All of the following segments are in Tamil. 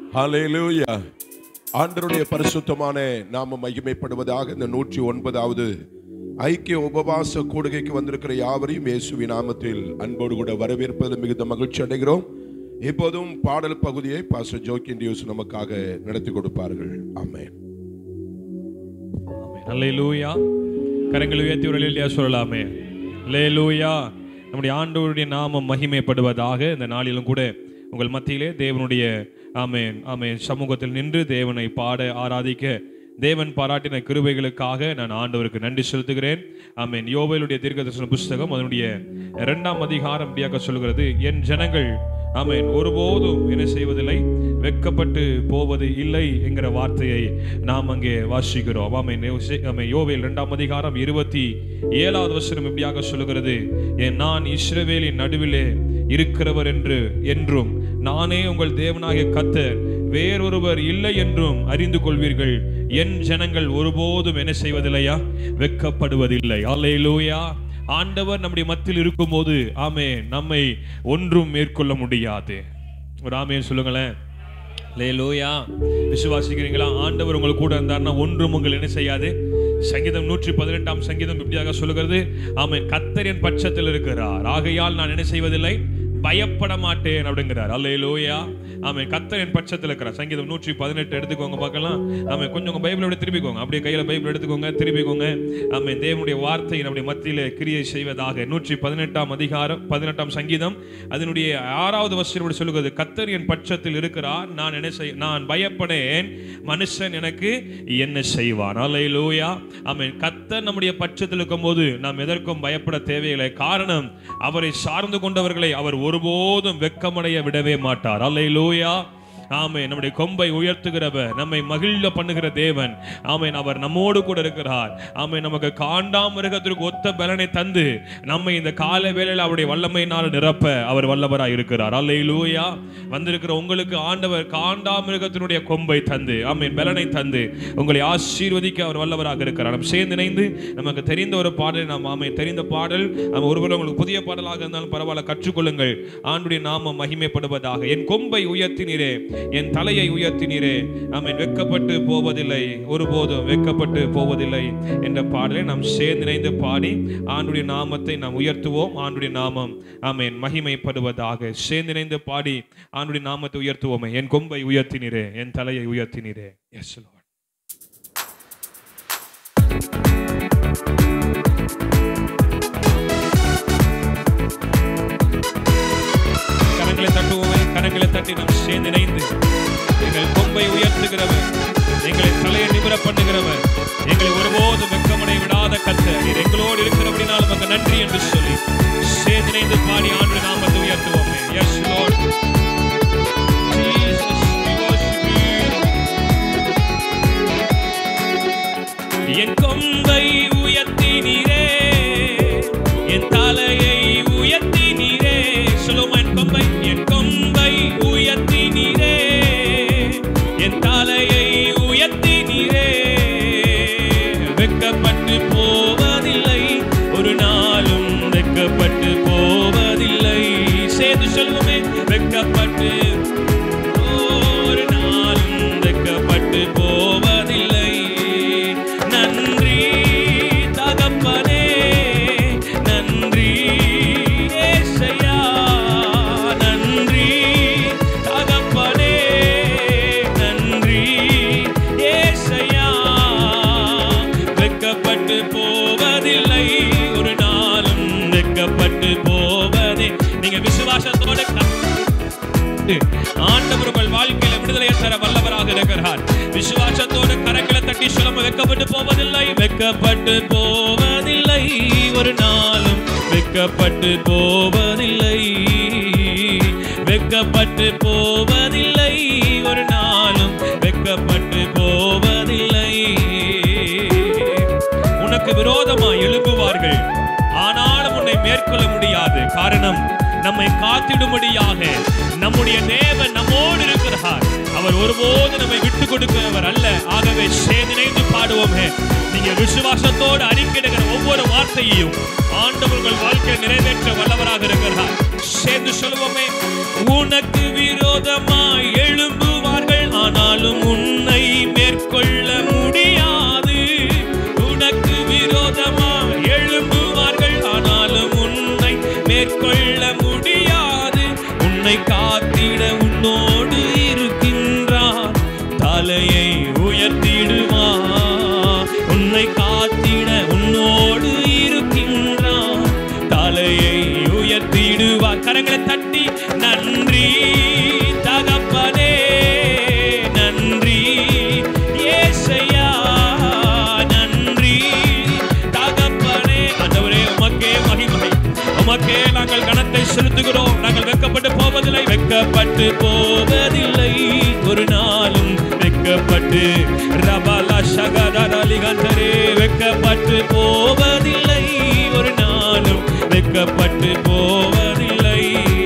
ஹalleluya ஆண்டவருடைய பரிசுத்தமான நாம மகிமைப்படுவதாக இந்த நூற்றி ஒன்பதாவது ஐக்கிய உபவாச கூடுகைக்கு வந்திருக்கிற யாவரையும் இயேசுவின் நாமத்தில் அன்போடு கூட வரவேற்பதில் மிகுந்த மகிழ்ச்சி அடைகிறோம் இப்போதும் பாடல் பகுதியை பாஸ்டர் ஜோக்கின் டியூஸ் நமக்காக நடத்தி கொடுப்பார்கள் ஆமென் அல்லேலூயா கரங்களை உயர்த்தி ஒரு இல்லையா சொல்லலாமே அல்லேலூயா நம்முடைய ஆண்டவருடைய நாமம் மகிமைப்படுவதாக இந்த நாளிலும் கூட உங்கள் மத்தியிலே தேவனுடைய ஆமென் ஆமென் சமூகத்தில் நின்று தேவனை பாட ஆராதிக்க தேவன் பாராட்டின கிருபைகளுக்காக நான் ஆண்டவருக்கு நன்றி செலுத்துகிறேன் ஆமென் யோவேலுடைய தீர்க்கதரிசன புஸ்தகம் அதனுடைய இரண்டாம் அதிகாரம் இப்படியாக சொல்கிறது என் ஜனங்கள் ஆமென் ஒருபோதும் என்ன செய்வதில்லை வெட்கப்பட்டு போவது இல்லை என்கிற வார்த்தையை நாம் அங்கே வாசிக்கிறோம் ஆமென் யோசே- ஆமென் யோவேல் இரண்டாம் அதிகாரம் இருபத்தி ஏழாவது வசனம் இப்படியாக சொல்லுகிறது என் நான் இஸ்ரவேலின் நடுவிலே இருக்கிறவர் என்று என்றும் நானே உங்கள் தேவனாகிய கத்தர் வேறொருவர் இல்லை என்றும் அறிந்து கொள்வீர்கள் என் ஜனங்கள் ஒருபோதும் என்ன செய்வதில்லையா வெட்கப்படுவதில்லை அல்லேலூயா ஆண்டவர் நம்முடைய மத்தியில் இருக்கும்போது ஆமே நம்மை ஒன்றும் மேற்கொள்ள முடியாது ஒரு ஆமேன் சொல்லுங்களேன் லேலூயா விசுவாசிக்கிறீங்களா ஆண்டவர் உங்கள் கூட இருந்தார்னா ஒன்றும் உங்கள் என்ன செய்யாது சங்கீதம் நூற்றி பதினெட்டாம் சங்கீதம் இப்படியாக சொல்லுகிறது ஆமென் கத்தரின் பட்சத்தில் இருக்கிறார் ஆகையால் நான் என்ன செய்வதில்லை பயப்பட மாட்டேன் அப்படிங்கிறார் அல்லேலூயா ஆமென் கத்தரின் பட்சத்தில் இருக்கிறார் சங்கீதம் நூற்றி பதினெட்டு எடுத்துக்கோங்க பார்க்கலாம் ஆமென் கொஞ்சம் உங்க பைபிளோட திருப்பிக்கோங்க அப்படியே கையில பைபிள் எடுத்துக்கோங்க திருப்பிக்கோங்க ஆமென் தேவனுடைய வார்த்தை நம்முடைய மத்தியில கிரியை செய்வதாக நூற்றி பதினெட்டாம் அதிகாரம் பதினெட்டாம் சங்கீதம் அதனுடைய ஆறாவது வசனம் சொல்லுகிறது கத்தர் என் பட்சத்தில் இருக்கிறார் நான் என்ன செய் நான் பயப்படேன் மனுஷன் எனக்கு என்ன செய்வான் அல்லேலூயா ஆமென் கத்தர் நம்முடைய பட்சத்தில் இருக்கும்போது நாம் எதற்கும் பயப்பட தேவையில்லை காரணம் அவரை சார்ந்து கொண்டவர்களை அவர் ஒருபோதும் வெட்கமடைய விடவே மாட்டார் அல்லேலூயா ஆமே நம்முடைய கொம்பை உயர்த்துகிறவர் நம்மை மகிழ பண்ணுகிற தேவன் ஆமென் அவர் நம்மோடு கூட இருக்கிறார் ஆமே நமக்கு காண்டாம் மிருகத்திற்கு ஒத்த பலனை தந்து நம்மை இந்த கால வேளையில் அவருடைய வல்லமையினால் நிரப்ப அவர் வல்லவராய் இருக்கிறார் அல்லேலூயா வந்திருக்கிற உங்களுக்கு ஆண்டவர் காண்டா மிருகத்தினுடைய கொம்பை தந்து ஆமென் பலனை தந்து உங்களை ஆசீர்வதிக்க அவர் வல்லவராக இருக்கிறார் நாம் சேர்ந்து இணைந்து நமக்கு தெரிந்த ஒரு பாடல் நாம் ஆமை தெரிந்த பாடல் நம்ம ஒருவர் உங்களுக்கு புதிய பாடலாக இருந்தாலும் பரவாயில்ல கற்றுக்கொள்ளுங்கள் ஆண்டுடைய நாமம் மகிமைப்படுவதாக என் கொம்பை உயர்த்தினீரே என் தலையை உயர்த்தினீரே ஆமென் வெட்கப்பட்டு போவதில்லை ஒருபோதும் வெட்கப்பட்டு போவதில்லை என்ற பாடலை நாம் சேர்ந்து இணைந்து பாடி ஆண்டுடைய நாமத்தை நாம் உயர்த்துவோம் ஆண்டுடைய நாமம் ஆமென் மகிமைப்படுவதாக சேர்ந்து இணைந்து பாடி ஆண்டுடைய நாமத்தை உயர்த்துவோமே என் கொம்பை உயர்த்தினீரே என் தலையை உயர்த்தினீரே எஸ் லார்ட் கரங்களை தட்டுவோமே கரங்களை தட்டி நாம் சேர்ந்து இணைந்து எங்கள் கொம்பை உயர்த்துகிறவர் எங்களை தலையை நிமிர பண்ணுகிறவர் எங்களை ஒருபோதும் வெட்கமடை விடாத கத்த நீர் எங்களோடு இருக்கிறபடினால் நமக்கு நன்றி என்று சொல்லி சேர்ந்து இணைந்து பாடி ஆண்டு நாமத்தை உயர்த்துவோமே yes lord Jesus, we worship you. என் கொம்பை உயர்த்தினீரே என் தலையை உயர்த்தினீரே சொல்லுமா என் கொம்பை என் கொம்பை உயர்த்தினீரே என் தலையை உயர்த்தினீரே வெட்கப்பட்டு போவதில்லை ஒரு நாளும் வெட்கப்பட்டு போவதில்லை சேர்ந்து சொல்லுமே வெட்கப்பட்டு ஒரு நாளும் வெட்கப்பட்டு போவதில்லை நன்றி தகப்பனே நன்றி ஏசையா நன்றி தகப்பனே நன்றி ஏசையா வெட்கப்பட்டு போவதில்லை ஒரு நாளும் வெட்கப்பட்டு போவதே நீங்க விசுவாசத்தோட க- ஆண்டவர் உங்கள் வாழ்க்கையில விடுதலை தர வல்லவராக இருக்கிறார் விசுவாசத்தோடு கரங்களை தட்டி சொல்ல வெக்கப்பட்டு போவதில்லை வெக்கப்பட்டு போவதில்லை ஒரு நாளும் வெக்கப்பட்டு போவதில்லை வெக்கப்பட்டு போவதில்லை ஒரு நாளும் வெக்கப்பட்டு போவதில்லை உனக்கு விரோதமா எழும்புவார்கள் ஆனாலும் உன்னை மேற்கொள்ள முடியாது காரணம் நம்மை காத்திடும்படியாக நம்முடைய தேவன் நம்மோடு இருக்கிறார் அவர் ஒருபோது நம்மை விட்டு கொடுக்கிறவர் அல்ல ஆகவே சேர்ந்திணைந்து பாடுவோமே நீங்க விசுவாசத்தோடு அறிக்கையிடுகிற ஒவ்வொரு வார்த்தையையும் ஆண்டவர்கள் வாழ்க்கையை நிறைவேற்ற வல்லவராக இருக்கிறார் சேர்ந்து சொல்லுவோமே உனக்கு விரோதமாய் எழும்புவார்கள் வெக்கப்பட்டு போவதில்லை ஒரு நாளும் வெக்கப்பட்டு ரபாலா சகதரலிகந்தரே வெக்கப்பட்டு போவதில்லை ஒரு நாளும் வெக்கப்பட்டு போவதில்லை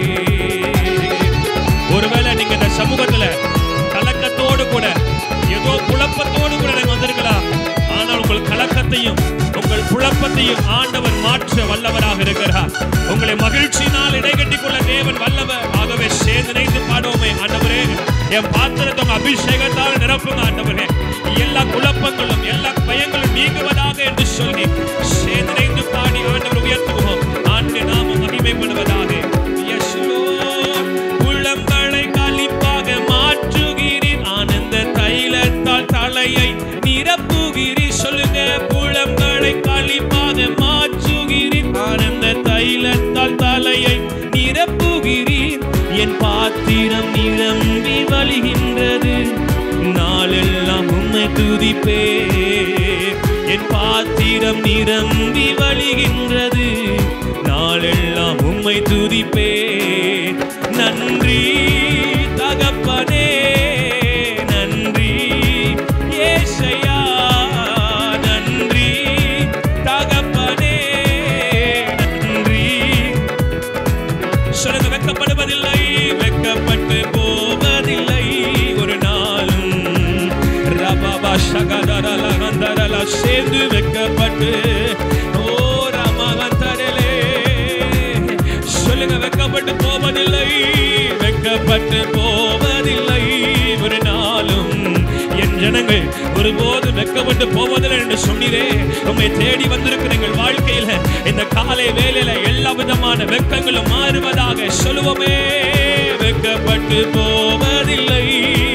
ஒருவேளை நீங்க இந்த சமூகத்துல கலக்கத்தோடு கூட ஏதோ குழப்பத்தோடு கூட நீங்க வந்திருக்கலாம் ஆனால் உங்கள் கலக்கத்தையும் உங்கள் குழப்பத்தையும் ஆண்டவர் மாற்ற வல்லவராக இருக்கிறார் உங்களை மகிழ்ச்சியினால் இடைகட்டிக் கொள்ள தேவன் வல்லவர் ஆகவே சேர்ந்து நினைத்து பாடுவோமே ஆண்டவரே என் பாத்திரத்தை உங்க அபிஷேகத்தால் நிரப்புங்க ஆண்டவரே எல்லா குழப்பங்களும் எல்லா பயங்களும் நீங்குவதாக என்று சொல்லி சேர்ந்து நினைத்து பாடி ஆண்டவர் உயர்த்துவோம் ஆண்டு நாம மகிமைப்படுவதாக Yes, Lord. உள்ளங்களை களிப்பாக மாற்றுகிறீர் ஆனந்த தைலத்தால் தலையை நிரப்புகிறீர் சொல்லுங்க புலங்களை களிப்பாக மாற்றுகிறீர் ஆனந்த தைலத்தால் தலையை நிரப்புகிறீர் என் பாத்திரம் நிரம்பி வழிகின்றது நாளெல்லாம் உம்மை துதிப்பே என் பாத்திரம் நிரம்பி வழிகின்றது நாளெல்லாம் உம்மை துதிப்பே நன்றி தகப்பனே நன்றி ஏசையா நன்றி தகப்பனே நன்றி சொல்லுங்க வெக்கப்படுவதில்லை வெக்கப்பட்டு போவதில்லை ஒரு நாளும் ரபாபா சகதரல அந்தரல சேர்ந்து வெக்கப்பட்டு ஓ ரமகந்தரலே சொல்லுங்க வெக்கப்பட்டு போவதில்லை வெக்கப்பட்டு போவதில்லை ஒரு நாளும் என் ஜனங்கள் ஒருபோது வெக்கப்பட்டு போவதில்லை என்று சொன்னீரே உம்மை தேடி வந்திருக்கிற எங்கள் வாழ்க்கையில இந்த காலை வேலையில எல்லா விதமான வெக்கங்களும் மாறுவதாக சொல்லுவோமே வெக்கப்பட்டு போவதில்லை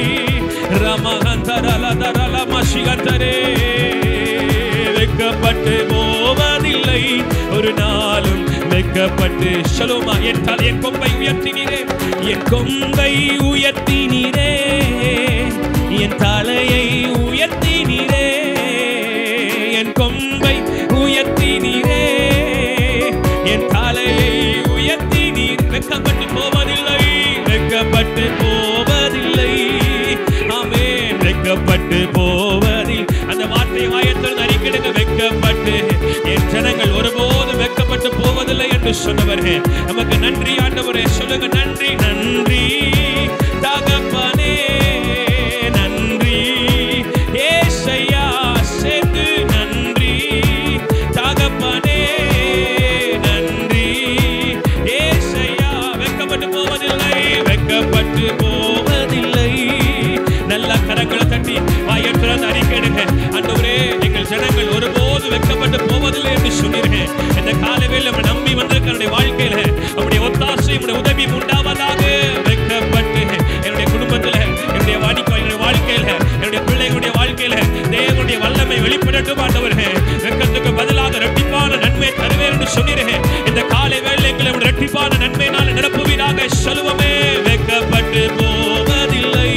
ரமகந்தரல மசிகந்தரே வெக்கப்பட்டு போவதில்லை ஒரு நாளும் வெக்கப்பட்டு சொல்லுமா என் தலை என் கொம்பை உயர்த்தினீரே என் கொம்பை உயர்த்தினீரே என் தலையை உயர்த்தினீரே என் கொம்பை உயர்த்தினீரே என் தலையை உயர்த்தினீர் வெக்கப்பட்டு போவதில்லை வெக்கப்பட்டு போவதில்லை ஆமென் வெக்கப்பட்டு போவதில் அந்த வார்த்தை வாயத்தில் அறிக்கிடுங்க வெக்கப்பட்டு என் ஜனங்கள் ஒருபோதும் வெக்கப்பட்டு போவதில்லை என்று சொன்னவரே நமக்கு நன்றி ஆண்டவரே சொல்லுங்க நன்றி நன்றி தகப்பனே நன்றி ஏசையா சேர்ந்து நன்றி தகப்பனே நன்றி ஏசையா வெக்கப்பட்டு போவதில்லை வெக்கப்பட்டு போவதில்லை நல்ல கரங்களை தட்டி வாயத்திறந்து அறிக்கையிடுங்க ஆண்டவரே எங்கள் ஜனங்கள் ஒருபோது வெக்கப்பட்டு போவதில்லை என்று சொன்னீர்கள் இந்த காலவேல நம்ம நம்பி வந்திருக்க என்னுடைய வாழ்க்கையில நம்முடைய ஒத்தாசை நம்முடைய உதவி உண்டாவதாக வெக்கப்பட்டு என்னுடைய குடும்பத்துல என்னுடைய வாடிக்கை என்னுடைய வாழ்க்கையில என்னுடைய பிள்ளைகளுடைய வாழ்க்கையில தேவனுடைய வல்லமை வெளிப்படட்டும் ஆண்டவரே வெக்கத்துக்கு பதிலாக ரெட்டிப்பான நன்மை தருவேன் என்று சொன்னீர்கள் இந்த காலை வேலை எங்களை உடைய ரெட்டிப்பான நன்மையினால் நிரப்புவீராக சொல்லுவமே வெக்கப்பட்டு போவதில்லை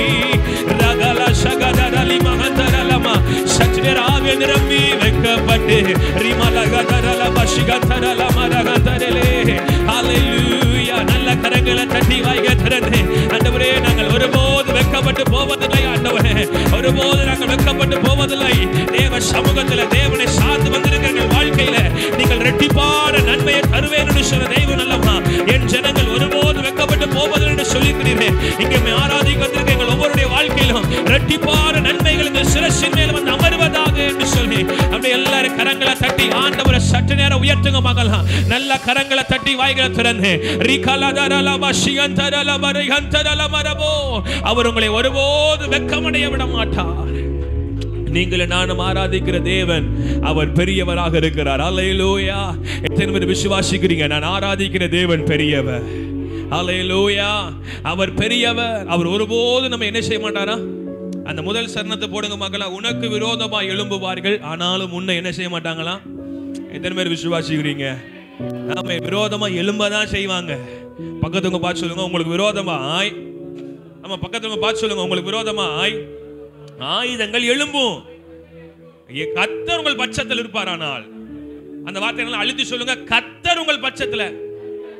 ரகல சகதரலி மகந்தரலமா சச்சினர் ஆவிய நிரம்பி வெக்கப்பட்டு ரிமலகதரல வசிகதரல மரகதரலே ஹalleluya நல்ல கரங்களை தட்டி வாய்க திறந்து ஆண்டவரே நாங்கள் ஒருபோது வெக்கப்பட்டு போவதில்லை ஆண்டவரே ஒருபோது நாங்கள் வெக்கப்பட்டு போவதில்லை தேவ சமூகத்தில் தேவனை சார்ந்து வந்திருக்கிற எங்கள் வாழ்க்கையில நீங்கள் ரெட்டிப்பான நன்மையை தருவேன் என்று சொன்ன தெய்வம் அல்லவா என் ஜனங்கள் ஒருபோது வெக்கப்பட்டு போவதில்லை என்று சொல்லியிருக்கிறீர்கள் இங்கே உம்மை ஆராதிக்க வந்திருக்க எங்கள் ஒவ்வொருடைய வாழ்க்கையிலும் ரெட்டிப்பான நன்மைகள் இந்த சிரசின் மேல் வந்து அமர்வதாக என்று சொல்லி அப்படியே எல்லாரும் கரங்களை தட்டி ஆண்டவரை சற்று நேரம் உயர்த்துங்க மகளா நல்ல கரங்களை தட்டி வாய்களை திறந்து ரிகலதரல வஷியந்தரல மரிகந்தரல மரபோ அவர் உங்களை ஒருபோது வெக்கமடைய விட மாட்டார் நீங்கள் நானும் ஆராதிக்கிற தேவன் அவர் பெரியவராக இருக்கிறார் அல்லேலூயா எத்தனை பேர் விசுவாசிக்கிறீங்க நான் ஆராதிக்கிற தேவன் பெரியவர் அல்லேலூயா அவர் பெரியவர் அவர் ஒருபோதும் நம்ம என்ன செய்ய மாட்டாரா அந்த முதல் சரணத்தை போடுங்க மக்களா உனக்கு விரோதமா எழும்புவார்கள் ஆனாலும் உன்னை என்ன செய்ய மாட்டாங்களா எத்தனை பேர் விசுவாசிக்கிறீங்க ஆமா விரோதமா எழும்பதான் செய்வாங்க பக்கத்துவங்க பார்த்து சொல்லுங்க உங்களுக்கு விரோதமா ஆய் ஆமா பக்கத்துவங்க பார்த்து சொல்லுங்க உங்களுக்கு விரோதமா ஆய் ஆயுதங்கள் எழும்பும் ஏ- கர்த்தர் உங்கள் பட்சத்தில் இருப்பாரானால் அந்த வார்த்தைகளை அழுத்தி சொல்லுங்க கத்தர் உங்கள் பட்சத்துல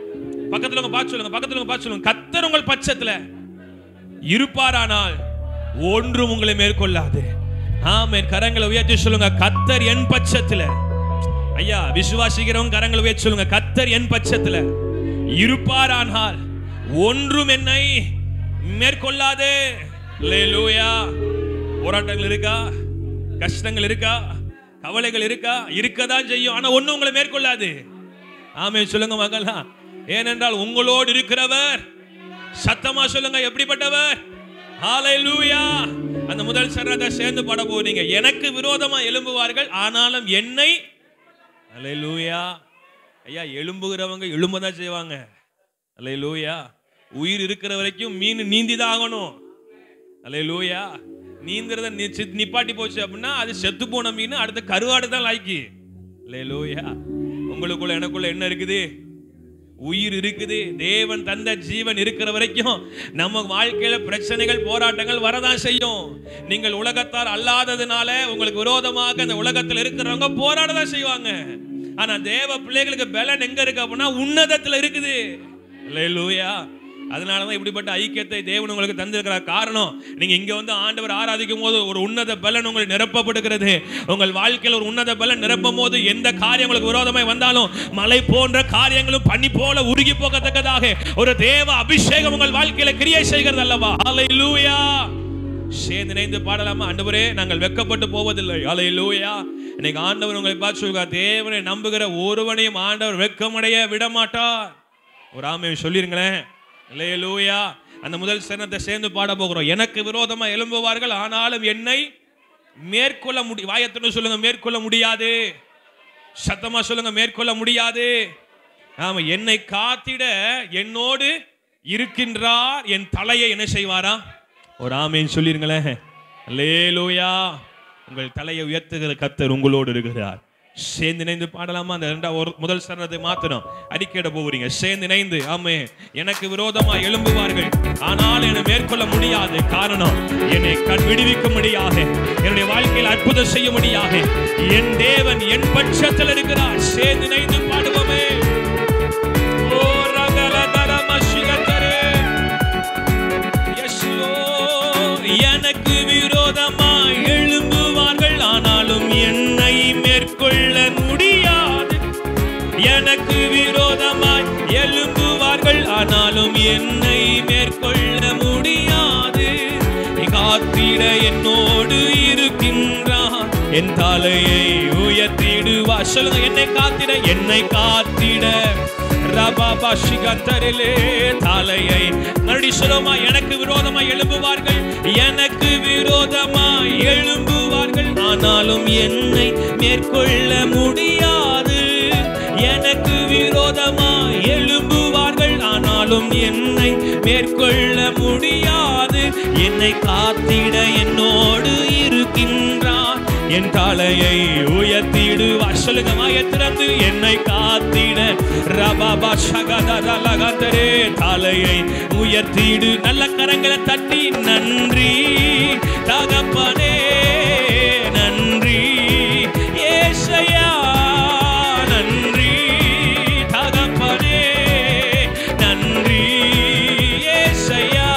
பக்கத்துல உங்க பார்த்து சொல்லுங்க பக்கத்துல உங்க பார்த்து சொல்லுங்க கத்தர் உங்கள் பட்சத்துல இருப்பாரானால் ஒன்றும் உங்களை மேற்கொள்ளாது ஆமென் கரங்களை உயர்த்தி சொல்லுங்க கத்தர் என் பட்சத்துல ஐயா விசுவாசிக்கிறவங்க கரங்களை உயர்த்தி சொல்லுங்க கத்தர் என் பட்சத்துல இருப்பாரானால் ஒன்றும் என்னை மேற்கொள்ளாது அல்லேலூயா போராட்டங்கள் இருக்கா கஷ்டங்கள் இருக்கா கவலைகள் இருக்கா இருக்கதான் செய்யும் ஆனா ஒண்ணும் உங்களை மேற்கொள்ளாது ஆமே சொல்லுங்க மகளா ஏனென்றால் உங்களோடு இருக்கிறவர் சத்தமா சொல்லுங்க எப்படிப்பட்டவர் ஹalleluya அந்த முதல் சரணத்தை சேர்ந்து பாட போறீங்க எனக்கு விரோதமா எழும்புவார்கள் ஆனாலும் என்னை ஹalleluya ஐயா எழும்புகிறவங்க எழும்ப தான் செய்வாங்க ஹalleluya உயிர் இருக்கிற வரைக்கும் மீன் நீந்தி தான் ஆகணும் ஹalleluya நீந்துறத நி- சி- நிப்பாட்டி போச்சு அப்படின்னா அது செத்து போன மீன் அடுத்த கருவாடு தான் லாய்க்கு ஹalleluya உங்களுக்குள்ள எனக்குள்ள என்ன இருக்குது உயிர் இருக்குது தேவன் தந்த ஜீவன் இருக்கிற வரைக்கும் நம்ம வாழ்க்கையில பிரச்சனைகள் போராட்டங்கள் வரதான் செய்யும் நீங்கள் உலகத்தார் அல்லாததுனால உங்களுக்கு விரோதமாக அந்த உலகத்தில் இருக்கிறவங்க போராட தான் செய்வாங்க ஆனா தேவ பிள்ளைகளுக்கு பலன் எங்க இருக்கு அப்படின்னா உன்னதத்துல இருக்குது அல்லேலூயா அதனால தான் இப்படிப்பட்ட ஐக்கியத்தை தேவன் உங்களுக்கு தந்திருக்கிற காரணம் நீங்க இங்க வந்து ஆண்டவர் ஆராதிக்கும் போது ஒரு உன்னத பலன் உங்களுக்கு நிரப்பப்படுகிறது உங்கள் வாழ்க்கையில் ஒரு உன்னத பலன் நிரப்பும் போது எந்த காரியம் உங்களுக்கு விரோதமாய் வந்தாலும் மலை போன்ற காரியங்களும் பனி போல உருகி போகத்தக்கதாக ஒரு தேவ அபிஷேகம் உங்கள் வாழ்க்கையில கிரியை செய்கிறது அல்லவா ஹalleluya சேர்ந்து இணைந்து பாடலாமா ஆண்டவரே நாங்கள் வெக்கப்பட்டு போவதில்லை ஹalleluya இன்னைக்கு ஆண்டவர் உங்களை பார்த்து சொல்லுங்க தேவனை நம்புகிற ஒருவனையும் ஆண்டவர் வெக்கமடைய விட மாட்டார் ஒரு ஆமை சொல்லிருங்களேன் அல்லேலூயா அந்த முதல் சரணத்தை சேர்ந்து பாட போகிறோம் எனக்கு விரோதமா எழும்புவார்கள் ஆனாலும் என்னை மேற்கொள்ள முடி வாயத்துன்னு சொல்லுங்க மேற்கொள்ள முடியாது சத்தமா சொல்லுங்க மேற்கொள்ள முடியாது ஆமா என்னை காத்திட என்னோடு இருக்கின்றார் என் தலையை என்ன செய்வாரா ஒரு ஆமேன் சொல்லிருங்களேன் அல்லேலூயா உங்கள் தலையை உயர்த்துகிற கத்தர் உங்களோடு இருக்கிறார் சேர்ந்து இணைந்து பாடலாமா அந்த ரெண்டாவது ஒரு முதல் சரணத்தை மாத்தணும் அறிக்கையிட போகிறீங்க சேர்ந்து இணைந்து ஆமே எனக்கு விரோதமா எழும்புவார்கள் ஆனால் என்னை மேற்கொள்ள முடியாது காரணம் என்னை கண் விடுவிக்க முடியாது என்னுடைய வாழ்க்கையில் அற்புதம் செய்ய முடியாது என் தேவன் என் பட்சத்தில் இருக்கிறார் சேர்ந்து இணைந்து பாடுவோமே ஓ ரகல தரம சிகத்தரே Yes, Lord. எனக்கு விரோதமாய் எழும்புவார்கள் ஆனாலும் என்னை மேற்கொள்ள முடியாது எனக்கு விரோதமாய் எழும்புவார்கள் ஆனாலும் என்னை மேற்கொள்ள முடியாது காத்திட என்னோடு இருக்கின்றான் என் தலையை உயர்த்திடுவா சொல்லுங்க என்னை காத்திட என்னை காத்திட ரபாபா சிகந்தரிலே தலையை மறுபடி சொல்லுமா எனக்கு விரோதமாய் எழும்புவார்கள் எனக்கு விரோதமாய் எழும்புவார்கள் ஆனாலும் என்னை மேற்கொள்ள முடியாது எனக்கு விரோதமாய் எழும்புவார்கள் ஆனாலும் என்னை மேற்கொள்ள முடியாது என்னை காத்திட என்னோடு இருக்கின்றான் என் தலையை உயர்த்திடுவார் சொல்லுங்க வாயை திறந்து என்னை காத்திட ரபாபா சகதரலகந்தரே தலையை உயர்த்திடு நல்ல கரங்களை தட்டி நன்றி தகப்பனே நன்றி ஏசையா நன்றி தகப்பனே நன்றி ஏசையா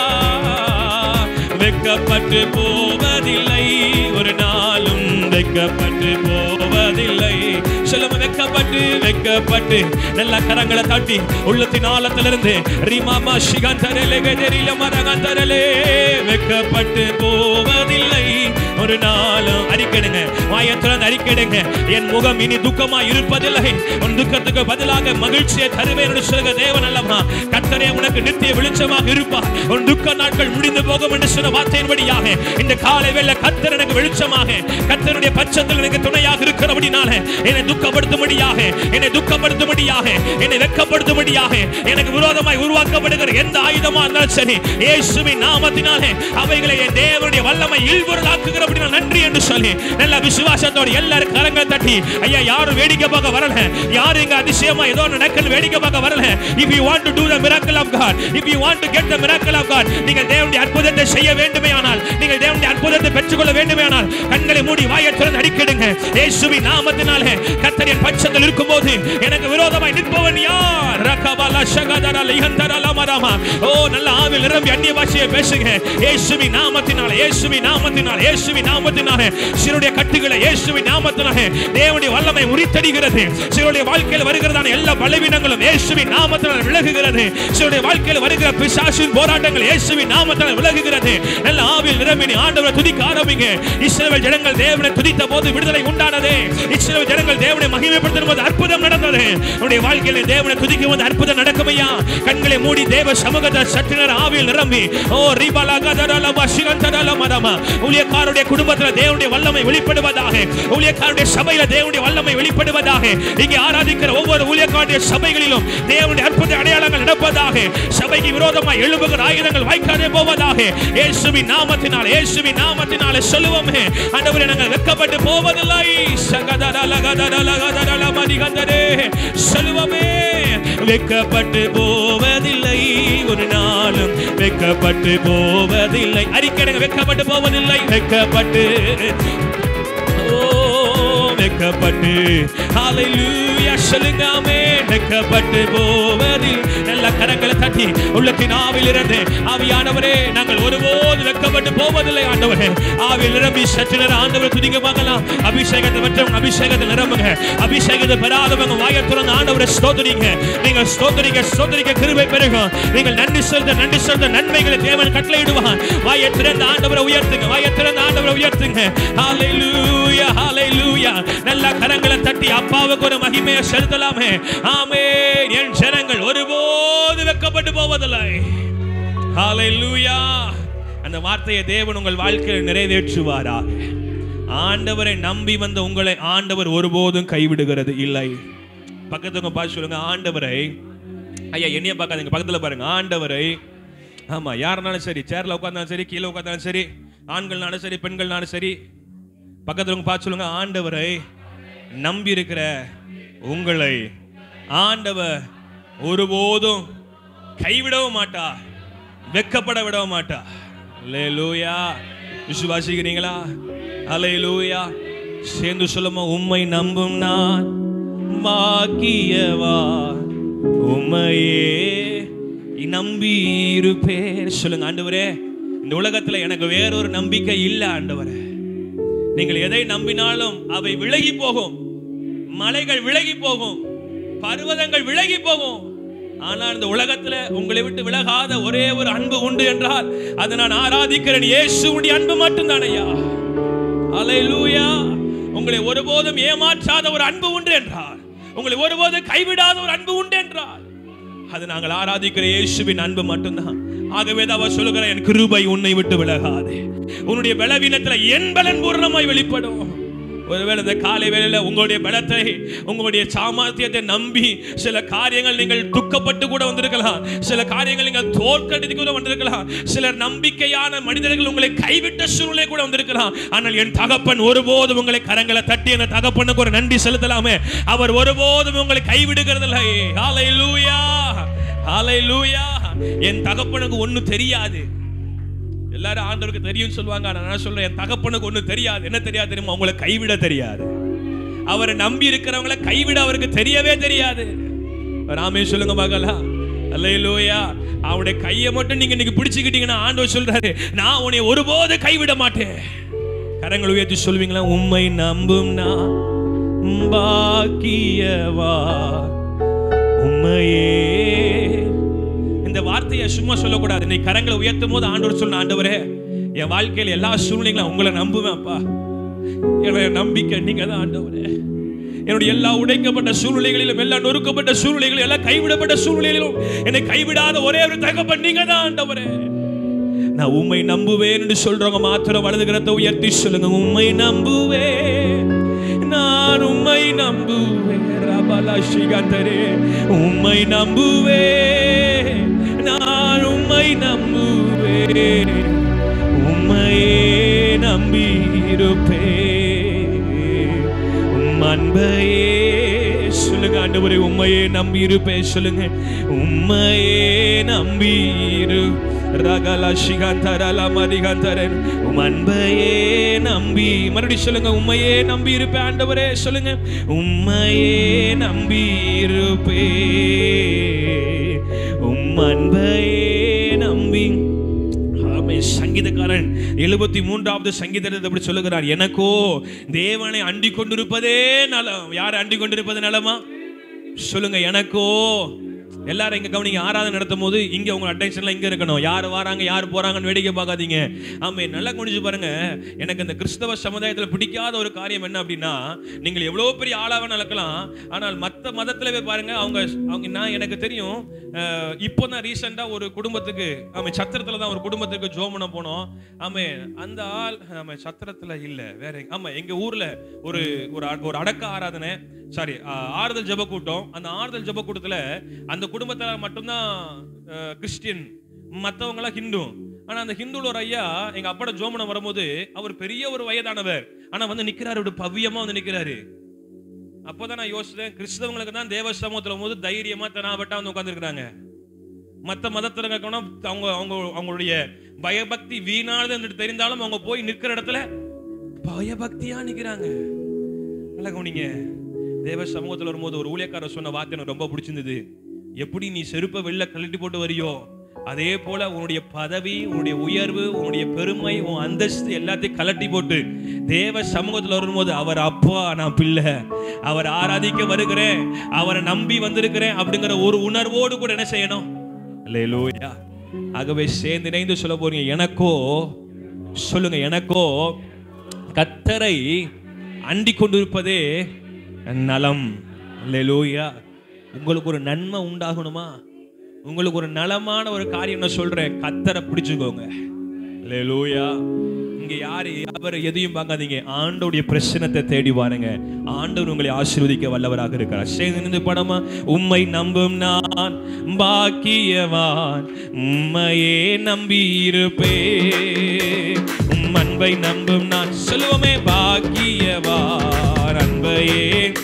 வெக்கப்பட்டு போவதில்லை ஒரு நாளும் வெக்கப்பட்டு போவதில்லை சொல்லுங்க வெக்கப்பட்டு வெக்கப்பட்டு நல்ல கரங்களை தட்டி உள்ளத்தின் ஆழத்திலிருந்து ரிமாமா சிகந்தரலே கெதரில மரகந்தரலே வெக்கப்பட்டு போவதில்லை ஒரு நாளும் அறிக்கைடுங்க வாயத்துடன் அறிக்கைடுங்க என் முகம் இனி துக்கமா இருப்பதில்லை உன் துக்கத்துக்கு பதிலாக மகிழ்ச்சியை தருவேன் என்று சொல்லுங்க தேவன் அல்லவா கத்தரே உனக்கு நித்திய வெளிச்சமாக இருப்பா உன் துக்க நாட்கள் முடிந்து போகும் என்று சொன்ன வார்த்தையின்படியாக இந்த காலை வேளை கத்தர் எனக்கு வெளிச்சமாக கத்தருடைய பட்சத்தில் எனக்கு துணையாக இருக்கிறபடினால என்னை துக்கப்படுத்தும்படியாக என்னை துக்கப்படுத்தும்படியாக என்னை வெட்கப்படுத்தும்படியாக எனக்கு விரோதமாய் உருவாக்கப்படுகிற எந்த ஆயுதமா இருந்தாலும் சரி இயேசுவின் நாமத்தினாலே அவைகளை என் தேவனுடைய வல்லமை இல்பொருளாக்குகிறபடினால் நன்றி என்று சொல்லி நல்ல விசுவாசத்தோடு எல்லாரும் கரங்களை தட்டி ஐயா யாரும் வேடிக்கை பார்க்க வரல யாரும் இங்க அதிசயமா ஏதோ நடக்கல் வேடிக்கை பார்க்க வரல if you want to do the miracle of god if you want to get the miracle of god நீங்கள் தேவனுடைய அற்புதத்தை செய்ய வேண்டுமே ஆனால் நீங்கள் தேவனுடைய அற்புதத்தை பெற்றுக்கொள்ள வேண்டுமே ஆனால் கண்களை மூடி வாயை திறந்து அடிக்கிடுங்க இயேசுவின் நாமத்தினாலே கர்த்தரின் பட்சத்தில் இருக்கும்போது எனக்கு விரோதமாய் நிற்பவன் யார் ரகபல ரபலா ஷகதரா லிஹந்தரா மரமா ஓ நல்ல ஆவில் நிரம்பி அந்நிய பாஷையை பேசுங்க இயேசுவி நாமத்தினால இயேசுவி நாமத்தினால இயேசுவி நாமத்தினால சிலருடைய கட்டுகளை இயேசுவி நாமத்தினால தேவனுடைய வல்லமை உரித்தடிகிறது சிலருடைய வாழ்க்கையில் வருகிறதான எல்லா பலவீனங்களும் இயேசுவி நாமத்தினால் விலகுகிறது சிலருடைய வாழ்க்கையில் வருகிற பிசாசின் போராட்டங்கள் இயேசுவி நாமத்தினால் விலகுகிறது நல்ல ஆவில் நிரம்பினி ஆண்டவரை துதிக்க ஆரம்பிங்க இஸ்ரவேல் ஜனங்கள் தேவனை துதித்த போது விடுதலை உண்டானது இஸ்ரவேல் ஜனங்கள் தேவனை மகிமைப்படுத்தும் போது அற்புதம் நடந்தது உன்னுடைய வாழ்க்கையில தேவனை துதிக்கும் போது அற்புதம் நடக்கும் ஐயா கண்களை மூடி தேவ சமூகத்தை சற்றினர் ஆவியில் நிரம்பி ஓ ரிபலா கதரல வசிகந்தரல மதமா ஊழியக்காரருடைய குடும்பத்தில் தேவனுடைய வல்லமை வெளிப்படுவதாக ஊழியக்காரருடைய சபையில தேவனுடைய வல்லமை வெளிப்படுவதாக இங்கே ஆராதிக்கிற ஒவ்வொரு ஊழியக்காரருடைய சபைகளிலும் தேவனுடைய அற்புத அடையாளங்கள் நடப்பதாக சபைக்கு விரோதமாக எழும்புகிற ஆயுதங்கள் வாய்க்காதே போவதாக இயேசுவின் நாமத்தினால் இயேசுவின் நாமத்தினாலே சொல்லுவோமே ஆண்டவரே நாங்கள் வெட்கப்பட்டு போவதில்லை சகதரல கதரல கதரல மதிகந்தரே சொல்லுவோமே வெட்கப்பட்டு போவதில்லை ஒரு நாளும் வெட்கப்பட்டு போவதில்லை அறிக்கையிடுங்க வெட்கப்பட்டு போவதில்லை வெட்கப்பட்டு ஓ வெட்கப்பட்டு ஹalleluya சொல்லுங்க ஆமென் வெட்கப்பட்டு போவதில் நல்ல கரங்களை தட்டி உள்ளத்தின் ஆவியில் இருந்து ஆவியானவரே நாங்கள் ஒருபோது வெட்கப்பட்டு போவதில்லை ஆண்டவரே ஆவியில் நிரம்பி சற்று நேரம் ஆண்டவரை துதிக்க பார்க்கலாம் அபிஷேகத்தை பெற்றவங்க அபிஷேகத்தை நிரம்புங்க அபிஷேகத்தை பெறாதவங்க வாயை திறந்து ஆண்டவரை ஸ்தோத்திரிங்க நீங்கள் ஸ்தோத்திரிக்க ஸ்தோத்திரிக்க கிருபை பெருகும் நீங்கள் நன்றி செலுத்த நன்றி செலுத்த நன்மைகளை தேவன் கட்டளையிடுவான் வாயை திறந்து ஆண்டவரை உயர்த்துங்க வாயை திறந்து ஆண்டவரை உயர்த்துங்க ஹalleluya ஹalleluya நல்ல கரங்களை தட்டி அப்பாவுக்கு ஒரு மகிமையை செலுத்தலாமே ஆமென் என் ஜனங்கள் ஒருபோது வெட்கப்பட்டு போவதில்லை ஹalleluya அந்த வார்த்தையை தேவன் உங்கள் வாழ்க்கையில் நிறைவேற்றுவாராக ஆண்டவரை நம்பி வந்த உங்களை ஆண்டவர் ஒருபோதும் கைவிடுகிறது இல்லை பக்கத்துவங்க பார்த்து சொல்லுங்க ஆண்டவரை ஐயா என்னைய பார்க்காதீங்க பக்கத்துல பாருங்க ஆண்டவரை ஆமா யாருனாலும் சரி சேர்ல உட்கார்ந்தாலும் சரி கீழே உட்கார்ந்தாலும் சரி ஆண்கள்னாலும் சரி பெண்கள்னாலும் சரி பக்கத்துல பார்த்து சொல்லுங்க ஆண்டவரை நம்பி இருக்கிற உங்களை ஆண்டவர் ஒருபோதும் கைவிடவும் மாட்டா வெக்கப்பட விடவும் மாட்டா லேலூயா விசுவாசிக்கிறீங்களா அலையிலூயா சேர்ந்து சொல்லுமா உம்மை நம்பும் நான் வாக்கியவா உம்மையே நம்பி இருப்பேன் சொல்லுங்க ஆண்டவரே இந்த உலகத்துல எனக்கு வேறொரு நம்பிக்கை இல்லை ஆண்டவரே நீங்கள் எதை நம்பினாலும் அவை விலகி போகும் மலைகள் விலகி போகும் பர்வதங்கள் விலகி போகும் ஆனால் இந்த உலகத்துல உங்களை விட்டு விலகாத ஒரே ஒரு அன்பு உண்டு என்றால் அதை நான் ஆராதிக்கிறேன் இயேசுவுடைய அன்பு மட்டும்தான் ஐயா அலையிலூயா உங்களை ஒருபோதும் ஏமாற்றாத ஒரு அன்பு உண்டு என்றால் உங்களை ஒருபோதும் கைவிடாத ஒரு அன்பு உண்டு என்றால் அது நாங்கள் ஆராதிக்கிற இயேசுவின் அன்பு மட்டும்தான் ஆகவே தான் அவர் சொல்லுகிற என் கிருபை உன்னை விட்டு விலகாது உன்னுடைய பலவீனத்துல என் பலன் பூர்ணமாய் வெளிப்படும் ஒருவேளை இந்த காலை வேளையில உங்களுடைய பலத்தை உங்களுடைய சாமர்த்தியத்தை நம்பி சில காரியங்கள் நீங்கள் துக்கப்பட்டு கூட வந்திருக்கலாம் சில காரியங்கள் நீங்கள் தோற்கடித்து கூட வந்திருக்கலாம் சிலர் நம்பிக்கையான மனிதர்கள் உங்களை கைவிட்ட சூழ்நிலை கூட வந்திருக்கலாம் ஆனால் என் தகப்பன் ஒருபோதும் உங்களை கரங்களை தட்டி அந்த தகப்பனுக்கு ஒரு நன்றி செலுத்தலாமே அவர் ஒருபோதும் உங்களை கைவிடுகிறதில்லை ஹalleluya ஹalleluya என் தகப்பனுக்கு ஒண்ணும் தெரியாது எல்லாரும் ஆண்டவருக்கு தெரியும் சொல்லுவாங்க ஆனா நான் சொல்றேன் என் தகப்பனுக்கு ஒண்ணும் தெரியாது என்ன தெரியாது தெரியுமா உங்களை கைவிட தெரியாது அவரை நம்பி இருக்கிறவங்கள கைவிட அவருக்கு தெரியவே தெரியாது ராமே சொல்லுங்க மகளா அல்லையிலோயா அவனுடைய கையை மட்டும் நீங்க இன்னைக்கு பிடிச்சுக்கிட்டீங்கன்னா ஆண்டவர் சொல்றாரு நான் உன்னை ஒருபோது கைவிட மாட்டேன் கரங்கள் உயர்த்தி சொல்லுவீங்களா உம்மை நம்பும் நான் பாக்கியவா உம்மையே இந்த வார்த்தையை சும்மா சொல்லக்கூடாது நீ கரங்களை உயர்த்தும் போது ஆண்டவர் சொன்ன ஆண்டவரே என் வாழ்க்கையில எல்லா சூழ்நிலைகளும் உங்களை நம்புவேன் அப்பா என்னுடைய நம்பிக்கை நீங்க தான் ஆண்டவரே என்னுடைய எல்லா உடைக்கப்பட்ட சூழ்நிலைகளிலும் எல்லா நொறுக்கப்பட்ட சூழ்நிலைகளிலும் எல்லா கைவிடப்பட்ட சூழ்நிலைகளிலும் என்னை கைவிடாத ஒரே ஒரு தகப்பன் நீங்க தான் ஆண்டவரே நான் உம்மை நம்புவேன் என்று சொல்றவங்க மாத்திரம் வலது கரத்தை உயர்த்தி சொல்லுங்க உம்மை நம்புவேன் நான் உம்மை நம்புவேன் ரபலா ஸ்ரீகாந்தரே உம்மை நம்புவேன் நான் உம்மை நம்புவேன் உம்மையே நம்பியிருப்பேன் உம் அன்பையே சொல்லுங்க சொல்லுங்க ஆண்டவரே உண்மையே நம்பி இருப்பேன் சொல்லுங்க உண்மையே நம்பி இரு ரகல சிகாந்தரல மதிகாந்தரன் உம் அன்பையே நம்பி மறுபடியும் சொல்லுங்க உண்மையே நம்பி இருப்பேன் ஆண்டவரே சொல்லுங்க உண்மையே நம்பி இருப்பே உம் அன்பையே நம்பி ஆமே சங்கீதக்காரன் எழுபத்தி மூன்றாவது சங்கீதத்தை அப்படி சொல்லுகிறார் எனக்கோ தேவனை அண்டிக் கொண்டிருப்பதே நலம் யார் அண்டிக் கொண்டிருப்பது நலமா சொல்லுங்க எனக்கோ எல்லாரும் இங்க கவனிங்க ஆராதனை நடத்தும் போது இங்க உங்க அட்டென்ஷன்ல இங்க இருக்கணும் யார் வராங்க யார் போறாங்கன்னு வேடிக்கை பார்க்காதீங்க ஆமே நல்லா குனிஞ்சு பாருங்க எனக்கு இந்த கிறிஸ்தவ சமுதாயத்துல பிடிக்காத ஒரு காரியம் என்ன அப்படின்னா நீங்கள் எவ்வளவு பெரிய ஆளாக நடக்கலாம் ஆனால் மத்த மதத்துல போய் பாருங்க அவங்க அவங்க நான் எனக்கு தெரியும் அஹ், இப்போ தான் ரீசெண்டா ஒரு குடும்பத்துக்கு ஆமே சத்திரத்துல தான் ஒரு குடும்பத்துக்கு ஜோமன போனோம் ஆமே அந்த ஆள் ஆமே சத்திரத்துல இல்ல வேற எங்க- ஆமா எங்க ஊர்ல ஒரு ஒரு அ- ஒரு அடக்க ஆராதனை சாரி ஆறுதல் ஜெப கூட்டம் அந்த ஆறுதல் ஜெப கூட்டத்துல அந்த குடும்பத்துல மட்டும்தான் அஹ், கிறிஸ்டியன் மத்தவங்க எல்லாம் ஹிந்து ஆனா அந்த ஹிந்துல ஒரு ஐயா எங்க அப்பாட ஜோமனம் வரும்போது அவர் பெரிய ஒரு வயதானவர் ஆனா வந்து நிக்கிறாரு இப்படி பவ்யமா வந்து நிக்கிறாரு அப்போதான் நான் யோசிச்சேன் கிறிஸ்தவங்களுக்கு தான் தேவ சமூகத்துல போது தைரியமா தனாவட்டா வந்து உட்காந்துருக்காங்க மத்த மதத்துல இருக்கணும் அவங்க அவங்க அவங்களுடைய பயபக்தி வீணானது என்று தெரிந்தாலும் அவங்க போய் நிற்கிற இடத்துல பயபக்தியா நிக்கிறாங்க நல்லா கவனிங்க தேவ சமூகத்துல வரும்போது ஒரு ஊழியக்காரர் சொன்ன வார்த்தை எனக்கு ரொம்ப பிடிச்சிருந்தது எப்படி நீ செருப்பை வெளில கழட்டி போட்டு வரியோ அதே போல உன்னுடைய பதவி உன்னுடைய உயர்வு உன்னுடைய பெருமை உன் அந்தஸ்து எல்லாத்தையும் கலட்டி போட்டு தேவ சமூகத்துல வரும்போது அவர் அப்பா நான் பிள்ளை அவர் ஆராதிக்க வருகிறேன் அவரை நம்பி வந்திருக்கிறேன் அப்படிங்கிற ஒரு உணர்வோடு கூட என்ன செய்யணும் அல்லேலூயா ஆகவே சேர்ந்து இணைந்து சொல்ல போறீங்க எனக்கோ சொல்லுங்க எனக்கோ கத்தரை அண்டிக் கொண்டிருப்பதே நலம் அல்லேலூயா உங்களுக்கு ஒரு நன்மை உண்டாகணுமா உங்களுக்கு ஒரு நலமான ஒரு காரியம் நான் சொல்றேன் கத்தரை பிடிச்சுக்கோங்க அல்லேலூயா இங்க யாரு அவர் எதையும் பார்க்காதீங்க ஆண்டவருடைய பிரச்சனத்தை தேடி பாருங்க ஆண்டவர் உங்களை ஆசீர்வதிக்க வல்லவராக இருக்கிறார் சேர்ந்து நின்று படமா உம்மை நம்பும் நான் பாக்கியவான் உம்மையே நம்பி இருப்பே உம் அன்பை நம்பும் நான் சொல்லுவோமே பாக்கியவான் அன்பையே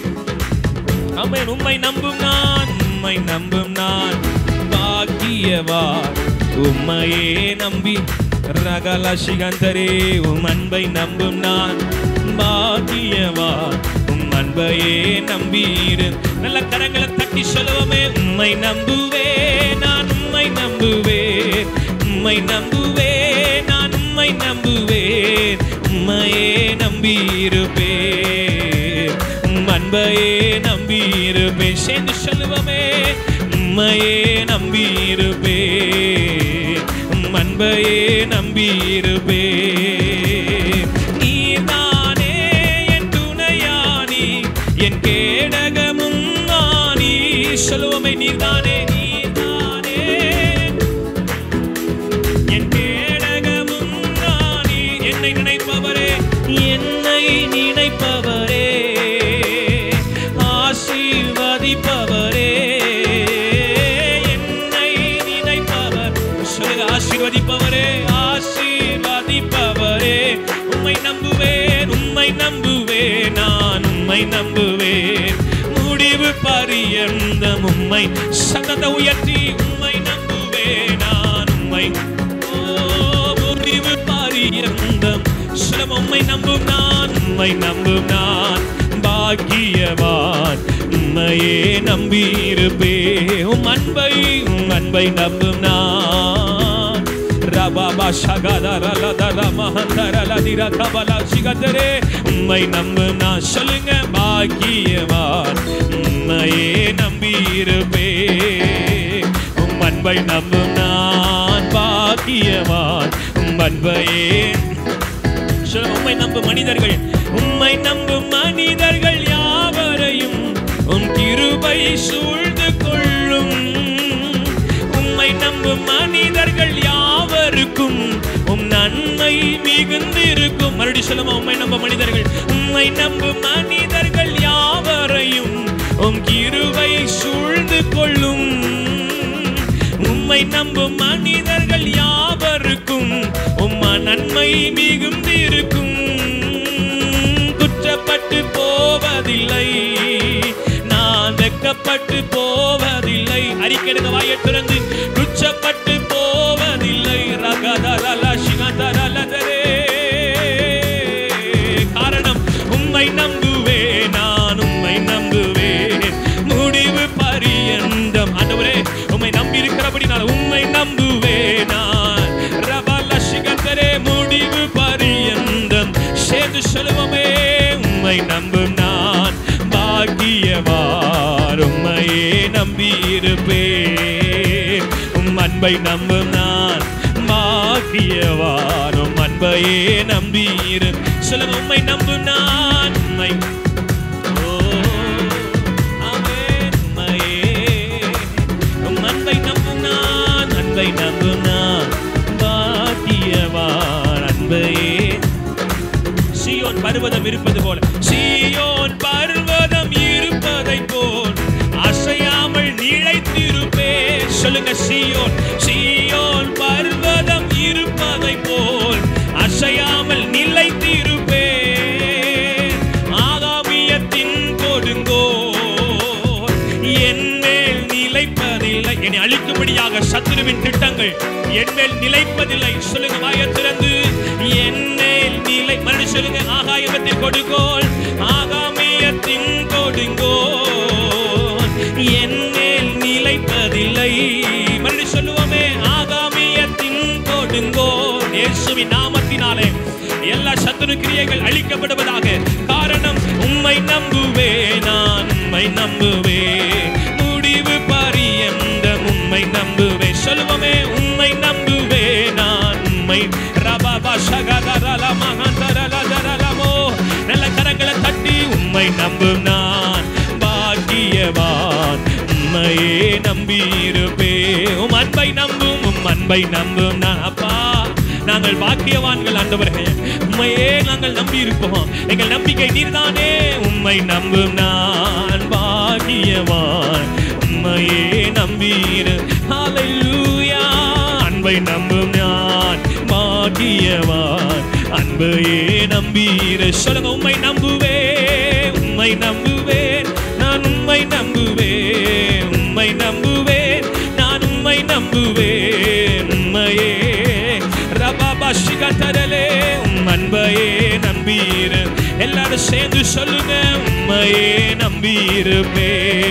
அமேன் உம்மை நம்பும் நான் உம்மை நம்பும் நான் பாக்கியவான் உம்மையே நம்பி ரகல சிகந்தரே உம் அன்பை நம்பும் நான் பாக்கியவான் உம் அன்பையே நம்பீரு நல்ல கரங்களை தட்டி சொல்லுவோமே உம்மை நம்புவே நான் உம்மை நம்புவே உம்மை நம்புவே நான் உம்மை நம்புவேன் உம்மையே நம்பியிருப்பேன் உம் அன்பையே நம்பியிருப்பேன் சேர்ந்து சொல்லுவோமே உம்மையே நம்பியிருப்பேன் உம் அன்பையே நம்பியிருப்பேன் நீர்தானே என் துணையானி என் கேடகமும் நானி சொல்லுவோமே நீர்தானே நீர்தானே என் கேடகமும் நானி என்னை நினைப்பவரே என்னை நினைப்பவரே ஆசீர்வதிப்பவரே என்னை நினைப்பவர் சொல்லுங்க ஆசீர்வதிப்பவரே ஆசீர்வதிப்பவரே உம்மை நம்புவேன் உம்மை நம்புவேன் நான் உம்மை நம்புவேன் முடிவு பரியந்தம் உம்மை சத்தத்தை உயர்த்தி உம்மை நம்புவேன் நான் உம்மை ஓ முடிவு பரியந்தம் சிலம் உம்மை நம்பும் நான் உம்மை நம்பும் நான் பாக்கியவான் உம்மையே நம்பியிருப்பே உம் அன்பை உம் அன்பை நம்பும் நான் ரபாபா சகதரலதர மகந்தரலதிர கபல சிகதரே உம்மை நம்பும் நான் சொல்லுங்க பாக்கியவான் உம்மையே நம்பியிருப்பே உம் அன்பை நம்பும் நான் பாக்கியவான் உம் அன்பையே சொல்லுங்க, உம்மை நம்பும் மனிதர்கள் உம்மை நம்பும் மனிதர்கள் யாவரையும் உம் கிருபை சூழ்ந்து கொள்ளும் உம்மை நம்பும் மனிதர்கள் யாவருக்கும் உம் நன்மை மிகுந்திருக்கும் மறுபடி சொல்லுமா உம்மை நம்ப மனிதர்கள் உம்மை நம்பும் மனிதர்கள் யாவரையும் உம் கிருபை சூழ்ந்து கொள்ளும் உம்மை நம்பும் மனிதர்கள் யாவருக்கும் உம்மா நன்மை மிகுந்திருக்கும் குற்றப்பட்டு போவதில்லை நான் வெட்க துச்சப்பட்டு போவதில்லை அறிக்கையிடுங்க வாயை திறந்து துச்சப்பட்டு போவதில்லை ரகதரல சிகதரலதரே காரணம் உம்மை நம்புவே நான் உம்மை நம்புவேன் முடிவு பரியந்தம் ஆண்டவரே உம்மை நம்பி இருக்கிறபடி நான் உம்மை நம்புவே நான் ரபல சிகந்தரே முடிவு பரியந்தம் சேர்ந்து சொல்லுவோமே உம்மை நம்பும் நான் பாக்கியவார் உம்மையே நம்பியிருப்பேன் உம் அன்பை நம்பும் நான் பாக்கியவார் உம் அன்பையே நம்பியிரு சொல்லுங்க உம்மை நம்பும் நான் உம்மை ஓ, ஆமென், உம்மையே. உம் அன்பை நம்பும் நான் அன்பை நம்பும் நான் பாக்கியவான் அன்பையே சீயோன் பர்வதம் இருப்பது போல சீயோன் பர்வதம் இருப்பதை போல் அசையாமல் நிலைத்திருப்பே சொல்லுங்க சீயோன் சீயோன் பர்வதம் இருப்பதை போல் அசையாமல் நிலைத்திருப்பே ஆகாமியத்தின் கொடுங்கோ என் மேல் நிலைப்பதில்லை என்னை அழிக்கும்படியாக சத்துருவின் திட்டங்கள் என் மேல் நிலைப்பதில்லை சொல்லுங்க வாயை திறந்து என் மேல் நிலை மறுபடியும் சொல்லுங்க ஆகாயத்தின் கொடுங்கோல் ஆகாமியத்தின் கொடுங்கோல் என் மேல் நிலைப்பதில்லை மறுபடியும் சொல்லுவோமே ஆகாமியத்தின் கொடுங்கோல் இயேசுவின் நாமத்தினாலே எல்லா சத்துரு கிரியைகள் அழிக்கப்படுவதாக காரணம் உம்மை நம்புவே நான் உம்மை நம்புவே முடிவு பரியந்த உம்மை நம்புவே சொல்லுவோமே உம்மை நம்புவே நான் உம்மை ரபாபா சகதரல மகந்தரலதரலமோ நல்ல கரங்களை தட்டி உம்மை நம்பும் நான் பாக்கியவான் உம்மையே நம்பியிருப்பே உம் அன்பை நம்பும் உம் அன்பை நம்பும் நான் அப்பா நாங்கள் பாக்கியவான்கள் ஆண்டவரே உம்மையே நாங்கள் நம்பி இருப்போம் எங்கள் நம்பிக்கை நீர்தானே உம்மை நம்பும் நான் பாக்கியவான் உம்மையே நம்பீரு ஹalleluya அன்பை நம்பும் நான் பாக்கியவான் அன்பையே நம்பீரு சொல்லுங்க உம்மை நம்புவே உம்மை நம்புவேன் நான் உம்மை நம்புவேன் உம்மை நம்புவேன் நான் உம்மை நம்புவேன் உம்மையே ரபாபா சிகத்தரலே உம் அன்பையே நம்பீரு எல்லாரும் சேர்ந்து சொல்லுங்க உம்மையே நம்பியிருப்பே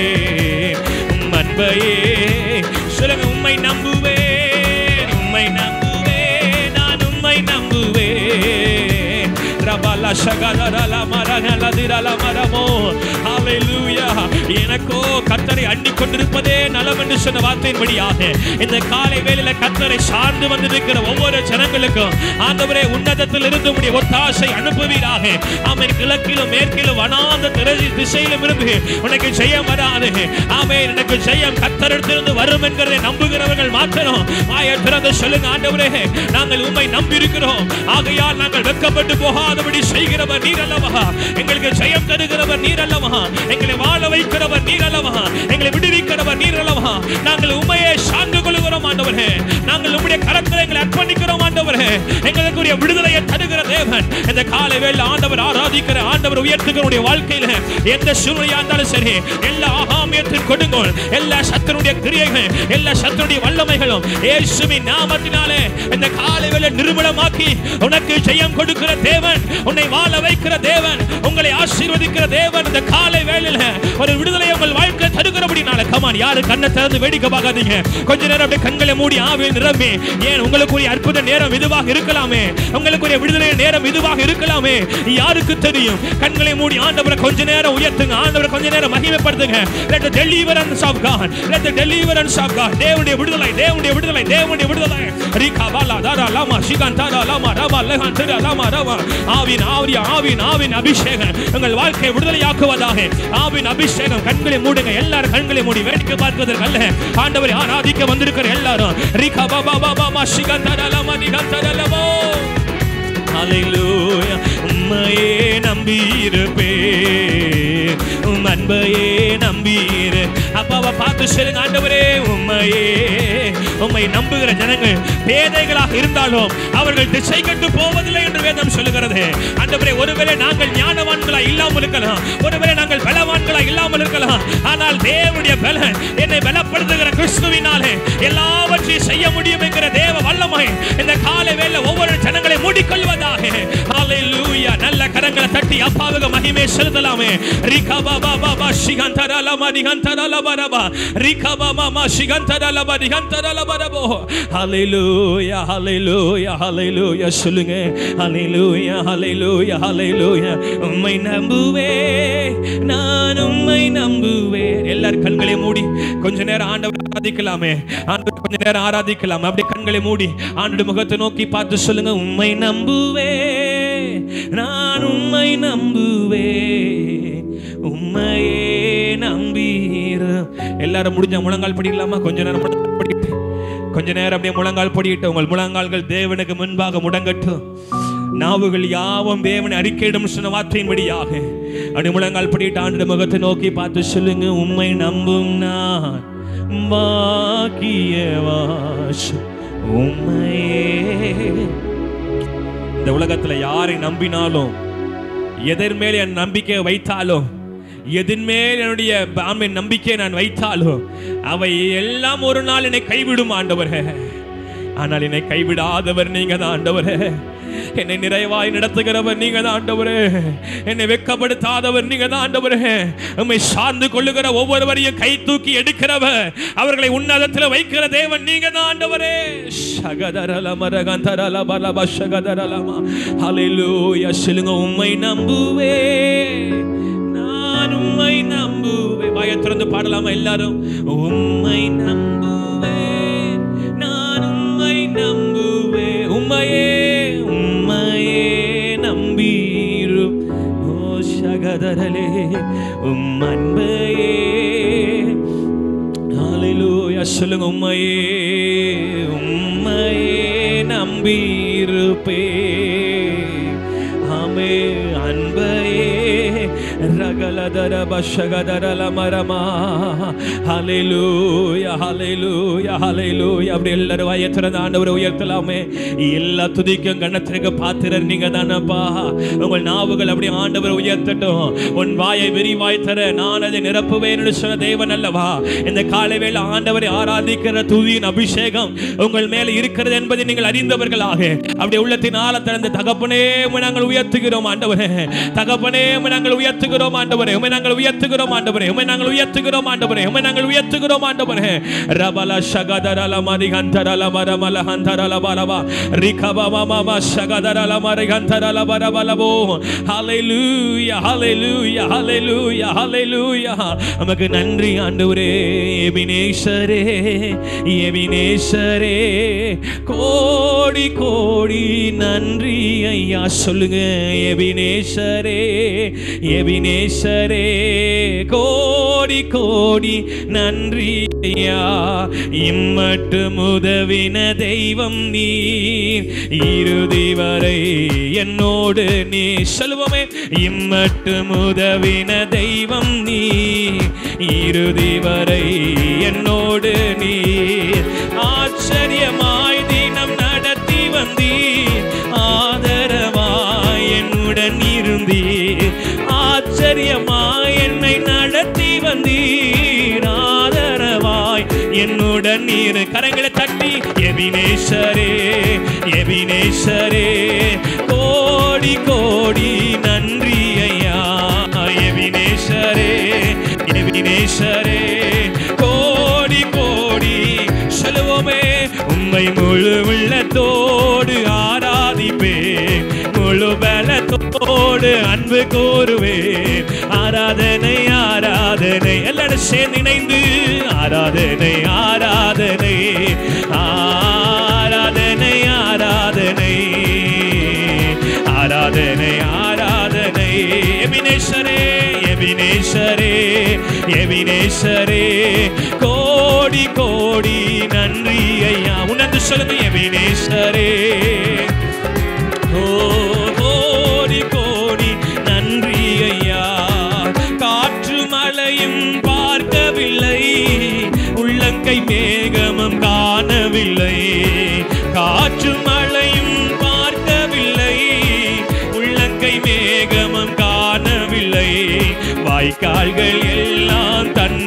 உம் அன்பையே சொல்லுங்க உம்மை நம்புவேன் உம்மை நம்புவேன் நான் உம்மை நம்புவேன் ரபாலா சகதரல மரநல திரல மரமோ ஹalleluya எனக்கோ கத்தரை அண்டி கொண்டிருப்பதே நலம் என்று சொன்ன வார்த்தையின்படியாக இந்த காலை வேளையில கத்தரை சார்ந்து வந்திருக்கிற ஒவ்வொரு ஜனங்களுக்கும் ஆண்டவரே உன்னதத்தில் இருந்து உடைய ஒத்தாசை அனுப்புவீராக ஆமென் கிழக்கிலும் மேற்கிலும் வனாந்த திரை திசையிலும் இருந்து உனக்கு ஜெயம் வராது ஆமென் எனக்கு ஜெயம் கத்தரிடத்திலிருந்து வரும் என்கிறதை நம்புகிறவர்கள் மாத்திரம் வாயை திறந்து சொல்லுங்க ஆண்டவரே நாங்கள் உம்மை நம்பி இருக்கிறோம் ஆகையால் நாங்கள் வெட்கப்பட்டு போகாதபடி செய்கிறவர் நீர் அல்லவா எங்களுக்கு ஜெயம் தருகிறவர் நீர் அல்லவா எங்களை வாழ வைக்கிறவர் நீர் அல்லவா எங்களை விடுவிக்கிறவர் நீர் அல்லவா நாங்கள் உண்மையை சார்ந்து கொள்கிறோம் ஆண்டவரே நாங்கள் உம்முடைய கரத்தில் எங்களை அர்ப்பணிக்கிறோம் ஆண்டவரே எங்களுக்குரிய விடுதலையை தருகிற தேவன் இந்த காலை வேளை ஆண்டவர் ஆராதிக்கிற ஆண்டவர் உயர்த்துகிறவருடைய வாழ்க்கையில எந்த சூழ்நிலையா இருந்தாலும் சரி எல்லா ஆகாமியத்தின் கொடுங்கோல் எல்லா சத்தனுடைய கிரியைகள் எல்லா சத்தனுடைய வல்லமைகளும் இயேசுவின் நாமத்தினாலே இந்த காலை வேளை நிர்மலமாக்கி உனக்கு ஜெயம் கொடுக்கிற தேவன் உன்னை வாழ வைக்கிற தேவன் உங்களை ஆசீர்வதிக்கிற தேவன் இந்த காலை வேளையில ஒரு விடுதலை உங்கள் வாழ்க்கை தருகிறபடினால கமான் யாரு கண்ணை திறந்து வேடிக்கை பார்க்காதீங்க கொஞ்ச நேரம் அப்படியே கண்களை மூடி ஆவியில் நிரம்பி ஏன் உங்களுக்குரிய அற்புத நேரம் இதுவாக இருக்கலாமே உங்களுக்குரிய விடுதலை நேரம் இதுவாக இருக்கலாமே யாருக்கு தெரியும் கண்களை மூடி ஆண்டவரை கொஞ்ச நேரம் உயர்த்துங்க ஆண்டவரை கொஞ்ச நேரம் மகிமைப்படுத்துங்க let the deliverance of God let the deliverance of God தேவனுடைய விடுதலை தேவனுடைய விடுதலை தேவனுடைய விடுதலை ரீகா பாலா தாரா லாமா சிகான் தாரா லாமா ராமா லகான் திரா லாமா ராமா ஆவின் ஆவிய ஆவின் ஆவின் அபிஷேகம் உங்கள் வாழ்க்கை விடுதலையாக்குவதாக ஆவின் அபிஷேகம் கண்களை மூடுங்க எல்லாரும் கண்களை மூடி வேடிக்கை பார்ப்பதற்கு அல்ல ஆண்டவரை ஆராதிக்க வந்திருக்கிற எல்லாரும் ரீகா பாபா பாபா மா சிகான் தாரா லாமா நிகான் தாரா லாமோ ஹalleluya உம்மையே நம்பியிருப்பே உம் அன்பையே நம்பீரு அப்பாவை பார்த்து சொல்லுங்க ஆண்டவரே உம்மையே உம்மை நம்புகிற ஜனங்கள் பேதைகளாக இருந்தாலும் அவர்கள் திசை கண்டு போவதில்லை என்று வேதம் சொல்லுகிறது ஆண்டவரே ஒருவேளை நாங்கள் ஞானவான்களா இல்லாமல் இருக்கலாம் ஒருவேளை நாங்கள் பலவான்களா இல்லாமல் இல்லாமல் இருக்கலாம் ஆனால் தேவனுடைய பலன் என்னை பலப்படுத்துகிற கிறிஸ்துவினாலே எல்லாவற்றையும் செய்ய முடியும் என்கிற தேவ வல்லமை இந்த காலை வேளை ஒவ்வொரு ஜனங்களை மூடிக்கொள்வதாக ஹalleluya நல்ல கரங்களை தட்டி அப்பாவுக்கு மகிமை செலுத்தலாமே ரிகா பாபா பாபா சிகந்தரல மதிகந்தரல பரபா ரிகா பாபா மா சிகந்தரல மதிகந்தரல பரபோ ஹalleluya ஹalleluya ஹalleluya சொல்லுங்க ஹalleluya ஹalleluya ஹalleluya உம்மை நம்புவே நான் உம்மை நம்புவே எல்லாரும் கண்களை மூடி கொஞ்ச நேரம் ஆண்டவர் ஆராதிக்கலாமே ஆண்டவர் கொஞ்ச நேரம் ஆராதிக்கலாம் அப்படியே கண்களை மூடி ஆண்டு முகத்தை நோக்கி பார்த்து சொல்லுங்க உம்மை நம்புவே நான் உம்மை நம்புவே உம்மையே நம்பீர் எல்லாரும் முடிஞ்ச முழங்கால் படிக்கலாமா கொஞ்ச நேரம் முழங்கால் படிட்டு கொஞ்ச நேரம் அப்படியே முழங்கால் படிட்டு உங்கள் முழங்கால்கள் தேவனுக்கு முன்பாக முடங்கட்டும் நாவுகள் யாவும் தேவனை அறிக்கையிடும் சொன்ன வார்த்தையின்படியாக அப்படி முழங்கால் படிட்டு ஆண்டு முகத்தை நோக்கி பார்த்து சொல்லுங்க உம்மை நம்பும் நான் பாக்கியவாஸ் உம்மையே இந்த உலகத்துல யாரை நம்பினாலும் எதன் மேல் என் நம்பிக்கை வைத்தாலும் எதன் மேல் என்னுடைய ஆமை நம்பிக்கையை நான் வைத்தாலும் அவை எல்லாம் ஒரு நாள் என்னை கைவிடும் ஆண்டவரே ஆனால் என்னை கைவிடாதவர் நீங்க தான் ஆண்டவரே என்னை நிறைவாய் நடத்துகிறவர் நீங்க தான் ஆண்டவரே என்னை வெட்கப்படுத்தாதவர் நீங்க தான் ஆண்டவரே உம்மை சார்ந்து கொள்ளுகிற ஒவ்வொருவரையும் கை தூக்கி எடுக்கிறவர் அவர்களை உன்னதத்தில் வைக்கிற தேவன் நீங்க தான் ஆண்டவரே சகதரல மரகந்தரல பலப சகதரலமா ஹalleluya சொல்லுங்க உம்மை நம்புவே நான் உம்மை நம்புவே வாயை திறந்து பாடலாமா எல்லாரும் உம்மை நம்புவே நான் உம்மை நம்புவே உம்மையே உம்மையே நம்பீரு ஓ சகதரலே உம் அன்பையே ஹalleluya சொல்லுங்க உம்மையே உம்மையே நம்பியிருப்பே ஆமே அன்பையே ரகலதர பஷகதரல மரமா ஹalleluya ஹalleluya ஹalleluya அப்படி எல்லாரும் வாயை திறந்து ஆண்டவரை உயர்த்தலாமே எல்லா துதிக்கும் கண்ணத்திற்கு பாத்திரர் நீங்க தானப்பா உங்கள் நாவுகள் அப்படி ஆண்டவர் உயர்த்தட்டும் உன் வாயை விரிவாய் தர நான் அதை நிரப்புவேன் என்று சொன்ன தேவன் அல்லவா இந்த காலை வேளை ஆண்டவரை ஆராதிக்கிற துதியின் அபிஷேகம் உங்கள் மேல இருக்கிறது என்பதை நீங்கள் அறிந்தவர்களாக அப்படி உள்ளத்தின் ஆழ திறந்து தகப்பனே உம்மை நாங்கள் உயர்த்துகிறோம் ஆண்டவரே தகப்பனே உம்மை நாங்கள் உயர்த்துகிறோம் ஆண்டவரே உம்மை நாங்கள் உயர்த்துகிறோம் ஆண்டவரே உம்மை நாங்கள் உயர்த்துகிறோம் ஆண்டவரே உம்மை நாங்கள் உயர்த்துகிறோம் ஆண்டவரே ரபல ஷகதரல மரிகந்தரல மரமல ஹந்தரல பரவா ரிகப மம ஷகதரல மரிகந்தரல பரபலபோ ஹalleluya ஹalleluya ஹalleluya ஹalleluya நமக்கு நன்றி ஆண்டவரே எபினேஷரே எபினேஷரே கோடி கோடி நன்றி ஐயா சொல்லுங்க எபினேஷரே எபினேஷரே கோடி கோடி நன்றி ஐயா இம்மட்டும் உதவின தெய்வம் நீர் இறுதி வரை என்னோடு நீ சொல்லுவோமே இம்மட்டும் உதவின தெய்வம் நீ இறுதி வரை என்னோடு நீ ஆச்சரியமாய் தினம் நடத்தி வந்தீர் ஆதரவாய் என்னுடன் இருந்தீர் ஆச்சரியமாய் என்னை நடத்தி வந்தீர் ஆதரவாய் என்னுடன் நீர் கரங்களை தட்டி எபினேஸ்வரே எபினேஸ்வரே கோடி கோடி நன்றி ஐயா எபினேஸ்வரே எபினேஸ்வரே கோடி கோடி சொல்லுவோமே உம்மை முழு உள்ளத்தோடு ஆராதிப்பே முழு பலத்தோடு அன்பு கோருவேன் ஆராதனை ஆராதனை எல்லாரும் சேர்ந்து இணைந்து ஆராதனை ஆராதனை ஆராதனை ஆராதனை ஆராதனை ஆராதனை எபினேஸ்வரே எபினேஸ்வரே எபினேஸ்வரே கோடி கோடி நன்றி ஐயா உணர்ந்து சொல்லுங்க எபினேஸ்வரே ஓ கோடி கோடி நன்றி ஐயா காற்று மழையும் பார்க்கவில்லை உள்ளங்கை மேகமும் காணவில்லை காற்று மழையும் பார்க்கவில்லை உள்ளங்கை மேகமும் காணவில்லை வாய்க்கால்கள் எல்லாம்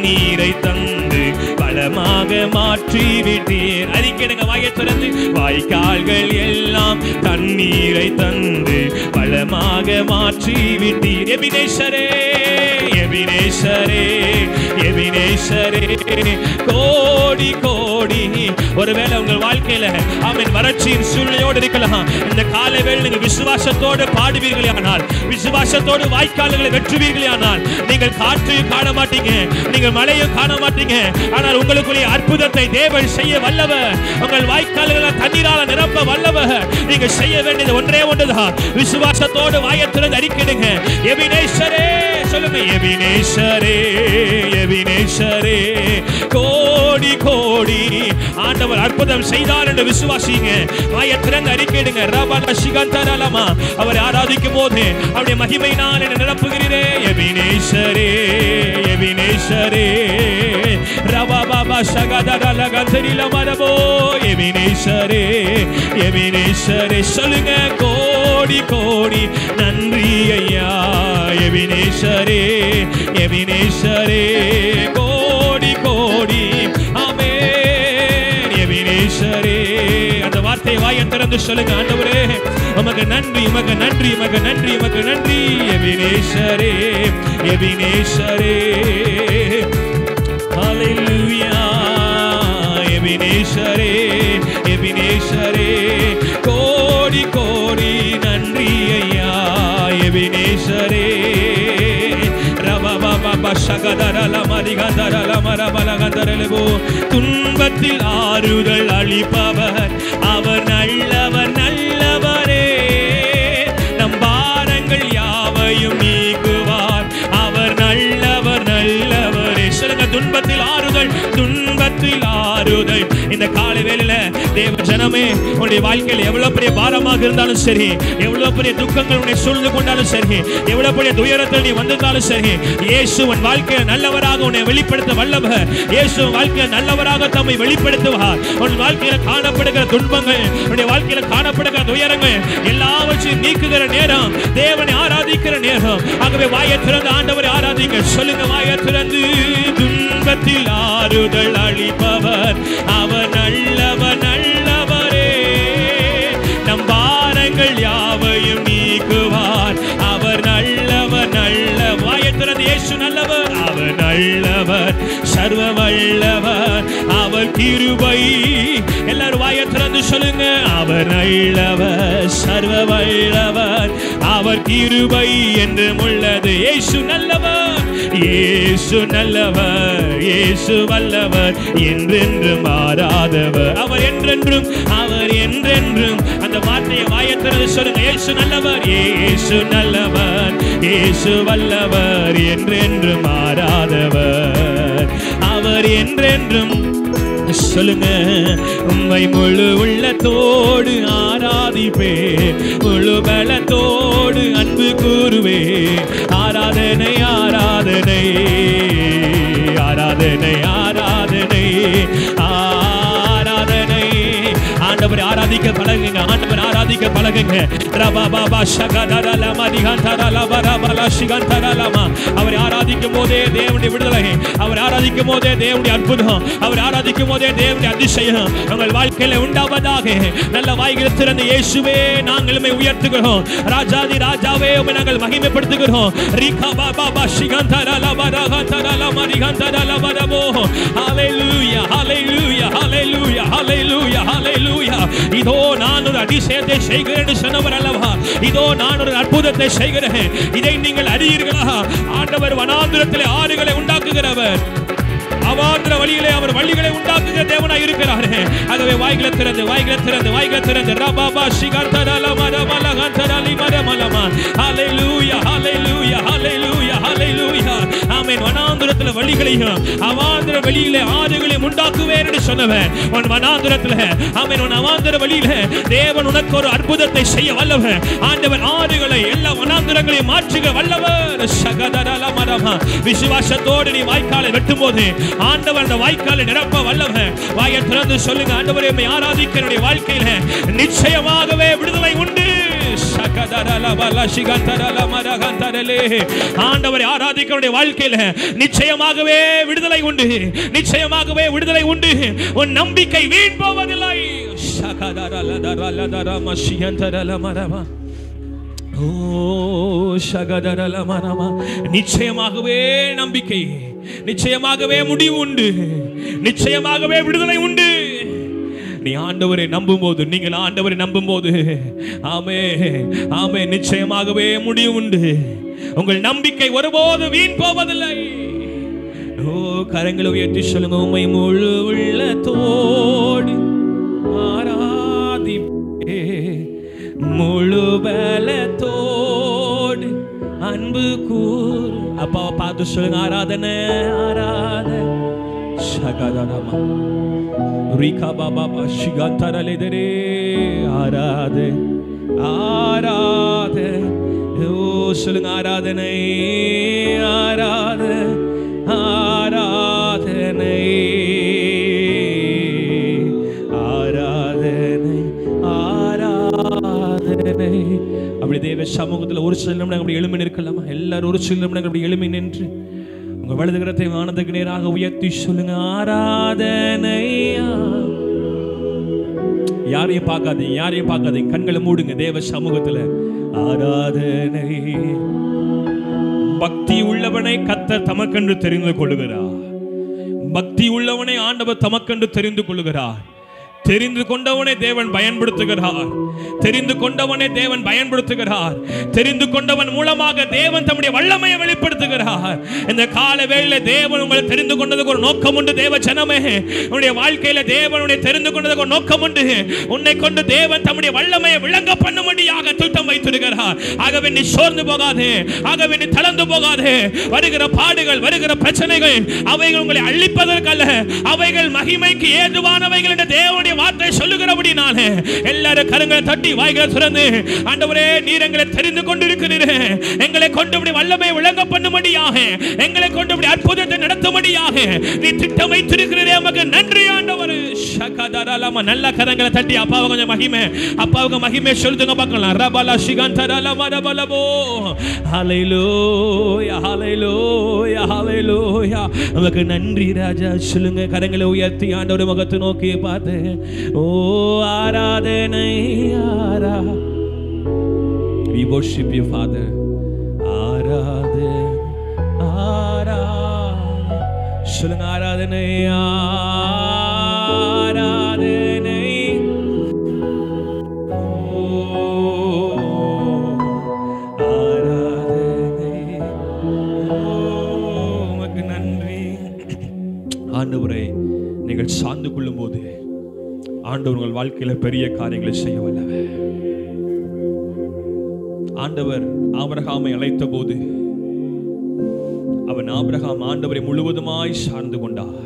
தண்ணீரை தந்து வளமாக மாற்றி விட்டீர் அறிக்கைடுங்க வாயை திறந்து வாய்க்கால்கள் எல்லாம் தண்ணீரை தந்து வளமாக மாற்றி விட்டீர் எபினேஸ்வரே எபினேஸ்வரே எபினேஸ்வரே கோடி கோடி ஒருவேளை உங்கள் வாழ்க்கையில ஆமென் வறட்சியின் சூழ்நிலையோடு இருக்கலாம் இந்த காலை வேளை நீங்கள் விசுவாசத்தோடு பாடுவீர்களே ஆனால் விசுவாசத்தோடு வாய்க்கால்களை வெற்றுவீர்களே ஆனால் நீங்கள் காற்றையும் காண மாட்டீங்க நீங்கள் மழையும் காண மாட்டீங்க ஆனால் உங்களுக்குரிய அற்புதத்தை தேவன் செய்ய வல்லவர் உங்கள் வாய்க்கால்களை தண்ணீரால நிரப்ப வல்லவர் நீங்க செய்ய வேண்டியது ஒன்றே ஒன்றுதான் விசுவாசத்தோடு வாயத்திலிருந்து அறிக்கிடுங்க எபினேஸ்வரே சொல்லுங்க எபினேஸ்வரே எபினேஸ்வரே கோடி கோடி ஆண்டவர் அற்புதம் செய்தார் என்று விசுவாசிங்க வாயத்திறந்து அறிக்கையிடுங்க ரபல சிகந்தரலமா அவரை ஆராதிக்கும் போது அவருடைய மகிமையினால் என்னை நிரப்புகிறீரே எபினேஸ்வரே எபினேஸ்வரே ரபா பாபா சகதரல கந்தரில மரபோ எபினேஸ்வரே எபினேஸ்வரே சொல்லுங்க கோடி கோடி நன்றி ஐயா எபினேஸ்வரே எபினேஸ்வரே கோடி கோடி ஆமென் எபினேஸ்வரே அந்த வார்த்தையை வாயன் திறந்து சொல்லுங்க ஆண்டவரே உமக்கு நன்றி உமக்கு நன்றி உமக்கு நன்றி உமக்கு நன்றி எபினேஸ்வரே எபினேஸ்வரே ஹalleluya எபினேஸ்வரே எபினேஸ்வரே கோடி கோடி நன்றி ஐயா எபினேஸ்வரே துன்பத்தில் ஆறுதல் அளிப்பவர் அவர் நல்லவர் நல்லவரே நம் பாரங்கள் யாவையும் நீக்குவார் அவர் நல்லவர் நல்லவரே சொல்லுங்க துன்பத்தில் ஆறுதல் துன்பத்தில் ஆறுதல் இந்த காலை வேளையில தேவ ஜனமே உன்னுடைய வாழ்க்கையில் எவ்வளவு பெரிய பாரமாக இருந்தாலும் சரி எவ்வளவு பெரிய துக்கங்கள் உன்னை சூழ்ந்து கொண்டாலும் சரி எவ்வளவு பெரிய துயரத்தில் நீ வந்திருந்தாலும் சரி இயேசு உன் வாழ்க்கையில் நல்லவராக உன்னை வெளிப்படுத்த வல்லவர் இயேசு உன் வாழ்க்கையில் நல்லவராக தம்மை வெளிப்படுத்துவார் உன் வாழ்க்கையில காணப்படுகிற துன்பங்கள் உன்னுடைய வாழ்க்கையில காணப்படுகிற துயரங்கள் எல்லாவற்றையும் நீக்குகிற நேரம் தேவனை ஆராதிக்கிற நேரம் ஆகவே வாயை திறந்து ஆண்டவரை ஆராதிங்க சொல்லுங்க வாயை திறந்து துன்பத்தில் ஆறுதல் அளிப்பவர் அவர் நல்லவர் நல்லவரே நம் பாரங்கள் யாவையும் நீக்குவார் அவர் நல்லவர் நல்ல வாயத்திறது இயேசு நல்லவர் அவர் நல்லவர் சர்வ வல்லவர் அவர் கிருபை எல்லாரும் வாயை திறந்து சொல்லுங்க அவர் நல்லவர் சர்வ வல்லவர் அவர் கிருபை என்றும் உள்ளது இயேசு நல்லவர் இயேசு நல்லவர் இயேசு வல்லவர் என்றென்றும் மாறாதவர் அவர் என்றென்றும் அவர் என்றென்றும் அந்த வார்த்தையை வாயத்திறது சொல்லுங்க இயேசு நல்லவர் இயேசு நல்லவர் இயேசு வல்லவர் என்றென்றும் மாறாதவர் அவர் என்றென்றும் சொல்லுங்க உம்மை முழு உள்ளத்தோடு ஆராதிப்பே முழு பலத்தோடு அன்பு கூறுவே ஆராதனை ஆராதனை ஆராதனை ஆராதனை ஆராதனை ஆண்டவர் ஆராதிக்க பழகுங்க ஆண்டவர் ஆராதிக்க பழகுங்க ரபா பாபா ஷகதரலமா திகந்தரலமா ரபலா ஷிகந்தரலமா அவர் ஆராதிக்கும் போதே தேவனுடைய விடுதலை அவர் ஆராதிக்கும் போதே தேவனுடைய அற்புதம் அவர் ஆராதிக்கும் போதே தேவனுடைய அதிசயம் உங்கள் வாழ்க்கையில உண்டாவதாக நல்ல வாய்களை திறந்து இயேசுவே நாங்கள் உம்மை உயர்த்துகிறோம் ராஜாதி ராஜாவே உம்மை நாங்கள் மகிமைப்படுத்துகிறோம் ரீகா பாபா பா ஷிகந்தரலமா ரகந்தரலமா திகந்தரலமா ரபோ ஹalleluya ஹalleluya ஹalleluya ஹalleluya ஹalleluya இதோ நான் ஒரு அதிசயத்தை செய்கிறேன் என்று சொன்னவர் அல்லவா இதோ நான் ஒரு அற்புதத்தை செய்கிறேன் இதை நீங்கள் அறியீர்களா ஆண்டவர் வனாந்திரத்திலே ஆறுகளை உண்டாக்குகிறவர் அவாந்திர வழியிலே அவர் வழிகளை உண்டாக்குகிற தேவனாய் இருக்கிறாரே ஆகவே வாய்களை திறந்து வாய்களை திறந்து வாய்களை திறந்து ரபாபா சிகந்தரலமா ரமல கந்தரலி மரமலமா ஹalleluya ஹalleluya ஹalleluya ஹalleluya ஆமென் வனாந்திரத்துல வழிகளையும் அவாந்திர வழியிலே ஆறுகளையும் உண்டாக்குவேன் என்று சொன்னவன் உன் வனாந்திரத்துல ஆமென் உன் அவாந்திர வழியில தேவன் உனக்கு ஒரு அற்புதத்தை செய்ய வல்லவன் ஆண்டவர் ஆறுகளை எல்லா வனாந்திரங்களையும் மாற்றுக வல்லவர் சகதரல மரமா விசுவாசத்தோடு நீ வாய்க்காலை வெட்டும் போது ஆண்டவர் அந்த வாய்க்காலை நிரப்ப வல்லவன் வாயை திறந்து சொல்லுங்க ஆண்டவரே உம்மை ஆராதிக்க என்னுடைய வாழ்க்கையில நிச்சயமாகவே விடுதலை உண்டு சக ஆண்டவரை ஆராதிக்கிறவருடைய வாழ்க்கையில நிச்சயமாகவே விடுதலை உண்டு நிச்சயமாகவே விடுதலை உண்டு உன் நம்பிக்கை வீண் போவதில்லை ஷகதரலதரலதரமஷியந்தரலமரமா. ஓ ஷகதரலமரமா. நிச்சயமாகவே நம்பிக்கை நிச்சயமாகவே முடிவு உண்டு நிச்சயமாகவே விடுதலை உண்டு நீ ஆண்டவரை நம்பும் போது நீங்கள் ஆண்டவரை நம்பும் போது ஆமே ஆமே நிச்சயமாகவே முடிவு உண்டு உங்கள் நம்பிக்கை ஒருபோது வீண் போவதில்லை ஓ கரங்களை உயர்த்தி சொல்லுங்க உண்மை முழு உள்ளத்தோடு ஆராதிப்பே முழு பலத்தோடு அன்பு கூறு அப்பாவை பார்த்து சொல்லுங்க ஆராதனை ஆராதனை சகதரமா ரிகா பாபா ಶಿಗಂತರಲಿದರೆ ஆராது ஆராது ஓ சொல்லுங்க ஆராதனை ஆராது ஆராதனை ஆராதனை ஆராதனை அப்படி தேவ சமூகத்தில் ஒரு சில நிமிடம் அப்படி எழுமி நிற்கலாமா எல்லாரும் ஒரு சில நிமிடம் அப்படி எழுமி நின்று உங்க வலதுகரத்தை வானத்துக்கு நேராக உயர்த்தி சொல்லுங்க ஆராதனையா யாரையும் பார்க்காதீங்க யாரையும் பார்க்காதீங்க கண்களை மூடுங்க தேவ சமூகத்துல ஆராதனை பக்தி உள்ளவனை கத்த தமக்கென்று தெரிந்து கொள்ளுகிறார் பக்தி உள்ளவனை ஆண்டவர் தமக்கென்று தெரிந்து கொள்ளுகிறார் தெரிந்து கொண்டவனை தேவன் பயன்படுத்துகிறார் தெரிந்து கொண்டவனை தேவன் பயன்படுத்துகிறார் தெரிந்து கொண்டவன் மூலமாக தேவன் தம்முடைய வல்லமையை வெளிப்படுத்துகிறார் இந்த கால வேளையில தேவன் உங்களை தெரிந்து கொண்டதுக்கு ஒரு நோக்கம் உண்டு தேவ ஜனமே உன்னுடைய வாழ்க்கையில தேவனுடைய தெரிந்து கொண்டதுக்கு ஒரு நோக்கம் உண்டு உன்னை கொண்டு தேவன் தம்முடைய வல்லமையை விளங்க பண்ணும்படியாக திட்டம் வைத்திருக்கிறார் ஆகவே நீ சோர்ந்து போகாதே ஆகவே நீ தளர்ந்து போகாதே வருகிற பாடுகள் வருகிற பிரச்சனைகள் அவைகள் உங்களை அழிப்பதற்கல்ல அவைகள் மகிமைக்கு ஏதுவானவைகள் என்று தேவனுடைய வார்த்தை சொல்லுகிறபடினாலே எல்லாரும் கருங்களை தட்டி வாய்களை திறந்து ஆண்டவரே நீர் எங்களை தெரிந்து கொண்டிருக்கிறீரே எங்களை கொண்டு இப்படி வல்லமை விளங்க பண்ணும்படியாக எங்களை கொண்டு இப்படி அற்புதத்தை நடத்தும்படியாக நீ திட்டம் வைத்திருக்கிறீரே உமக்கு நன்றி ஆண்டவரே ஷகதரலம நல்ல கரங்களை தட்டி அப்பாவை கொஞ்சம் மகிமை அப்பாவுக்கு மகிமை சொல்லுங்க பார்க்கலாம் ரபல சிகந்தரலம ரபலபோ ஹalleluya ஹalleluya ஹalleluya உமக்கு நன்றி ராஜா சொல்லுங்க கரங்களை உயர்த்தி ஆண்டவர் முகத்தை நோக்கி பார்த்து ஓ ஆராதனை ஆரா we worship you father ஆராதனை ஆராதனை சொல்லுங்க ஆராதனை ஆராதனை ஆராதனை உமக்கு நன்றி ஆண்டவரை நீங்கள் சார்ந்து கொள்ளும் போது ஆண்டவர் உங்கள் வாழ்க்கையில பெரிய காரியங்களை செய்ய வல்லவர் ஆண்டவர் ஆபிரகாமை அழைத்த போது அவன் ஆபிரகாம் ஆண்டவரை முழுவதுமாய் சார்ந்து கொண்டார்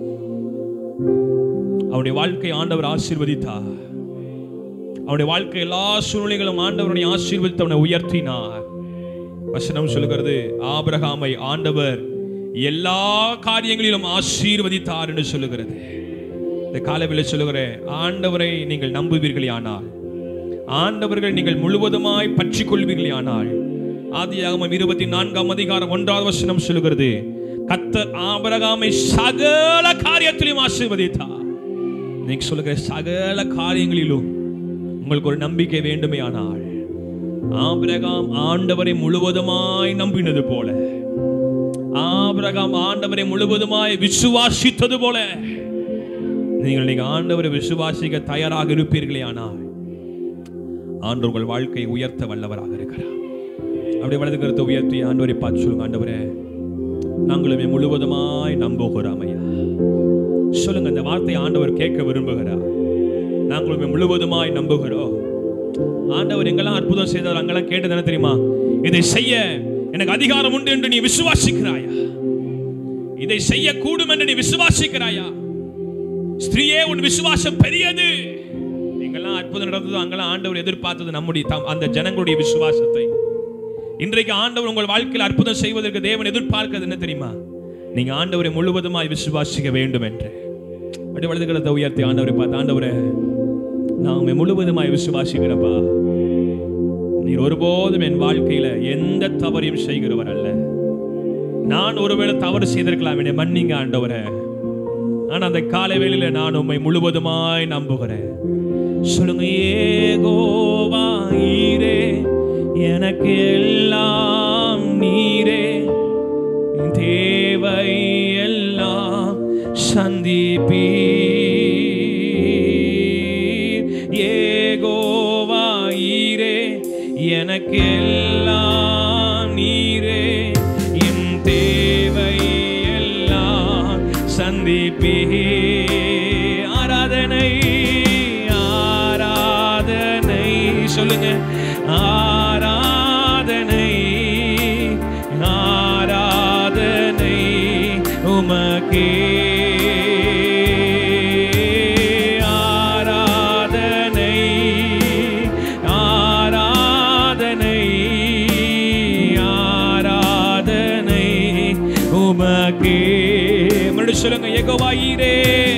அவனுடைய வாழ்க்கை ஆண்டவர் ஆசீர்வதித்தார் அவனுடைய வாழ்க்கை எல்லா சூழ்நிலைகளும் ஆண்டவருடைய ஆசீர்வதித்து அவனை உயர்த்தினார் வசனம் சொல்லுகிறது ஆபிரகாமை ஆண்டவர் எல்லா காரியங்களிலும் ஆசீர்வதித்தார் என்று சொல்லுகிறது இந்த காலவில் சொல்லுகிறேன் ஆண்டவரை நீங்கள் நம்புவீர்களே ஆனால் ஆண்டவர்கள் நீங்கள் முழுவதுமாய் பற்றி கொள்வீர்களே ஆனால் ஆதியாகமம் இருபத்தி நான்காம் அதிகாரம் ஒன்றாவது வசனம் சொல்லுகிறது கத்தர் ஆபரகாமை சகல காரியத்திலும் ஆசீர்வதித்தார் நீங்க சொல்லுகிற சகல காரியங்களிலும் உங்களுக்கு ஒரு நம்பிக்கை வேண்டுமே ஆனால் ஆபிரகாம் ஆண்டவரை முழுவதுமாய் நம்பினது போல ஆபிரகாம் ஆண்டவரை முழுவதுமாய் விசுவாசித்தது போல நீங்கள் நீங்க ஆண்டவரை விசுவாசிக்க தயாராக இருப்பீர்களே ஆனால் ஆண்டவர் உங்கள் வாழ்க்கையை உயர்த்த வல்லவராக இருக்கிறார் அப்படி வலது கருத்தை உயர்த்தி ஆண்டவரை பார்த்து சொல்லுங்க ஆண்டவரே நாங்களுமே முழுவதுமாய் நம்புகிறோம் ஐயா சொல்லுங்க இந்த வார்த்தை ஆண்டவர் கேட்க விரும்புகிறார் நாங்களுமே முழுவதுமாய் நம்புகிறோம் ஆண்டவர் எங்கெல்லாம் அற்புதம் செய்தார் அங்கெல்லாம் கேட்டது என்ன தெரியுமா இதை செய்ய எனக்கு அதிகாரம் உண்டு என்று நீ விசுவாசிக்கிறாயா இதை செய்யக்கூடும் என்று நீ விசுவாசிக்கிறாயா ஸ்திரீயே உன் விசுவாசம் பெரியது எங்கெல்லாம் அற்புதம் நடந்ததோ அங்கெல்லாம் ஆண்டவர் எதிர்பார்த்தது நம்முடைய தாம் அந்த ஜனங்களுடைய விசுவாசத்தை இன்றைக்கு ஆண்டவர் உங்கள் வாழ்க்கையில் அற்புதம் செய்வதற்கு தேவன் எதிர்பார்க்கிறது என்ன தெரியுமா நீங்க ஆண்டவரை முழுவதுமாய் விசுவாசிக்க வேண்டும் என்று அப்படி வலதுகளத்தை உயர்த்தி ஆண்டவரை பார்த்து ஆண்டவரை நாம முழுவதுமாய் விசுவாசிக்கிறப்பா நீர் ஒருபோதும் என் வாழ்க்கையில எந்த தவறையும் செய்கிறவர் அல்ல நான் ஒருவேளை தவறு செய்திருக்கலாம் என்னை மன்னிங்க ஆண்டவரே ஆனா அந்த காலை வேளையில நான் உம்மை முழுவதுமாய் நம்புகிறேன் சொல்லுங்க ஏகோவாயிரே எனக்கு எல்லாம் நீரே என் தேவை எல்லாம் சந்திப்பீர் ஏகோவாயிரே எனக்கு எல்லாம் நீரே என் தேவை எல்லாம் சந்திப்பீர் ஆராதனை ஆராதனை சொல்லுங்க ஆராதனை ஆராதனை உமக்கே ஆராதனை ஆராதனை ஆராதனை உமக்கே மறுபடியும் சொல்லுங்க ஏகோவாயிரே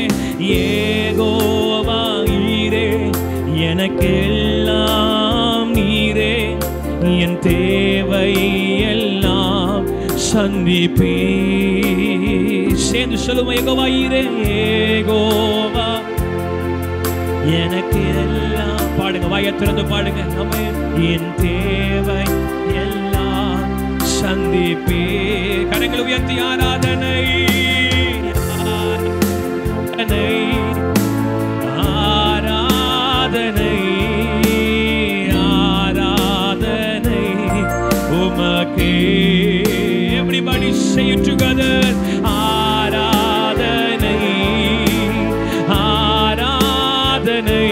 ஏகோவாயிரே எனக்கு எல்லாம் நீரே என் தேவை எல்லாம் சந்திப்பே சேர்ந்து சொல்லுவோம் ஏகோவாயிரே ஏகோவா எனக்கு எல்லாம் பாடுங்க வாயை திறந்து பாடுங்க நம்ம என் தேவை எல்லாம் சந்திப்பே கரங்கள் உயர்த்தி ஆராதனை ஆராதனை ஆராதனை ஆராதனை உமக்கே everybody say it together ஆராதனை ஆராதனை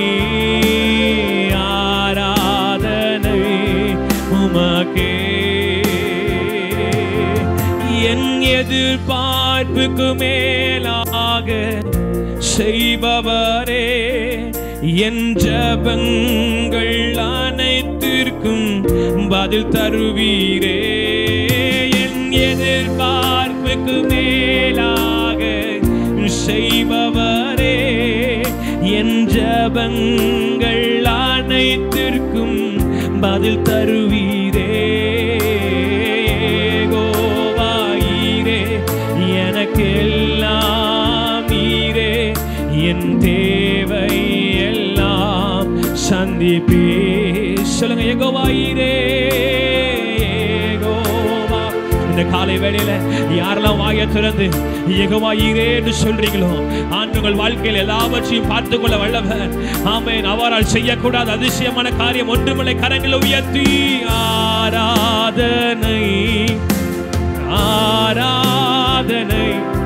ஆராதனை உமக்கே என் எதிர்பார்ப்புக்கு மேலாக செய்பவரே என் ஜபங்கள் அனைத்திற்கும் பதில் தருவீரே என் எதிர்பார்ப்புக்கு மேலாக செய்பவரே என் ஜபங்கள் அனைத்திற்கும் பதில் தருவீரே ஏகோவாயிரே எனக்கு எல்லாம் நீரே என் தேவை எல்லாம் சந்திப்பே சொல்லுங்க ஏகோவாயிரே ஏகோவா இந்த காலை வேளையில யாரெல்லாம் வாயை திறந்து ஏகோவாயிரே என்று சொல்றீங்களோ ஆண்டுகள் வாழ்க்கையில் எல்லாவற்றையும் பார்த்து கொள்ள வல்லவர் ஆமென் அவரால் செய்யக்கூடாத அதிசயமான காரியம் ஒன்றுமில்லை கரங்களை உயர்த்தி ஆராதனை ஆராதனை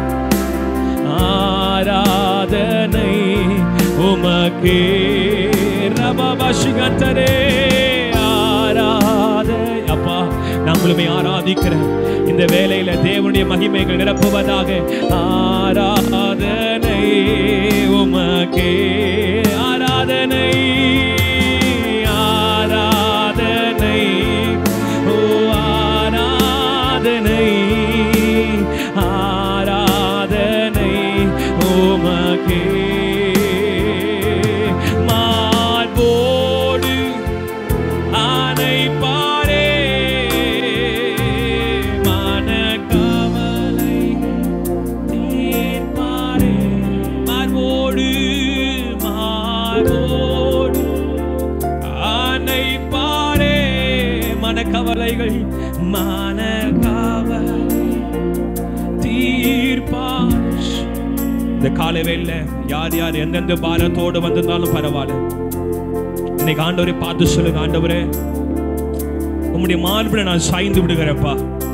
ஆராதனை உமக்கே ரபபஷிகந்தரே ஆராதை அப்பா நாங்களுமே ஆராதிக்கிறேன் இந்த வேளையில தேவனுடைய மகிமைகள் நிரப்புவதாக ஆராதனை உமக்கே ஆராதனை ஆராதனை ஓ ஆராதனை ஆராதனை உமக்கே மார்போடு ஆனை பாரே மனக்கவலை தீர்ப்பாரே மார்போடு மார்போடு ஆனை பாரே மனக்கவலைகள் மனக்கவலை தீர்ப்பார் இந்த காலை வேளையில யார் யார் எந்தெந்த பாரத்தோடு வந்திருந்தாலும் பரவாயில்ல இன்னைக்கு ஆண்டவரை பார்த்து சொல்லுங்க ஆண்டவரே உம்முடைய மார்பில நான் சாய்ந்து விடுகிறேன்ப்பா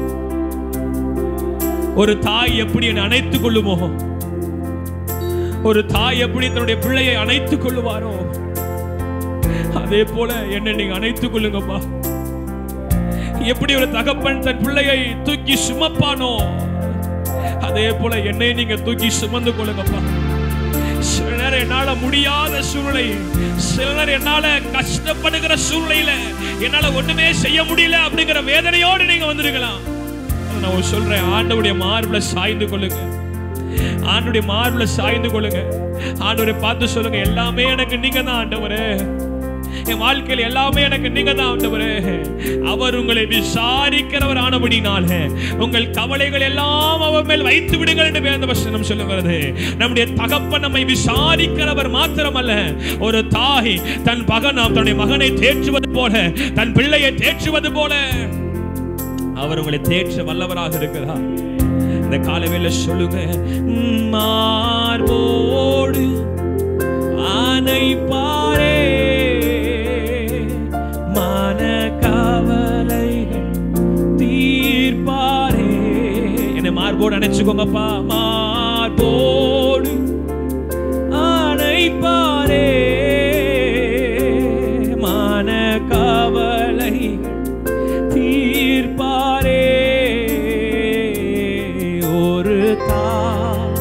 ஒரு தாய் எப்படி என்னை அணைத்துக் கொள்ளுமோ ஒரு தாய் எப்படி தன்னுடைய பிள்ளையை அணைத்துக் கொள்ளுவாரோ அதே போல என்னை நீங்க அணைத்துக் கொள்ளுங்கப்பா எப்படி ஒரு தகப்பன் தன் பிள்ளையை தூக்கி சுமப்பானோ அதே போல என்னை நீங்க தூக்கி சுமந்து கொள்ளுங்கப்பா சில நேரம் என்னால முடியாத சூழ்நிலை சில நேரம் என்னால கஷ்டப்படுகிற சூழ்நிலையில என்னால ஒண்ணுமே செய்ய முடியல அப்படிங்கிற வேதனையோடு நீங்க வந்திருக்கலாம் ஆனா நான் சொல்றேன் ஆண்டவுடைய மார்பில சாய்ந்து கொள்ளுங்க ஆண்டுடைய மார்பில சாய்ந்து கொள்ளுங்க ஆண்டவரை பார்த்து சொல்லுங்க எல்லாமே எனக்கு நீங்க தான் ஆண்டவரே என் வாழ்க்கையில் எல்லாமே எனக்கு நீங்க தான் ஆண்டவரே அவர் உங்களை விசாரிக்கிறவர் ஆனபடினால உங்கள் கவலைகள் எல்லாம் அவர் மேல் வைத்து விடுங்கள் என்று வேத வசனம் சொல்லுகிறது நம்முடைய தகப்பன் நம்மை விசாரிக்கிறவர் மாத்திரமல்ல ஒரு தாய் தன் மகனாம் தன்னுடைய மகனை தேற்றுவது போல தன் பிள்ளையை தேற்றுவது போல அவர் உங்களை தேற்ற வல்லவராக இருக்கிறார் இந்த காலவேளை சொல்லுங்க மார்போடு அணைப்பாரே மன கவலைகள் தீர்ப்பாரே என்னை மார்போடு அணைச்சுக்கோங்கப்பா மார்போடு அணைப்பாரே மன கவலை தீர்ப்பாரே ஒரு தாய்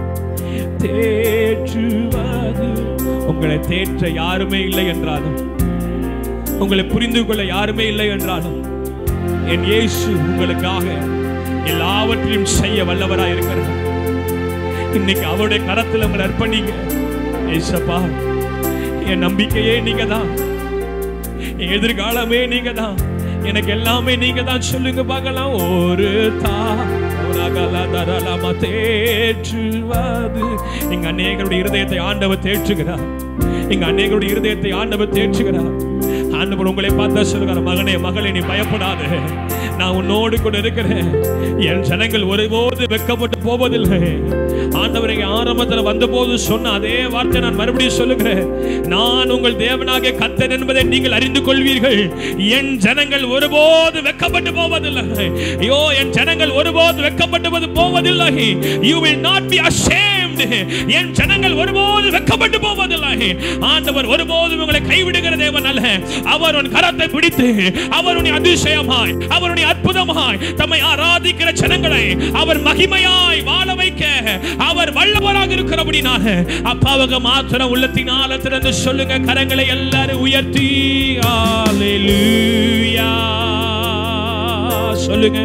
தேற்றுவது உங்களை தேற்ற யாருமே இல்லை என்றாலும் உங்களை புரிந்து கொள்ள யாருமே இல்லை என்றாலும் என் இயேசு உங்களுக்காக எல்லாவற்றையும் செய்ய வல்லவராய் இருக்கிறார் இன்னைக்கு அவருடைய கரத்தில் உங்களை அர்ப்பணிங்க ஏசப்பா என் நம்பிக்கையே நீங்க தான் என் எதிர்காலமே நீங்க தான் எனக்கு எல்லாமே நீங்க தான் சொல்லுங்க பார்க்கலாம் ஒரு தா உலகலதரலம தேற்றுவது இங்க அநேகருடைய இருதயத்தை ஆண்டவர் தேற்றுகிறார் இங்க அநேகருடைய இருதயத்தை ஆண்டவர் தேற்றுகிறார் ஆண்டவர் உங்களை பார்த்தா சொல்லுகிறார் மகனே மகளே நீ பயப்படாத நான் உன்னோடு கூட இருக்கிறேன் என் ஜனங்கள் ஒருபோது வெட்கப்பட்டு போவதில்லை ஆண்டவர் இங்க ஆரம்பத்துல வந்தபோது சொன்ன அதே வார்த்தை நான் மறுபடியும் சொல்லுகிறேன் நான் உங்கள் தேவனாகிய கத்தன் என்பதை நீங்கள் அறிந்து கொள்வீர்கள் என் ஜனங்கள் ஒருபோது வெட்கப்பட்டு போவதில்லை ஐயோ என் ஜனங்கள் ஒருபோது வெட்கப்பட்டு போவதில்லை you will not be ashamed என் ஜனங்கள் ஒருபோது வெட்கப்பட்டு போவதில்லை ஆண்டவர் ஒருபோதும் உங்களை கைவிடுகிற தேவன் அல்ல அவர் உன் கரத்தை பிடித்து அவருடைய அதிசயமாய் அவருடைய அற்புதமாய் தம்மை ஆராதிக்கிற ஜனங்களை அவர் மகிமையாய் வாழ வைக்க அவர் வல்லவராக இருக்கிறபடினால அப்பாவுக்கு மாத்திரம் உள்ளத்தினால திறந்து சொல்லுங்க கரங்களை எல்லாரும் உயர்த்தி ஹalleluya சொல்லுங்க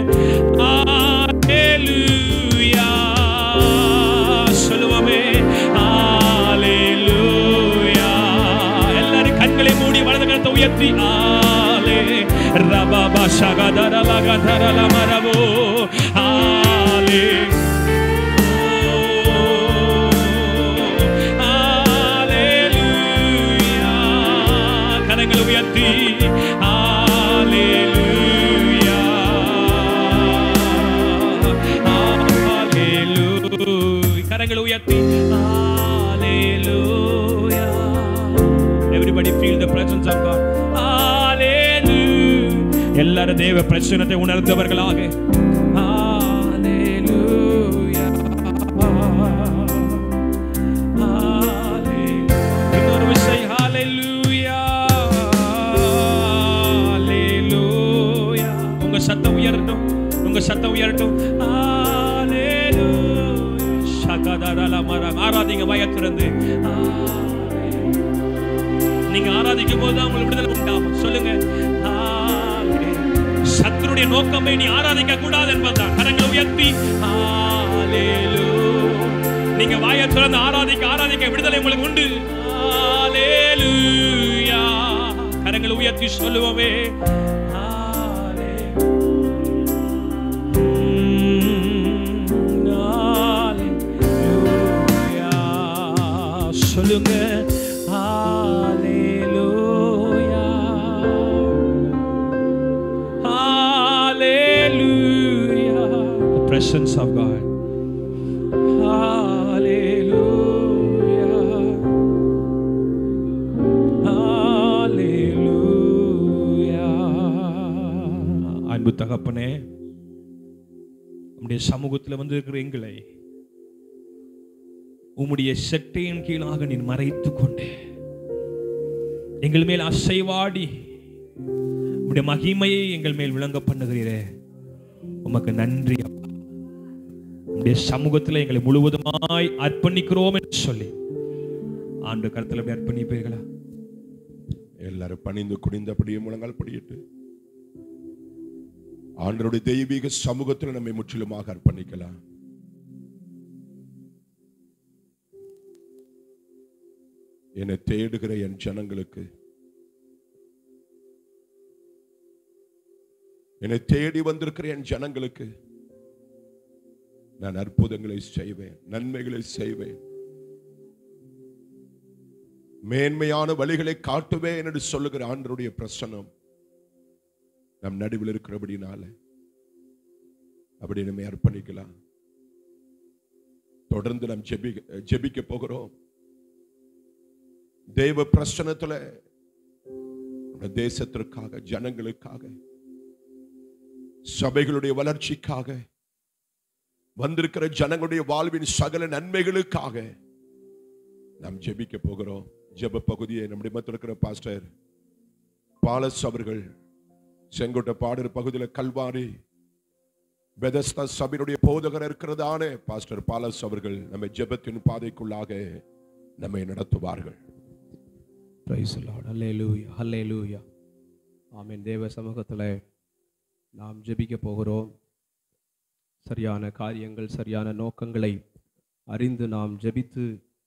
ஹalleluya சொல்லுவோமே ஹalleluya எல்லாரும் கண்களை மூடி வலது கரத்தை உயர்த்தி ஆலே ரபாபா ஷகதர லகதர லமரபோ ஆலே ஹalleluya கரங்களை உயர்த்தி ஹalleluya ஹalleluya கரங்களை உயர்த்தி ஹalleluya everybody feel the presence of god hallelujah எல்லாரும் தேவ பிரச்சனத்தை உணர்ந்தவர்களாக Hallelujah. Hallelujah. இன்னொரு விசை Hallelujah. Hallelujah. உங்க சத்தம் உயரட்டும் உங்க சத்தம் உயரட்டும் Hallelujah. ஷகதரல மரம். ஆராதிங்க வயத்திறந்து நீங்க ஆராதிக்கும் போது தான் உங்களுக்கு விடுதலை உண்டாகும் சொல்லுங்க Hallelujah. சத்துருடைய நோக்கமே நீ ஆராதிக்க கூடாது என்பதுதான் கரங்களை உயர்த்தி Hallelujah. நீங்க வாயை திறந்து ஆராதிக்க ஆராதிக்க விடுதலை உங்களுக்கு உண்டு Hallelujah. கரங்களை உயர்த்தி சொல்லுவோமே Hallelujah. Mm, Hallelujah. சொல்லுங்க Hallelujah. Hallelujah. The presence of God. Hallelujah. Hallelujah. அன்பு தகப்பனே உம்முடைய சமூகத்தில் வந்து இருக்கிற எங்களை உம்முடைய செட்டையின் கீழாக நீ மறைத்துக் கொண்டு எங்கள் மேல் அசைவாடி உம்முடைய மகிமையை எங்கள் மேல் விளங்க பண்ணுகிறீரே உமக்கு நன்றி அப்பா உம்முடைய சமூகத்தில் எங்களை முழுவதுமாய் அர்ப்பணிக்கிறோம் என்று சொல்லி ஆண்டு கருத்தில் அப்படி அர்ப்பணிப்பீர்களா எல்லாரும் பணிந்து குனிந்தபடியே முழங்கால் படியிட்டு ஆண்டருடைய தெய்வீக சமூகத்தில் நம்மை முற்றிலுமாக அர்ப்பணிக்கலாம் என்னை தேடுகிற என் ஜனங்களுக்கு என்னை தேடி வந்திருக்கிற என் ஜனங்களுக்கு நான் அற்புதங்களை செய்வேன் நன்மைகளை செய்வேன் மேன்மையான வழிகளை காட்டுவேன் என்று சொல்லுகிற ஆண்டருடைய பிரசனம் நம் நடுவில் இருக்கிறபடினால அப்படி நம்ம அர்ப்பணிக்கலாம் தொடர்ந்து நாம் ஜெபி ஜெபிக்க போகிறோம் தெய்வ பிரசனத்துல நம்ம தேசத்திற்காக ஜனங்களுக்காக சபைகளுடைய வளர்ச்சிக்காக வந்திருக்கிற ஜனங்களுடைய வாழ்வின் சகல நன்மைகளுக்காக நாம் ஜெபிக்க போகிறோம் ஜெப பகுதியை நம்முடைய மத்தியில் இருக்கிற பாஸ்டர் பாலஸ் அவர்கள் செங்கோட்டை பாடர் பகுதியில் கல்வாரி பெதஸ்தா சபையினுடைய போதகர் இருக்கிறதான பாஸ்டர் பாலஸ் அவர்கள் நம்மை ஜெபத்தின் பாதைக்குள்ளாக நம்மை நடத்துவார்கள் பிரைஸ் லார்ட் ஹல்லேலூயா ஹல்லேலூயா ஆமென் தேவ சமூகத்தில் நாம் ஜெபிக்க போகிறோம் சரியான காரியங்கள் சரியான நோக்கங்களை அறிந்து நாம் ஜெபித்து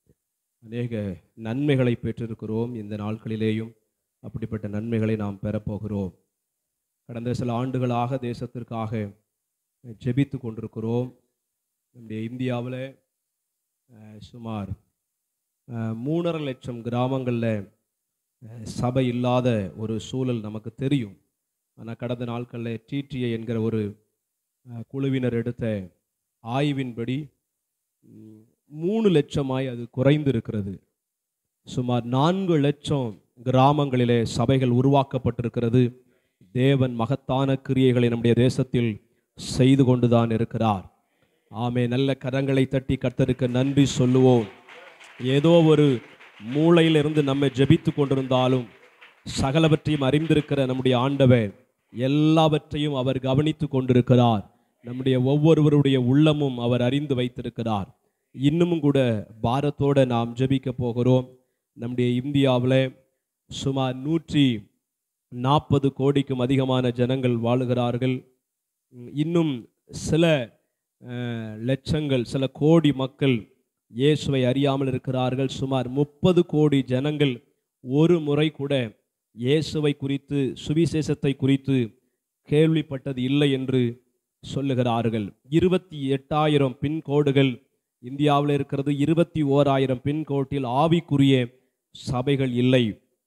அநேக நன்மைகளை பெற்றிருக்கிறோம் இந்த நாட்களிலேயும் அப்படிப்பட்ட நன்மைகளை நாம் பெறப்போகிறோம் கடந்த சில ஆண்டுகளாக தேசத்திற்காக ஜெபித்து கொண்டிருக்கிறோம் நம்முடைய இந்தியாவில் அஹ், சுமார் அஹ், மூணரை லட்சம் கிராமங்களில் அஹ், சபை இல்லாத ஒரு சூழல் நமக்கு தெரியும் ஆனால் கடந்த நாட்களில் டிடிஐ என்கிற ஒரு அஹ், குழுவினர் எடுத்த ஆய்வின்படி ம், மூணு லட்சமாய் அது குறைந்து இருக்கிறது சுமார் நான்கு லட்சம் கிராமங்களிலே சபைகள் உருவாக்கப்பட்டிருக்கிறது தேவன் மகத்தான கிரியைகளை நம்முடைய தேசத்தில் செய்து கொண்டுதான் இருக்கிறார் ஆமே நல்ல கரங்களை தட்டி கர்த்தருக்கு நன்றி சொல்லுவோம் ஏதோ ஒரு மூளையிலிருந்து நம்மை ஜெபித்து கொண்டிருந்தாலும் சகலவற்றையும் அறிந்திருக்கிற நம்முடைய ஆண்டவர் எல்லாவற்றையும் அவர் கவனித்து கொண்டிருக்கிறார் நம்முடைய ஒவ்வொருவருடைய உள்ளமும் அவர் அறிந்து வைத்திருக்கிறார் இன்னமும் கூட பாரத்தோட நாம் ஜெபிக்க போகிறோம் நம்முடைய இந்தியாவில் சுமார் நூற்றி நாற்பது கோடிக்கும் அதிகமான ஜனங்கள் வாழுகிறார்கள் உம், இன்னும் சில அஹ், லட்சங்கள் சில கோடி மக்கள் இயேசுவை அறியாமல் இருக்கிறார்கள் சுமார் முப்பது கோடி ஜனங்கள் ஒரு முறை கூட இயேசுவை குறித்து சுவிசேஷத்தை குறித்து கேள்விப்பட்டது இல்லை என்று சொல்லுகிறார்கள் இருபத்தி எட்டாயிரம் பின்கோடுகள் இந்தியாவில் இருக்கிறது இருபத்தி ஓராயிரம் பின்கோட்டில் ஆவிக்குரிய சபைகள் இல்லை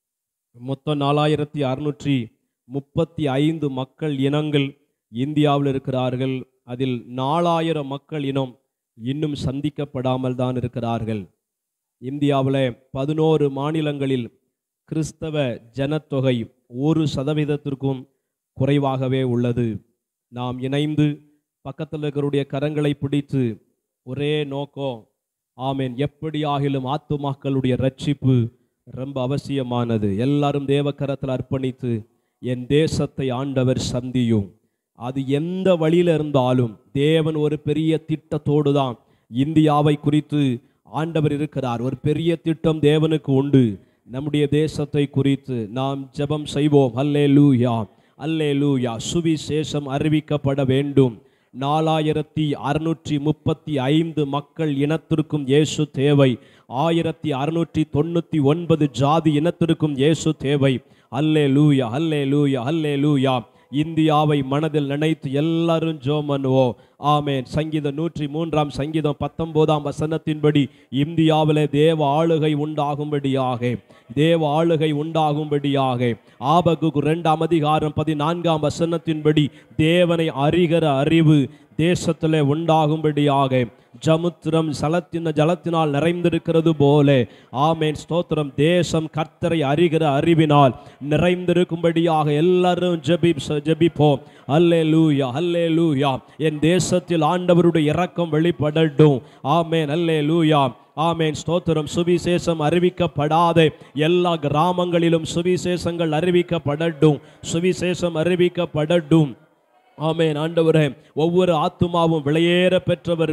மொத்தம் நாலாயிரத்தி அறுநூற்றி முப்பத்தி ஐந்து மக்கள் இனங்கள் இந்தியாவில் இருக்கிறார்கள் அதில் நாலாயிரம் மக்கள் இனம் இன்னும் சந்திக்கப்படாமல் தான் இருக்கிறார்கள் இந்தியாவில் பதினோரு மாநிலங்களில் கிறிஸ்தவ ஜனத்தொகை ஒரு சதவீதத்திற்கும் குறைவாகவே உள்ளது நாம் இணைந்து பக்கத்தில் இருக்கிறவருடைய கரங்களை பிடித்து ஒரே நோக்கம் ஆமேன் எப்படியாகிலும் ஆத்துமாக்களுடைய ரட்சிப்பு ரொம்ப அவசியமானது எல்லாரும் தேவ கரத்தில் அர்ப்பணித்து என் தேசத்தை ஆண்டவர் சந்தியும் அது எந்த வழியில இருந்தாலும் தேவன் ஒரு பெரிய திட்டத்தோடு தான் இந்தியாவை குறித்து ஆண்டவர் இருக்கிறார் ஒரு பெரிய திட்டம் தேவனுக்கு உண்டு நம்முடைய தேசத்தை குறித்து நாம் ஜெபம் செய்வோம் அல்லே லூயா அல்லே லூயா சுவிசேஷம் அறிவிக்கப்பட வேண்டும் நாலாயிரத்தி அறுநூற்றி முப்பத்தி ஐந்து மக்கள் இனத்திற்கும் இயேசு தேவை ஆயிரத்தி அறுநூற்றி தொண்ணூற்றி ஒன்பது ஜாதி இனத்திற்கும் இயேசு தேவை அல்லே லூயா அல்லே லூயா அல்லே லூயா இந்தியாவை மனதில் நினைத்து எல்லாரும் ஜோம் பண்ணுவோம் ஆமேன் சங்கீதம் நூற்றி மூன்றாம் சங்கீதம் பத்தொன்பதாம் வசனத்தின்படி இந்தியாவிலே தேவ ஆளுகை உண்டாகும்படியாக தேவ ஆளுகை உண்டாகும்படியாக ஆபகுக்கு இரண்டாம் அதிகாரம் பதினான்காம் வசனத்தின்படி தேவனை அறிகிற அறிவு தேசத்திலே உண்டாகும்படியாக ஜமுத்திரம் சலத்தின ஜலத்தினால் நிறைந்திருக்கிறது போல ஆமேன் ஸ்தோத்திரம் தேசம் கர்த்தரை அறிகிற அறிவினால் நிறைந்திருக்கும்படியாக எல்லாரும் ஜெபி ஜெபிப்போம் அல்லே லூயா அல்லே லூயா என் தேசத்தில் ஆண்டவருடைய இரக்கம் வெளிப்படட்டும் ஆமேன் அல்லே லூயா ஆமேன் ஸ்தோத்திரம் சுவிசேஷம் அறிவிக்கப்படாத எல்லா கிராமங்களிலும் சுவிசேஷங்கள் அறிவிக்கப்படட்டும் சுவிசேஷம் அறிவிக்கப்படட்டும் ஆமேன் ஆண்டவரே ஒவ்வொரு ஆத்துமாவும் விலையேற பெற்றவர்கள்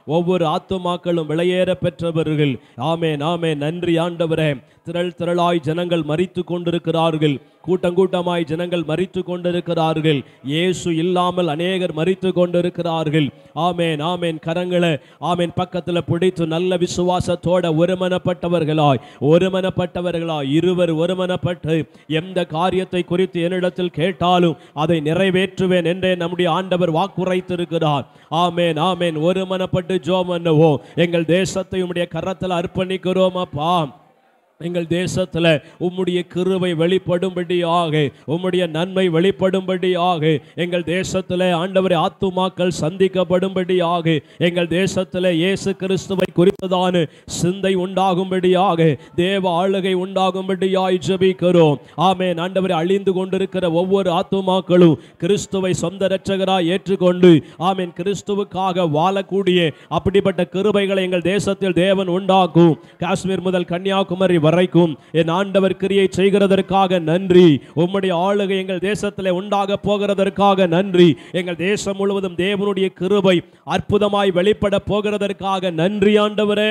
ஒவ்வொரு ஆத்துமாக்களும் விளையேற பெற்றவர்கள் ஆமென் ஆமென் நன்றி ஆண்டவரே திரள் திரளாய் ஜனங்கள் மரித்து கொண்டிருக்கிறார்கள் கூட்டம் கூட்டமாய் ஜனங்கள் மரித்து கொண்டிருக்கிறார்கள் இயேசு இல்லாமல் அநேகர் மரித்து கொண்டிருக்கிறார்கள் ஆமென் ஆமென் கரங்களை ஆமென் பக்கத்துல பிடித்து நல்ல விசுவாசத்தோட ஒருமனப்பட்டவர்களாய் ஒருமனப்பட்டவர்களாய் இருவர் ஒருமனப்பட்டு எந்த காரியத்தை குறித்து என்னிடத்தில் கேட்டாலும் அதை நிறைவேற்றுவேன் என்றே நம்முடைய ஆண்டவர் வாக்குரைத்திருக்கிறார் ஆமென் ஆமென் ஒருமனப்பட்டு ஜோம் பண்ணுவோம் எங்கள் தேசத்தை உம்முடைய கரத்தில் அர்ப்பணிக்கிறோம் அப்பா எங்கள் தேசத்தில் உம்முடைய கிருபை வெளிப்படும்படியாக உம்முடைய நன்மை வெளிப்படும்படியாக எங்கள் தேசத்தில் ஆண்டவரை ஆத்துமாக்கள் சந்திக்கப்படும்படியாக எங்கள் தேசத்தில் இயேசு கிறிஸ்துவை குறித்ததான சிந்தை உண்டாகும்படியாக தேவ ஆளுகை உண்டாகும்படியாய் ஜெபிக்கிறோம் ஆமென் ஆண்டவரை அழிந்து கொண்டிருக்கிற ஒவ்வொரு ஆத்துமாக்களும் கிறிஸ்துவை சொந்த இரட்சகராய் ஏற்றுக்கொண்டு ஆமென் கிறிஸ்துவுக்காக வாழக்கூடிய அப்படிப்பட்ட கிருபைகளை எங்கள் தேசத்தில் தேவன் உண்டாக்கும் காஷ்மீர் முதல் கன்னியாகுமரி வரைக்கும் என் ஆண்டவர் கிரியை செய்கிறதற்காக நன்றி உம்முடைய ஆளுகை எங்கள் தேசத்தில் உண்டாக போகிறதற்காக நன்றி எங்கள் தேசம் முழுவதும் தேவனுடைய கிருபை அற்புதமாய் வெளிப்பட போகிறதற்காக நன்றி ஆண்டவரே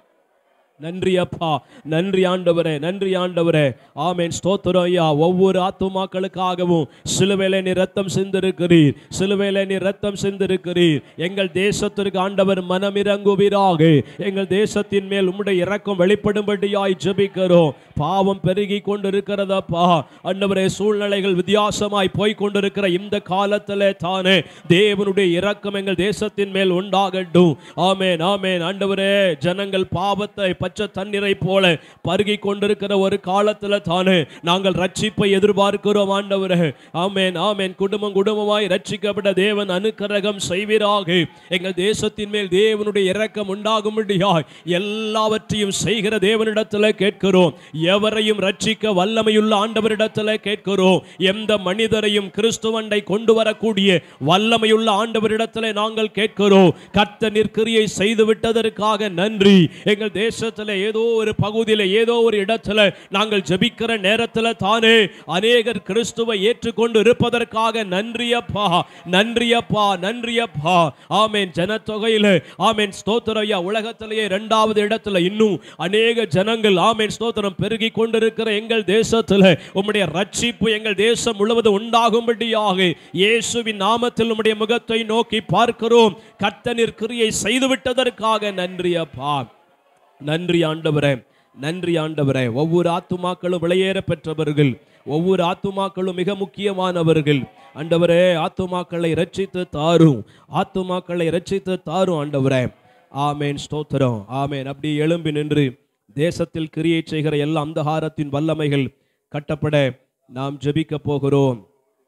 நன்றி அப்பா நன்றி ஆண்டவரே நன்றி ஆண்டவரே ஆமென் ஸ்தோத்திரம் ஐயா ஒவ்வொரு ஆத்துமாக்களுக்காகவும் சிலுவையில நீ ரத்தம் சிந்திருக்கிறீர் சிலுவையில நீ ரத்தம் சிந்திருக்கிறீர் எங்கள் தேசத்திற்கு ஆண்டவர் மனமிறங்குவீராக எங்கள் தேசத்தின் மேல் உம்முடைய இரக்கம் வெளிப்படும்படியாய் ஜெபிக்கிறோம் பாவம் பெருகி கொண்டிருக்கிறதப்பா ஆண்டவரே சூழ்நிலைகள் வித்தியாசமாய் போய் கொண்டிருக்கிற இந்த காலத்திலே தானே தேவனுடைய இரக்கம் எங்கள் தேசத்தின் மேல் உண்டாகட்டும் ஆமென் ஆமென் ஆண்டவரே ஜனங்கள் பாவத்தை பச்சை தண்ணீரை போல பருகி கொண்டிருக்கிற ஒரு காலத்துல தானே நாங்கள் ரட்சிப்பை எதிர்பார்க்கிறோம் ஆண்டவரே ஆமென் ஆமென் குடும்பம் குடும்பமாய் ரட்சிக்கப்பட்ட தேவன் அனுக்கிரகம் செய்வீராக எங்கள் தேசத்தின் மேல் தேவனுடைய இரக்கம் உண்டாகும்படியாய் எல்லாவற்றையும் செய்கிற தேவனிடத்துல கேட்கிறோம் எவரையும் ரட்சிக்க வல்லமையுள்ள ஆண்டவரிடத்துல கேட்கிறோம் எந்த மனிதரையும் கிறிஸ்துவண்டை கொண்டு வரக்கூடிய வல்லமையுள்ள ஆண்டவரிடத்துல நாங்கள் கேட்கிறோம் கர்த்த நிற்கிரியை செய்து விட்டதற்காக நன்றி எங்கள் தேசத்துல ஏதோ ஒரு பகுதியில் ஏதோ ஒரு இடத்துல நாங்கள் ஜெபிக்கிற நேரத்துல தானே அநேகர் கிறிஸ்துவை ஏற்றுக்கொண்டு இருப்பதற்காக நன்றியப்பா நன்றியப்பா நன்றியப்பா ஆமென் ஜனத்தொகையில ஆமென் ஸ்தோத்திரையா உலகத்திலேயே இரண்டாவது இடத்துல இன்னும் அநேக ஜனங்கள் ஆமென் ஸ்தோத்திரம் பெருகி கொண்டிருக்கிற எங்கள் தேசத்துல உம்முடைய ரட்சிப்பு எங்கள் தேசம் முழுவதும் உண்டாகும்படியாக இயேசுவின் நாமத்தில் உம்முடைய முகத்தை நோக்கி பார்க்கிறோம் கர்த்தனிற் கிரியை செய்து விட்டதற்காக நன்றி அப்பா நன்றி ஆண்டவரே நன்றி ஆண்டவரே ஒவ்வொரு ஆத்துமாக்களும் விளையேற பெற்றவர்கள் ஒவ்வொரு ஆத்துமாக்களும் மிக முக்கியமானவர்கள் ஆண்டவரே ஆத்துமாக்களை ரட்சித்து தாரும் ஆத்துமாக்களை ரட்சித்து தாரும் ஆண்டவரே ஆமேன் ஸ்தோத்திரம் ஆமேன் அப்படி எழும்பி நின்று தேசத்தில் கிரியை செய்கிற எல்லா அந்தகாரத்தின் வல்லமைகள் கட்டப்பட நாம் ஜெபிக்க போகிறோம்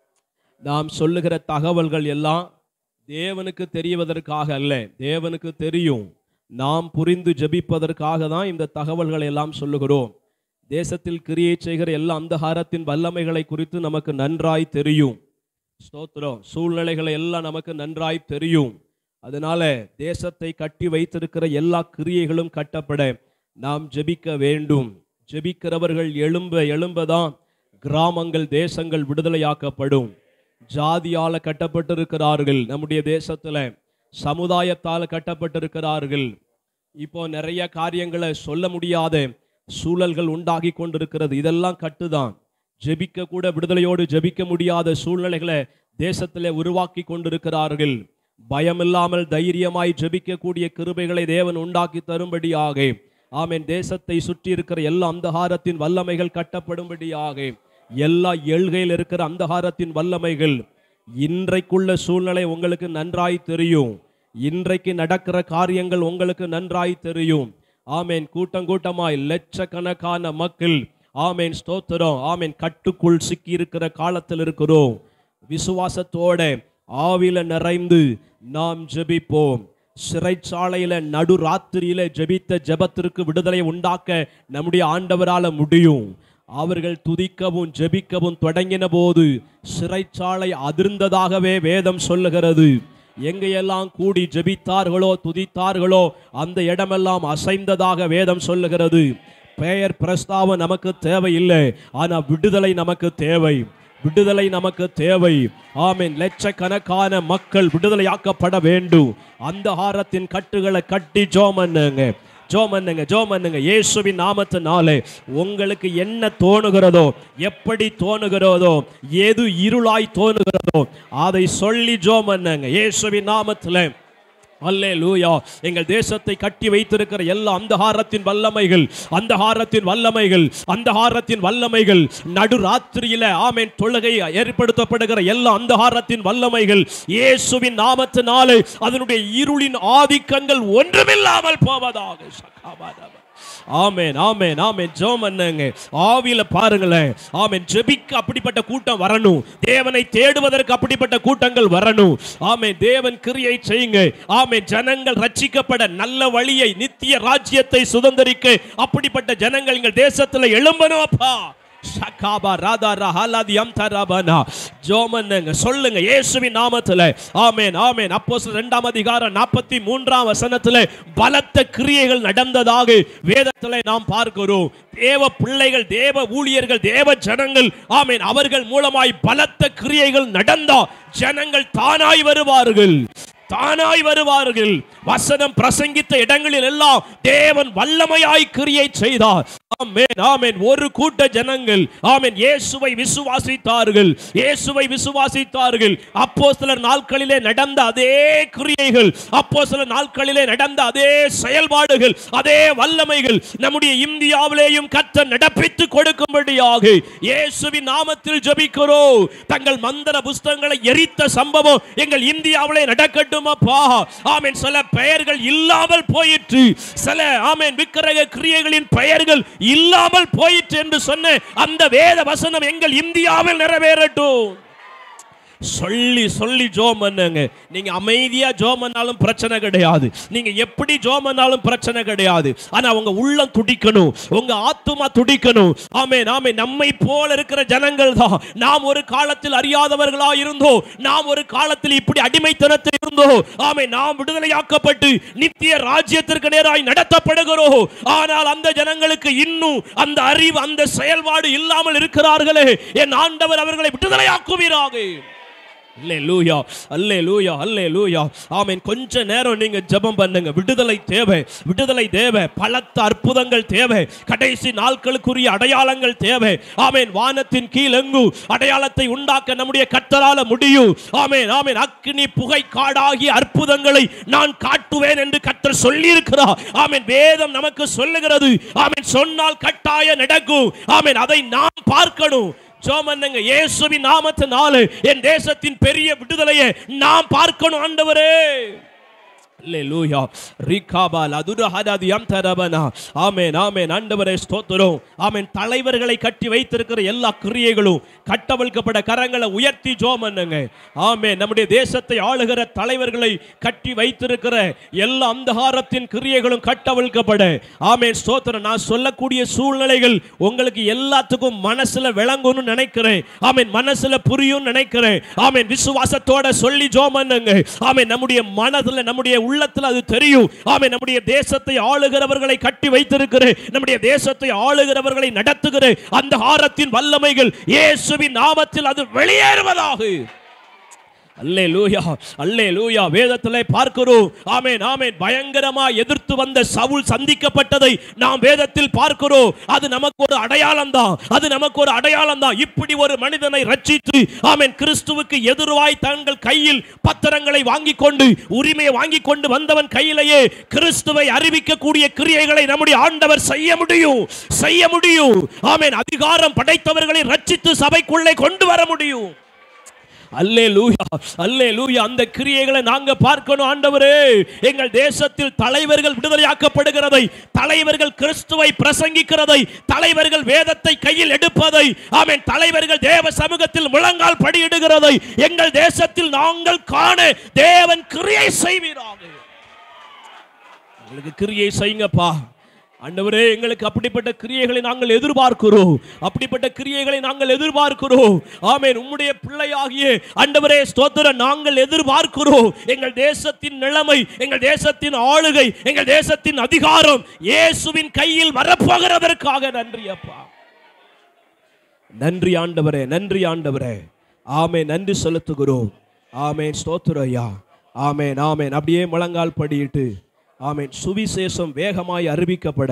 நாம் சொல்லுகிற தகவல்கள் எல்லாம் தேவனுக்கு தெரிவதற்காக அல்ல தேவனுக்கு தெரியும் நாம் புரிந்து ஜெபிப்பதற்காக தான் இந்த தகவல்களை எல்லாம் சொல்லுகிறோம் தேசத்தில் கிரியை செய்கிற எல்லா அந்தகாரத்தின் வல்லமைகளை குறித்து நமக்கு நன்றாய் தெரியும் ஸ்தோத்திரம் சூழ்நிலைகளை எல்லாம் நமக்கு நன்றாய் தெரியும் அதனால தேசத்தை கட்டி வைத்திருக்கிற எல்லா கிரியைகளும் கட்டப்பட நாம் ஜெபிக்க வேண்டும் ஜெபிக்கிறவர்கள் எழும்ப எழும்பதான் கிராமங்கள் தேசங்கள் விடுதலையாக்கப்படும் ஜாதியால கட்டப்பட்டிருக்கிறார்கள் நம்முடைய தேசத்துல சமுதாயத்தால் கட்டப்பட்டிருக்கிறார்கள் இப்போ நிறைய காரியங்களை சொல்ல முடியாத சூழல்கள் உண்டாகி கொண்டிருக்கிறது இதெல்லாம் கட்டுதான் ஜெபிக்க கூட விடுதலையோடு ஜெபிக்க முடியாத சூழ்நிலைகளை தேசத்திலே உருவாக்கி கொண்டிருக்கிறார்கள் பயமில்லாமல் தைரியமாய் ஜெபிக்கக்கூடிய கிருபைகளை தேவன் உண்டாக்கி தரும்படியாக ஆமென் தேசத்தை சுற்றி இருக்கிற எல்லா அந்தகாரத்தின் வல்லமைகள் கட்டப்படும்படியாக எல்லா ஏழ்கையில் இருக்கிற அந்தகாரத்தின் வல்லமைகள் இன்றைக்குள்ள சூழ்நிலை உங்களுக்கு நன்றாய் தெரியும் இன்றைக்கு நடக்கிற காரியங்கள் உங்களுக்கு நன்றாய் தெரியும் ஆமேன் கூட்டம் கூட்டமாய் லட்சக்கணக்கான மக்கள் ஆமேன் ஸ்தோத்திரம் ஆமேன் கட்டுக்குள் சிக்கி இருக்கிற காலத்தில் இருக்கிறோம் விசுவாசத்தோட ஆவில நிறைந்து நாம் ஜெபிப்போம் சிறைச்சாலையில நடு ராத்திரியில ஜெபித்த ஜெபத்திற்கு விடுதலை உண்டாக்க நம்முடைய ஆண்டவரால முடியும் அவர்கள் துதிக்கவும் ஜெபிக்கவும் தொடங்கின போது சிறைச்சாலை அதிர்ந்ததாகவே வேதம் சொல்லுகிறது எங்கெல்லாம் கூடி ஜெபித்தார்களோ துதித்தார்களோ அந்த இடமெல்லாம் அசைந்ததாக வேதம் சொல்லுகிறது பெயர் பிரஸ்தாவம் நமக்கு தேவையில்லை ஆனா விடுதலை நமக்கு தேவை விடுதலை நமக்கு தேவை ஆமீன் லட்சக்கணக்கான மக்கள் விடுதலையாக்கப்பட வேண்டும் அந்த ஹாரத்தின் கட்டுகளை கட்டி ஜோமன்னுங்க ஜோமன்னுங்க ஜோமன்னுங்க இயேசுவின் நாமத்தினாலே உங்களுக்கு என்ன தோணுகிறதோ எப்படி தோணுகிறதோ எது இருளாய் தோணுகிறதோ அதை சொல்லி ஜோமன்னுங்க இயேசுவின் நாமத்தில் அல்லே லூயா எங்கள் தேசத்தை கட்டி வைத்திருக்கிற எல்லா அந்தகாரத்தின் வல்லமைகள் அந்தகாரத்தின் வல்லமைகள் அந்தகாரத்தின் வல்லமைகள் நடு ராத்திரியில ஆமேன் தொழுகை ஏற்படுத்தப்படுகிற எல்லா அந்தகாரத்தின் வல்லமைகள் இயேசுவின் நாமத்தினாலே அதனுடைய இருளின் ஆதிக்கங்கள் ஒன்றுமில்லாமல் போவதாக சகாபாதவ ஆமேன் ஆமேன் ஆமேன் ஜோம் பண்ணுங்க ஆவியில பாருங்களேன் ஆமேன் ஜெபிக்க அப்படிப்பட்ட கூட்டம் வரணும் தேவனை தேடுவதற்கு அப்படிப்பட்ட கூட்டங்கள் வரணும் ஆமேன் தேவன் கிரியை செய்யுங்க ஆமேன் ஜனங்கள் ரட்சிக்கப்பட நல்ல வழியை நித்திய ராஜ்யத்தை சுதந்திரிக்க அப்படிப்பட்ட ஜனங்கள் எங்கள் தேசத்துல எழும்பணும் அப்பா ஷகாபா ராதா ரஹாலாதி அம்தராபனா ஜோமன்னுங்க சொல்லுங்க இயேசுவின் நாமத்துல ஆமென் ஆமென் அப்போஸ்தலர் இரண்டாம் அதிகாரம் நாற்பத்தி மூன்றாம் வசனத்துல பலத்த கிரியைகள் நடந்ததாக வேதத்துல நாம் பார்க்கிறோம் தேவ பிள்ளைகள் தேவ ஊழியர்கள் தேவ ஜனங்கள் ஆமென் அவர்கள் மூலமாய் பலத்த கிரியைகள் நடந்தா ஜனங்கள் தானாய் வருவார்கள் தானாய் வருவார்கள் வசனம் பிரசங்கித்த இடங்களில் எல்லாம் தேவன் வல்லமையாய் கிரியை செய்தார் ஆமென் ஆமென் ஒரு கூட்ட ஜனங்கள் ஆமென் இயேசுவை விசுவாசித்தார்கள் இயேசுவை விசுவாசித்தார்கள் அப்போஸ்தலர் நாட்களிலே நடந்த அதே கிரியைகள் அப்போஸ்தலர் நாட்களிலே நடந்த அதே செயல்பாடுகள் அதே வல்லமைகள் நம்முடைய இந்தியாவிலேயும் கத்த நடப்பித்து கொடுக்கும்படியாக இயேசுவின் நாமத்தில் ஜெபிக்கிறோம் தங்கள் மந்திர புஸ்தகங்களை எரித்த சம்பவம் எங்கள் இந்தியாவிலே நடக்கட்டும் அப்பா ஆமென் சில பெயர்கள் இல்லாமல் போயிற்று சில ஆமென் விக்கிரக கிரியைகளின் பெயர்கள் இல்லாமல் போயிற்று என்று சொன்ன அந்த வேத வசனம் எங்கள் இந்தியாவில் நிறைவேறட்டும் சொல்லி சொல்லி ஜோம் பண்ணுங்க நீங்க அமைதியா ஜோம் பண்ணாலும் பிரச்சனை கிடையாது நீங்க எப்படி ஜோம் பண்ணாலும் பிரச்சனை கிடையாது ஆனா உங்க உள்ளம் துடிக்கணும் உங்க ஆத்துமா துடிக்கணும் ஆமே நாமே நம்மை போல இருக்கிற ஜனங்கள் தான் நாம் ஒரு காலத்தில் அறியாதவர்களா இருந்தோம் நாம் ஒரு காலத்தில் இப்படி அடிமைத்தனத்தில் இருந்தோம் ஆமே நாம் விடுதலையாக்கப்பட்டு நித்திய ராஜ்யத்திற்கு நேராய் நடத்தப்படுகிறோம் ஆனால் அந்த ஜனங்களுக்கு இன்னும் அந்த அறிவு அந்த செயல்பாடு இல்லாமல் இருக்கிறார்களே என் ஆண்டவர் அவர்களை விடுதலையாக்குவீராக அல்லேலூயா அல்லேலூயா அல்லேலூயா ஆமென் கொஞ்ச நேரம் நீங்க ஜெபம் பண்ணுங்க விடுதலை தேவை விடுதலை தேவை பலத்த அற்புதங்கள் தேவை கடைசி நாட்களுக்குரிய அடையாளங்கள் தேவை ஆமென் வானத்தின் கீழ் எங்கு அடையாளத்தை உண்டாக்க நம்முடைய கத்தரால முடியும் ஆமென் ஆமென் அக்னி புகை காடாகிய அற்புதங்களை நான் காட்டுவேன் என்று கத்தர் சொல்லி இருக்கிறார் ஆமென் வேதம் நமக்கு சொல்லுகிறது ஆமென் சொன்னால் கட்டாய நடக்கும் ஆமென் அதை நாம் பார்க்கணும் ஜோமன்னுங்க இயேசுவின் நாமத்தினால என் தேசத்தின் பெரிய விடுதலையை நாம் பார்க்கணும் ஆண்டவரே அல்லேலூயா ரிகாபால் அதுர ஹதாதி யம் தரபனா ஆமென் ஆமென் ஆண்டவரே ஸ்தோத்திரம் ஆமென் தலைவர்களை கட்டி வைத்திருக்கிற எல்லா கிரியைகளும் கட்டவிழ்க்கப்பட கரங்களை உயர்த்தி ஜோம் பண்ணுங்க ஆமென் நம்முடைய தேசத்தை ஆளுகிற தலைவர்களை கட்டி வைத்திருக்கிற எல்லா அந்தகாரத்தின் கிரியைகளும் கட்டவிழ்க்கப்பட ஆமென் ஸ்தோத்திரம் நான் சொல்லக்கூடிய சூழ்நிலைகள் உங்களுக்கு எல்லாத்துக்கும் மனசுல விளங்கும்னு நினைக்கிறேன் ஆமென் மனசுல புரியும் நினைக்கிறேன் ஆமென் விசுவாசத்தோட சொல்லி ஜோம் பண்ணுங்க ஆமென் நம்முடைய மனதுல நம்முடைய உள்ளத்துல அது தெரியும் ஆமென் நம்முடைய தேசத்தை ஆளுகிறவர்களை கட்டி வைத்திருக்கிறேன் நம்முடைய தேசத்தை ஆளுகிறவர்களை நடத்துகிற அந்த ஆரத்தின் வல்லமைகள் இயேசுவின் நாமத்தில் அது வெளியேறுவதாக அல்லே லூயா அல்லே லூயா வேதத்திலே பார்க்கிறோம் ஆமென் ஆமென் பயங்கரமா எதிர்த்து வந்த சவுல் சந்திக்கப்பட்டதை நாம் வேதத்தில் பார்க்கிறோம் அது நமக்கு ஒரு அடையாளம் தான் அது நமக்கு ஒரு அடையாளம் தான் இப்படி ஒரு மனிதனை ரட்சித்து ஆமென் கிறிஸ்துவுக்கு எதிர்வாய் தங்கள் கையில் பத்திரங்களை வாங்கி கொண்டு உரிமையை வாங்கி கொண்டு வந்தவன் கையிலேயே கிறிஸ்துவை அறிவிக்கக்கூடிய கிரியைகளை நம்முடைய ஆண்டவர் செய்ய முடியும் செய்ய முடியும் ஆமென் அதிகாரம் படைத்தவர்களை ரட்சித்து சபைக்குள்ளே கொண்டு வர முடியும் அல்லே லூயா அல்லே லூயா அந்த கிரியைகளை நாங்க பார்க்கணும் ஆண்டவரே எங்கள் தேசத்தில் தலைவர்கள் விடுதலையாக்கப்படுகிறதை தலைவர்கள் கிறிஸ்துவை பிரசங்கிக்கிறதை தலைவர்கள் வேதத்தை கையில் எடுப்பதை ஆமென் தலைவர்கள் தேவ சமூகத்தில் முழங்கால் படியிடுகிறதை எங்கள் தேசத்தில் நாங்கள் காண தேவன் கிரியை செய்வீராக எங்களுக்கு கிரியை செய்யுங்கப்பா ஆண்டவரே எங்களுக்கு அப்படிப்பட்ட கிரியைகளை நாங்கள் எதிர்பார்க்கிறோம் அப்படிப்பட்ட கிரியைகளை நாங்கள் எதிர்பார்க்கிறோம் ஆமென் உம்முடைய பிள்ளையாகிய ஆண்டவரே ஸ்தோத்திரம் நாங்கள் எதிர்பார்க்கிறோம் எங்கள் தேசத்தின் நிலைமை எங்கள் தேசத்தின் ஆளுகை எங்கள் தேசத்தின் அதிகாரம் இயேசுவின் கையில் வரப்போகிறதற்காக நன்றி அப்பா நன்றி ஆண்டவரே நன்றி ஆண்டவரே ஆமே நன்றி செலுத்துகிறோம் ஆமேன் ஸ்தோத்திரம் ஐயா ஆமேன் ஆமேன் அப்படியே முழங்கால் படியிட்டு ஆமேன் சுவிசேஷம் வேகமாய் அறிவிக்கப்பட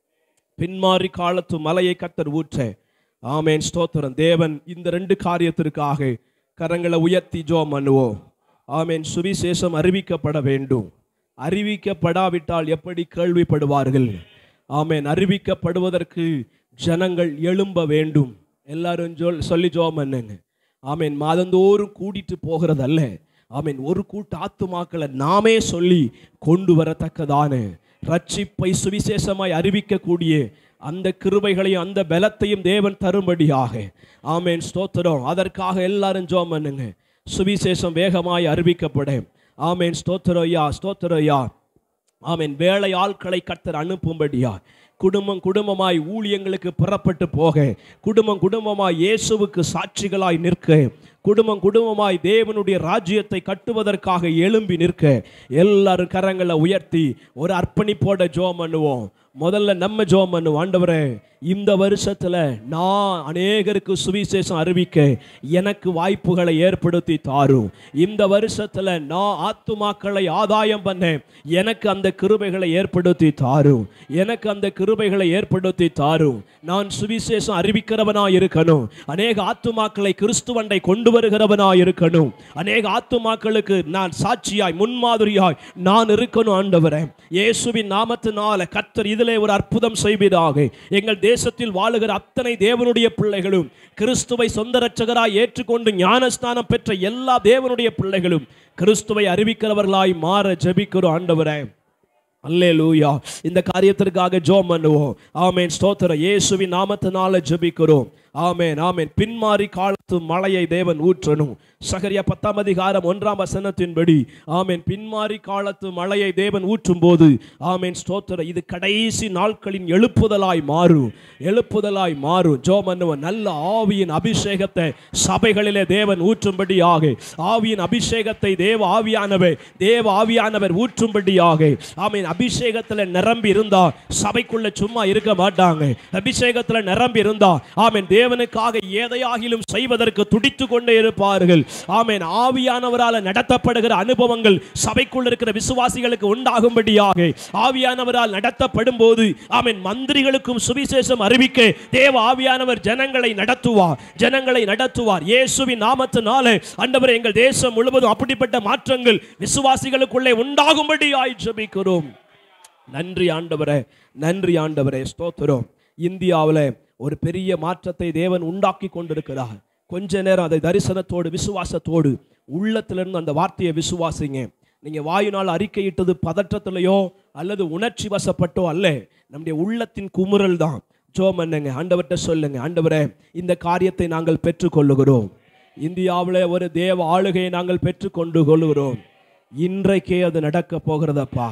பின்மாறி காலத்து மலையை கத்தர் ஊற்ற ஆமேன் ஸ்தோத்திரம் தேவன் இந்த ரெண்டு காரியத்திற்காக கரங்களை உயர்த்தி ஜோம் பண்ணுவோம் ஆமேன் சுவிசேஷம் அறிவிக்கப்பட வேண்டும் அறிவிக்கப்படாவிட்டால் எப்படி கேள்விப்படுவார்கள் ஆமேன் அறிவிக்கப்படுவதற்கு ஜனங்கள் எழும்ப வேண்டும் எல்லாரும் சொல் சொல்லி ஜோம் பண்ணுங்க ஆமேன் மாதந்தோறும் கூட்டிட்டு போகிறதல்ல ஆமேன் ஒரு கூட்ட ஆத்துமாக்களை நாமே சொல்லி கொண்டு வரத்தக்கதான ரட்சிப்பை சுவிசேஷமாய் அறிவிக்கக்கூடிய அந்த கிருபைகளையும் அந்த பலத்தையும் தேவன் தரும்படியாக ஆமேன் ஸ்தோத்திரம் அதற்காக எல்லாரும் ஜோம் பண்ணுங்க சுவிசேஷம் வேகமாய் அறிவிக்கப்பட ஆமேன் ஸ்தோத்திரம் ஐயா ஸ்தோத்திரம் ஐயா ஆமேன் வேலை ஆட்களை கர்த்தர் அனுப்பும்படியா குடும்பம் குடும்பமாய் ஊழியங்களுக்கு புறப்பட்டு போக குடும்பம் குடும்பமாய் இயேசுவுக்கு சாட்சிகளாய் நிற்க குடும்பம் குடும்பமாய் தேவனுடைய ராஜ்யத்தை கட்டுவதற்காக எழும்பி நிற்க எல்லாரும் கரங்களை உயர்த்தி ஒரு அர்ப்பணிப்போட ஜோம் பண்ணுவோம் முதல்ல நம்ம ஜோம் பண்ணுவோம் ஆண்டவரே இந்த வருஷத்துல நான் அநேகருக்கு சுவிசேஷம் அறிவிக்க எனக்கு வாய்ப்புகளை ஏற்படுத்தி தாரும் இந்த வருஷத்துல நான் ஆத்துமாக்களை ஆதாயம் பண்ண எனக்கு அந்த கிருபைகளை ஏற்படுத்தி தாரும் எனக்கு அந்த கிருபைகளை ஏற்படுத்தி தாரும் நான் சுவிசேஷம் அறிவிக்கிறவனா இருக்கணும் அநேக ஆத்துமாக்களை கிறிஸ்துவண்டை கொண்டு வருகிறவனா இருக்கணும் அநேக ஆத்துமாக்களுக்கு நான் சாட்சியாய் முன்மாதிரியாய் நான் இருக்கணும் ஆண்டவரே இயேசுவின் நாமத்தினால கர்த்தர் இதிலே ஒரு அற்புதம் செய்வீராக எங்கள் தேசத்தில் வாழுகிற அத்தனை தேவனுடைய பிள்ளைகளும் கிறிஸ்துவை சொந்த ரட்சகராய் ஏற்றுக்கொண்டு ஞானஸ்நானம் பெற்ற எல்லா தேவனுடைய பிள்ளைகளும் கிறிஸ்துவை அறிவிக்கிறவர்களாய் மாற ஜெபிக்கிறோம் ஆண்டவரே அல்லேலூயா இந்த காரியத்திற்காக ஜோம் பண்ணுவோம் ஆமேன் ஸ்தோத்திரம் இயேசுவின் நாமத்தினால ஜெபிக்கிறோம் ஆமேன் ஆமேன் பின்மாறி காலத்து மழையை தேவன் ஊற்றணும் சகரியா பத்தாம் அதிகாரம் ஒன்றாம் வசனத்தின்படி ஆமேன் பின்மாறி காலத்து மழையை தேவன் ஊற்றும் போது ஆமேன் ஸ்தோத்திரம் இது கடைசி நாட்களின் எழுப்புதலாய் மாறும் எழுப்புதலாய் மாறும் ஜோம் பண்ணுவோம் நல்ல ஆவியின் அபிஷேகத்தை சபைகளிலே தேவன் ஊற்றும்படியாக ஆவியின் அபிஷேகத்தை தேவ ஆவியானவர் தேவ ஆவியானவர் ஊற்றும்படியாக ஆமீன் அபிஷேகத்துல நிரம்பி இருந்தா சபைக்குள்ள சும்மா இருக்க மாட்டாங்க அபிஷேகத்துல நிரம்பி இருந்தா ஆமீன் தேவனுக்காக எதையாகிலும் செய்வதற்கு துடித்து கொண்டே இருப்பார்கள் ஆமீன் ஆவியானவரால் நடத்தப்படுகிற அனுபவங்கள் சபைக்குள்ள இருக்கிற விசுவாசிகளுக்கு உண்டாகும்படியாக ஆவியானவரால் நடத்தப்படும் போது ஆமீன் மந்திரிகளுக்கும் சுவிசேஷம் அறிவிக்க தேவ ஆவியானவர் ஜனங்களை நடத்துவார் ஜனங்களை நடத்துவார் இயேசுவின் நாமத்தினால ஆண்டவர் எங்கள் தேசம் முழுவதும் அப்படிப்பட்ட மாற்றங்கள் விசுவாசிகளுக்குள்ளே உண்டாகும்படியாய் ஜெபிக்கிறோம் நன்றி ஆண்டவரே நன்றி ஆண்டவரே ஸ்தோத்திரம் இந்தியாவில் ஒரு பெரிய மாற்றத்தை தேவன் உண்டாக்கி கொண்டிருக்கிறார் கொஞ்ச நேரம் அதை தரிசனத்தோடு விசுவாசத்தோடு உள்ளத்திலிருந்து அந்த வார்த்தையை விசுவாசிங்க நீங்க வாயினால் அறிக்கையிட்டது பதற்றத்திலேயோ அல்லது உணர்ச்சி வசப்பட்டோ அல்ல நம்முடைய உள்ளத்தின் குமுறல் தான் ஜோம் என்னங்க ஆண்டவர்கிட்ட சொல்லுங்க ஆண்டவரே இந்த காரியத்தை நாங்கள் பெற்றுக்கொள்ளுகிறோம் இந்தியாவில் ஒரு தேவ ஆளுகையை நாங்கள் பெற்றுக்கொண்டு கொள்ளுகிறோம் இன்றைக்கே அது நடக்க போகிறதப்பா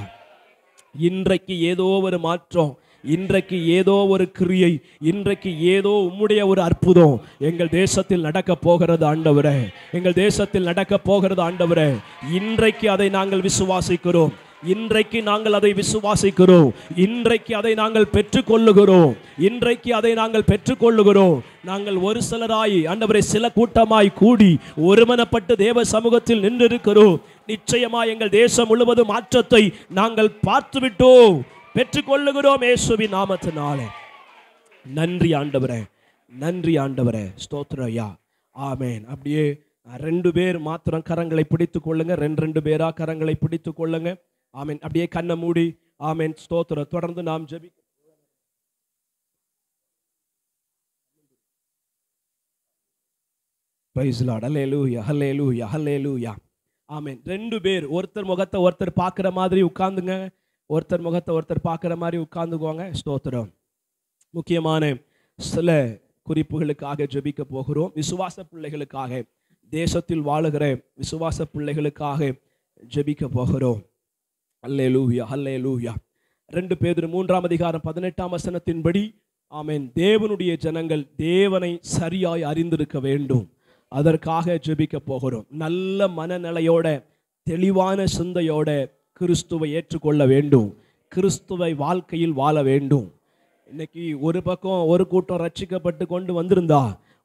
இன்றைக்கு ஏதோ ஒரு மாற்றம் இன்றைக்கு ஏதோ ஒரு கிரியை இன்றைக்கு ஏதோ உம்முடைய ஒரு அற்புதம் எங்கள் தேசத்தில் நடக்க போகிறது ஆண்டவரே எங்கள் தேசத்தில் நடக்க போகிறது ஆண்டவரே இன்றைக்கு அதை நாங்கள் விசுவாசிக்கிறோம் இன்றைக்கு நாங்கள் அதை விசுவாசிக்கிறோம் இன்றைக்கு அதை நாங்கள் பெற்றுக்கொள்ளுகிறோம் இன்றைக்கு அதை நாங்கள் பெற்றுக்கொள்ளுகிறோம் நாங்கள் ஒரு சிலராய் ஆண்டவரை சில கூட்டமாய் கூடி ஒருமனப்பட்டு தேவ சமூகத்தில் நின்றிருக்கிறோம் நிச்சயமாய் எங்கள் தேசம் முழுவதும் மாற்றத்தை நாங்கள் பார்த்துவிட்டோம் பெற்றுக்கொள்ளுகிறோம் இயேசுவின் நாமத்தினாலே நன்றி ஆண்டவரே நன்றி ஆண்டவரே ஸ்தோத்திரம் ஐயா ஆமேன் அப்படியே ரெண்டு பேர் மாத்திரம் கரங்களை பிடித்துக் கொள்ளுங்க ரெண்டு ரெண்டு பேரா கரங்களை பிடித்துக் கொள்ளுங்க ஆமேன் அப்படியே கண்ணை மூடி ஆமேன் ஸ்தோத்திரம் தொடர்ந்து நாம் ஜெபி பிரைஸ் லார்ட் ஹல்லேலூயா ஹல்லேலூயா ஹல்லேலூயா ஆமென் ரெண்டு பேர் ஒருத்தர் முகத்தை ஒருத்தர் பார்க்குற மாதிரி உட்கார்ந்துங்க ஒருத்தர் முகத்தை ஒருத்தர் பார்க்குற மாதிரி உட்கார்ந்துக்கோங்க ஸ்தோத்திரம் முக்கியமான சில குறிப்புகளுக்காக ஜெபிக்க போகிறோம் விசுவாச பிள்ளைகளுக்காக தேசத்தில் வாழுகிற விசுவாச பிள்ளைகளுக்காக ஜெபிக்க போகிறோம் அல்லேலூயா அல்லேலூயா ரெண்டு பேர் மூன்றாம் அதிகாரம் பதினெட்டாம் வசனத்தின்படி ஆமென் தேவனுடைய ஜனங்கள் தேவனை சரியாய் அறிந்திருக்க வேண்டும் அதற்காக ஜெபிக்க போகிறோம் நல்ல மனநிலையோட தெளிவான சிந்தையோட கிறிஸ்துவை ஏற்றுக்கொள்ள வேண்டும் கிறிஸ்துவை வாழ்க்கையில் வாழ வேண்டும் இன்னைக்கு ஒரு பக்கம் ஒரு கூட்டம் ரட்சிக்கப்பட்டு கொண்டு வந்திருந்தா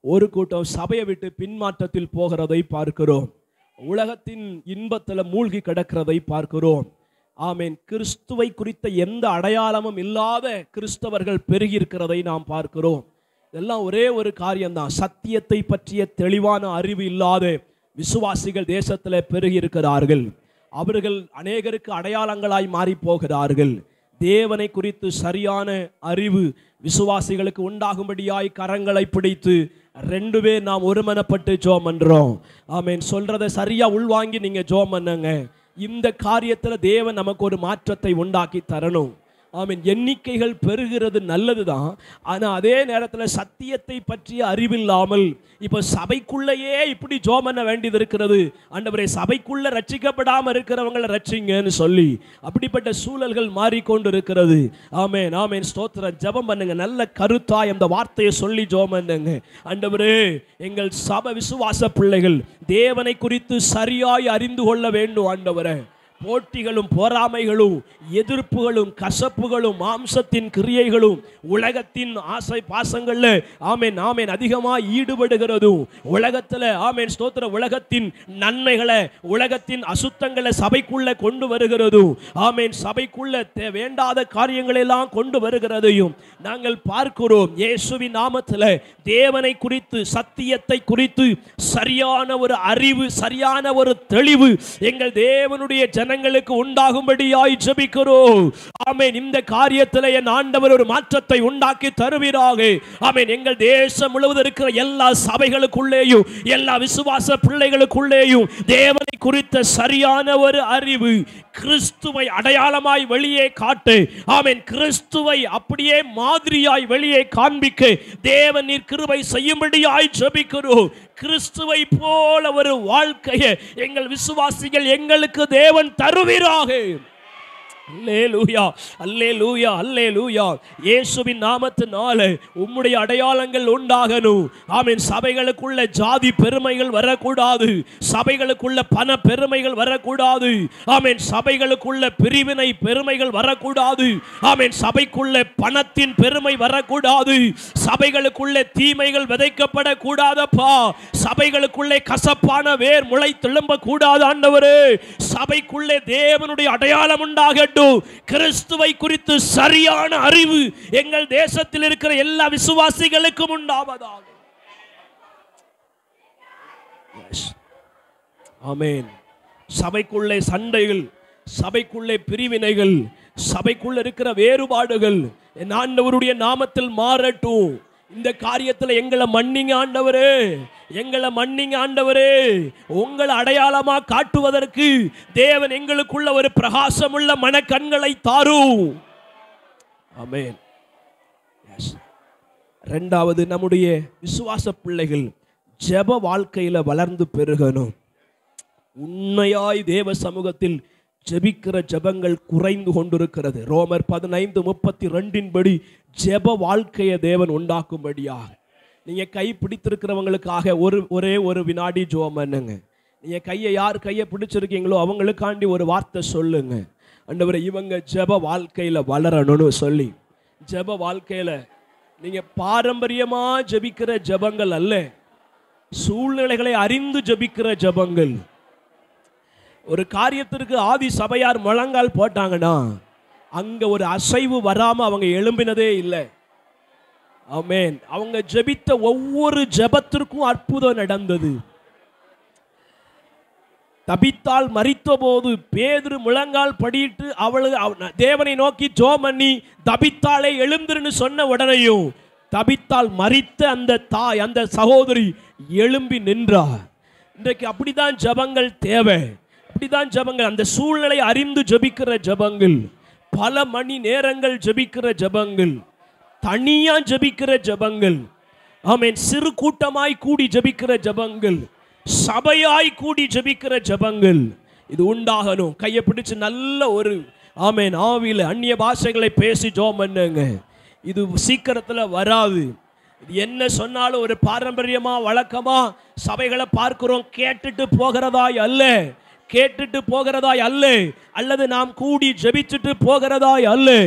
ஒரு கூட்டம் சபையை விட்டு பின்மாற்றத்தில் போகிறதை பார்க்கிறோம் உலகத்தின் இன்பத்தில் மூழ்கி கிடக்கிறதை பார்க்கிறோம் ஆமேன் கிறிஸ்துவை குறித்த எந்த அடையாளமும் இல்லாத கிறிஸ்தவர்கள் பெருகி இருக்கிறதை நாம் பார்க்கிறோம் இதெல்லாம் ஒரே ஒரு காரியம்தான் சத்தியத்தை பற்றிய தெளிவான அறிவு இல்லாத விசுவாசிகள் தேசத்தில் பெருகி இருக்கிறார்கள் அவர்கள் அநேகருக்கு அடையாளங்களாய் மாறி போகிறார்கள் தேவனை குறித்து சரியான அறிவு விசுவாசிகளுக்கு உண்டாகும்படியாய் கரங்களை பிடித்து ரெண்டு பேர் நாம் ஒருமனப்பட்டு ஜோம் பண்றோம் ஆமேன் சொல்றதை சரியா உள்வாங்கி நீங்க ஜோம் பண்ணுங்க இந்த காரியத்துல தேவன் நமக்கு ஒரு மாற்றத்தை உண்டாக்கி தரணும் ஆமீன் எண்ணிக்கைகள் பெருகிறது நல்லதுதான் ஆனா அதே நேரத்தில் சத்தியத்தை பற்றிய அறிவில்லாமல் இப்போ சபைக்குள்ளேயே இப்படி ஜோம் பண்ண வேண்டியது இருக்கிறது ஆண்டவரே சபைக்குள்ள ரட்சிக்கப்படாம இருக்கிறவங்களை ரட்சிங்கன்னு சொல்லி அப்படிப்பட்ட சூழல்கள் மாறிக்கொண்டு இருக்கிறது ஆமேன் ஆமேன் ஸ்தோத்திரம் ஜெபம் பண்ணுங்க நல்ல கருத்தாய் அந்த வார்த்தையை சொல்லி ஜோம் பண்ணுங்க ஆண்டவரே எங்கள் சபை விசுவாச பிள்ளைகள் தேவனை குறித்து சரியாய் அறிந்து கொள்ள வேண்டும் ஆண்டவரே போட்டிகளும் போராமைகளும் எதிர்ப்புகளும் கசப்புகளும் மாம்சத்தின் கிரியைகளும் உலகத்தின் ஆசை பாசங்கள்ல ஆமேன் ஆமேன் அதிகமாக ஈடுபடுகிறதும் உலகத்துல ஆமேன் ஸ்தோத்திர உலகத்தின் நன்மைகளை உலகத்தின் அசுத்தங்களை சபைக்குள்ள கொண்டு வருகிறதும் ஆமேன் சபைக்குள்ள தே- வேண்டாத காரியங்களை எல்லாம் கொண்டு வருகிறதையும் நாங்கள் பார்க்கிறோம் இயேசுவின் நாமத்துல தேவனை குறித்து சத்தியத்தை குறித்து சரியான ஒரு அறிவு சரியான ஒரு தெளிவு எங்கள் தேவனுடைய ஜனங்களுக்கு உண்டாகும்படியாய் ஜெபிக்கிறோம் ஆமென் இந்த காரியத்தில் என் ஆண்டவர் ஒரு மாற்றத்தை உண்டாக்கி தருவீராக ஆமென் எங்கள் தேசம் முழுவதும் இருக்கிற எல்லா சபைகளுக்குள்ளேயும் எல்லா விசுவாச பிள்ளைகளுக்குள்ளேயும் தேவனை குறித்த சரியான ஒரு அறிவு கிறிஸ்துவை அடையாளமாய் வெளியே காட்டு ஆமென் கிறிஸ்துவை அப்படியே மாதிரியாய் வெளியே காண்பிக்க தேவன் நீர் கிருபை செய்யும்படியாய் ஜெபிக்கிறோம் கிறிஸ்துவை போல ஒரு வாழ்க்கையை எங்கள் விசுவாசிகள் எங்களுக்கு தேவன் தருவீராக அல்லேலூயா அல்லேலூயா அல்லேலூயா இயேசுவின் நாமத்தினால உம்முடைய அடையாளங்கள் உண்டாகணும் ஆமென் சபைகளுக்குள்ள ஜாதி பெருமைகள் வரக்கூடாது சபைகளுக்குள்ள பண பெருமைகள் வரக்கூடாது ஆமென் சபைகளுக்குள்ள பிரிவினை பெருமைகள் வரக்கூடாது ஆமென் சபைக்குள்ள பணத்தின் பெருமை வரக்கூடாது சபைகளுக்குள்ள தீமைகள் விதைக்கப்படக்கூடாதப்பா சபைகளுக்குள்ளே கசப்பான வேர் முளை திரும்ப கூடாது ஆண்டவரே சபைக்குள்ளே தேவனுடைய அடையாளம் உண்டாகட்டும் கிறிஸ்துவை குறித்து சரியான அறிவு எங்கள் தேசத்தில் இருக்கிற எல்லா விசுவாசிகளுக்கும் உண்டாவதாக Yes. ஆமென் சபைக்குள்ளே சண்டைகள் சபைக்குள்ளே பிரிவினைகள் சபைக்குள்ள இருக்கிற வேறுபாடுகள் என் ஆண்டவருடைய நாமத்தில் மாறட்டும் இந்த காரியத்தில் எங்களை மன்னிங்க ஆண்டவரே எங்களை மன்னிங்க ஆண்டவரே உங்களை அடையாளமா காட்டுவதற்கு தேவன் எங்களுக்குள்ள ஒரு பிரகாசமுள்ள மனக்கண்களை தாரும் ஆமென் Yes. ரெண்டாவது நம்முடைய விசுவாச பிள்ளைகள் ஜெப வாழ்க்கையில வளர்ந்து பெருகணும் உண்மையாய் தேவ சமூகத்தில் ஜெபிக்கிற ஜெபங்கள் குறைந்து கொண்டிருக்கிறது ரோமர் பதினைந்து முப்பத்தி ரெண்டின் படி ஜெப வாழ்க்கையை தேவன் உண்டாக்கும்படியாக நீங்க கை பிடித்திருக்கிறவங்களுக்காக ஒரு ஒரே ஒரு வினாடி ஜோம் பண்ணுங்க நீங்க கையை யார் கையை பிடிச்சிருக்கீங்களோ அவங்களுக்காண்டி ஒரு வார்த்தை சொல்லுங்க ஆண்டவரே இவங்க ஜெப வாழ்க்கையில வளரணும்னு சொல்லி ஜெப வாழ்க்கையில நீங்க பாரம்பரியமா ஜெபிக்கிற ஜெபங்கள் அல்ல சூழ்நிலைகளை அறிந்து ஜெபிக்கிற ஜெபங்கள் ஒரு காரியத்திற்கு ஆதி சபையார் முழங்கால் போட்டாங்கன்னா அங்க ஒரு அசைவு வராம அவங்க எழும்பினதே இல்லை ஆமென் அவங்க ஜெபித்த ஒவ்வொரு ஜெபத்திற்கும் அற்புதம் நடந்தது தபித்தால் மறித்த போது பேதுரு முழங்கால் படியிட்டு அவளு அவ- தேவனை நோக்கி ஜோம் பண்ணி தபித்தாளே எழுந்திருன்னு சொன்ன உடனேயும் தபித்தால் மறித்த அந்த தாய் அந்த சகோதரி எழும்பி நின்றார் இன்றைக்கு அப்படிதான் ஜெபங்கள் தேவை அப்படிதான் ஜெபங்கள் அந்த சூழ்நிலை அறிந்து ஜெபிக்கிற ஜெபங்கள் பல மணி நேரங்கள் ஜெபிக்கிற ஜெபங்கள் தனியா ஜெபிக்கிற ஜெபங்கள் ஆமென் சிறு கூட்டமாய் கூடி ஜெபிக்கிற ஜெபங்கள் சபையாய் கூடி ஜெபிக்கிற ஜெபங்கள் இது உண்டாகணும் கையை பிடிச்சு நல்ல ஒரு ஆமென் ஆவியில அந்நிய பாஷைகளை பேசி ஜோம் பண்ணுங்க இது சீக்கிரத்துல வராது இது என்ன சொன்னாலும் ஒரு பாரம்பரியமா வழக்கமா சபைகளை பார்க்கிறோம் கேட்டுட்டு போகிறதாய் அல்ல கேட்டுட்டு போகிறதாய் அல்ல அல்லது நாம் கூடி ஜெபிச்சுட்டு போகிறதாய் அல்ல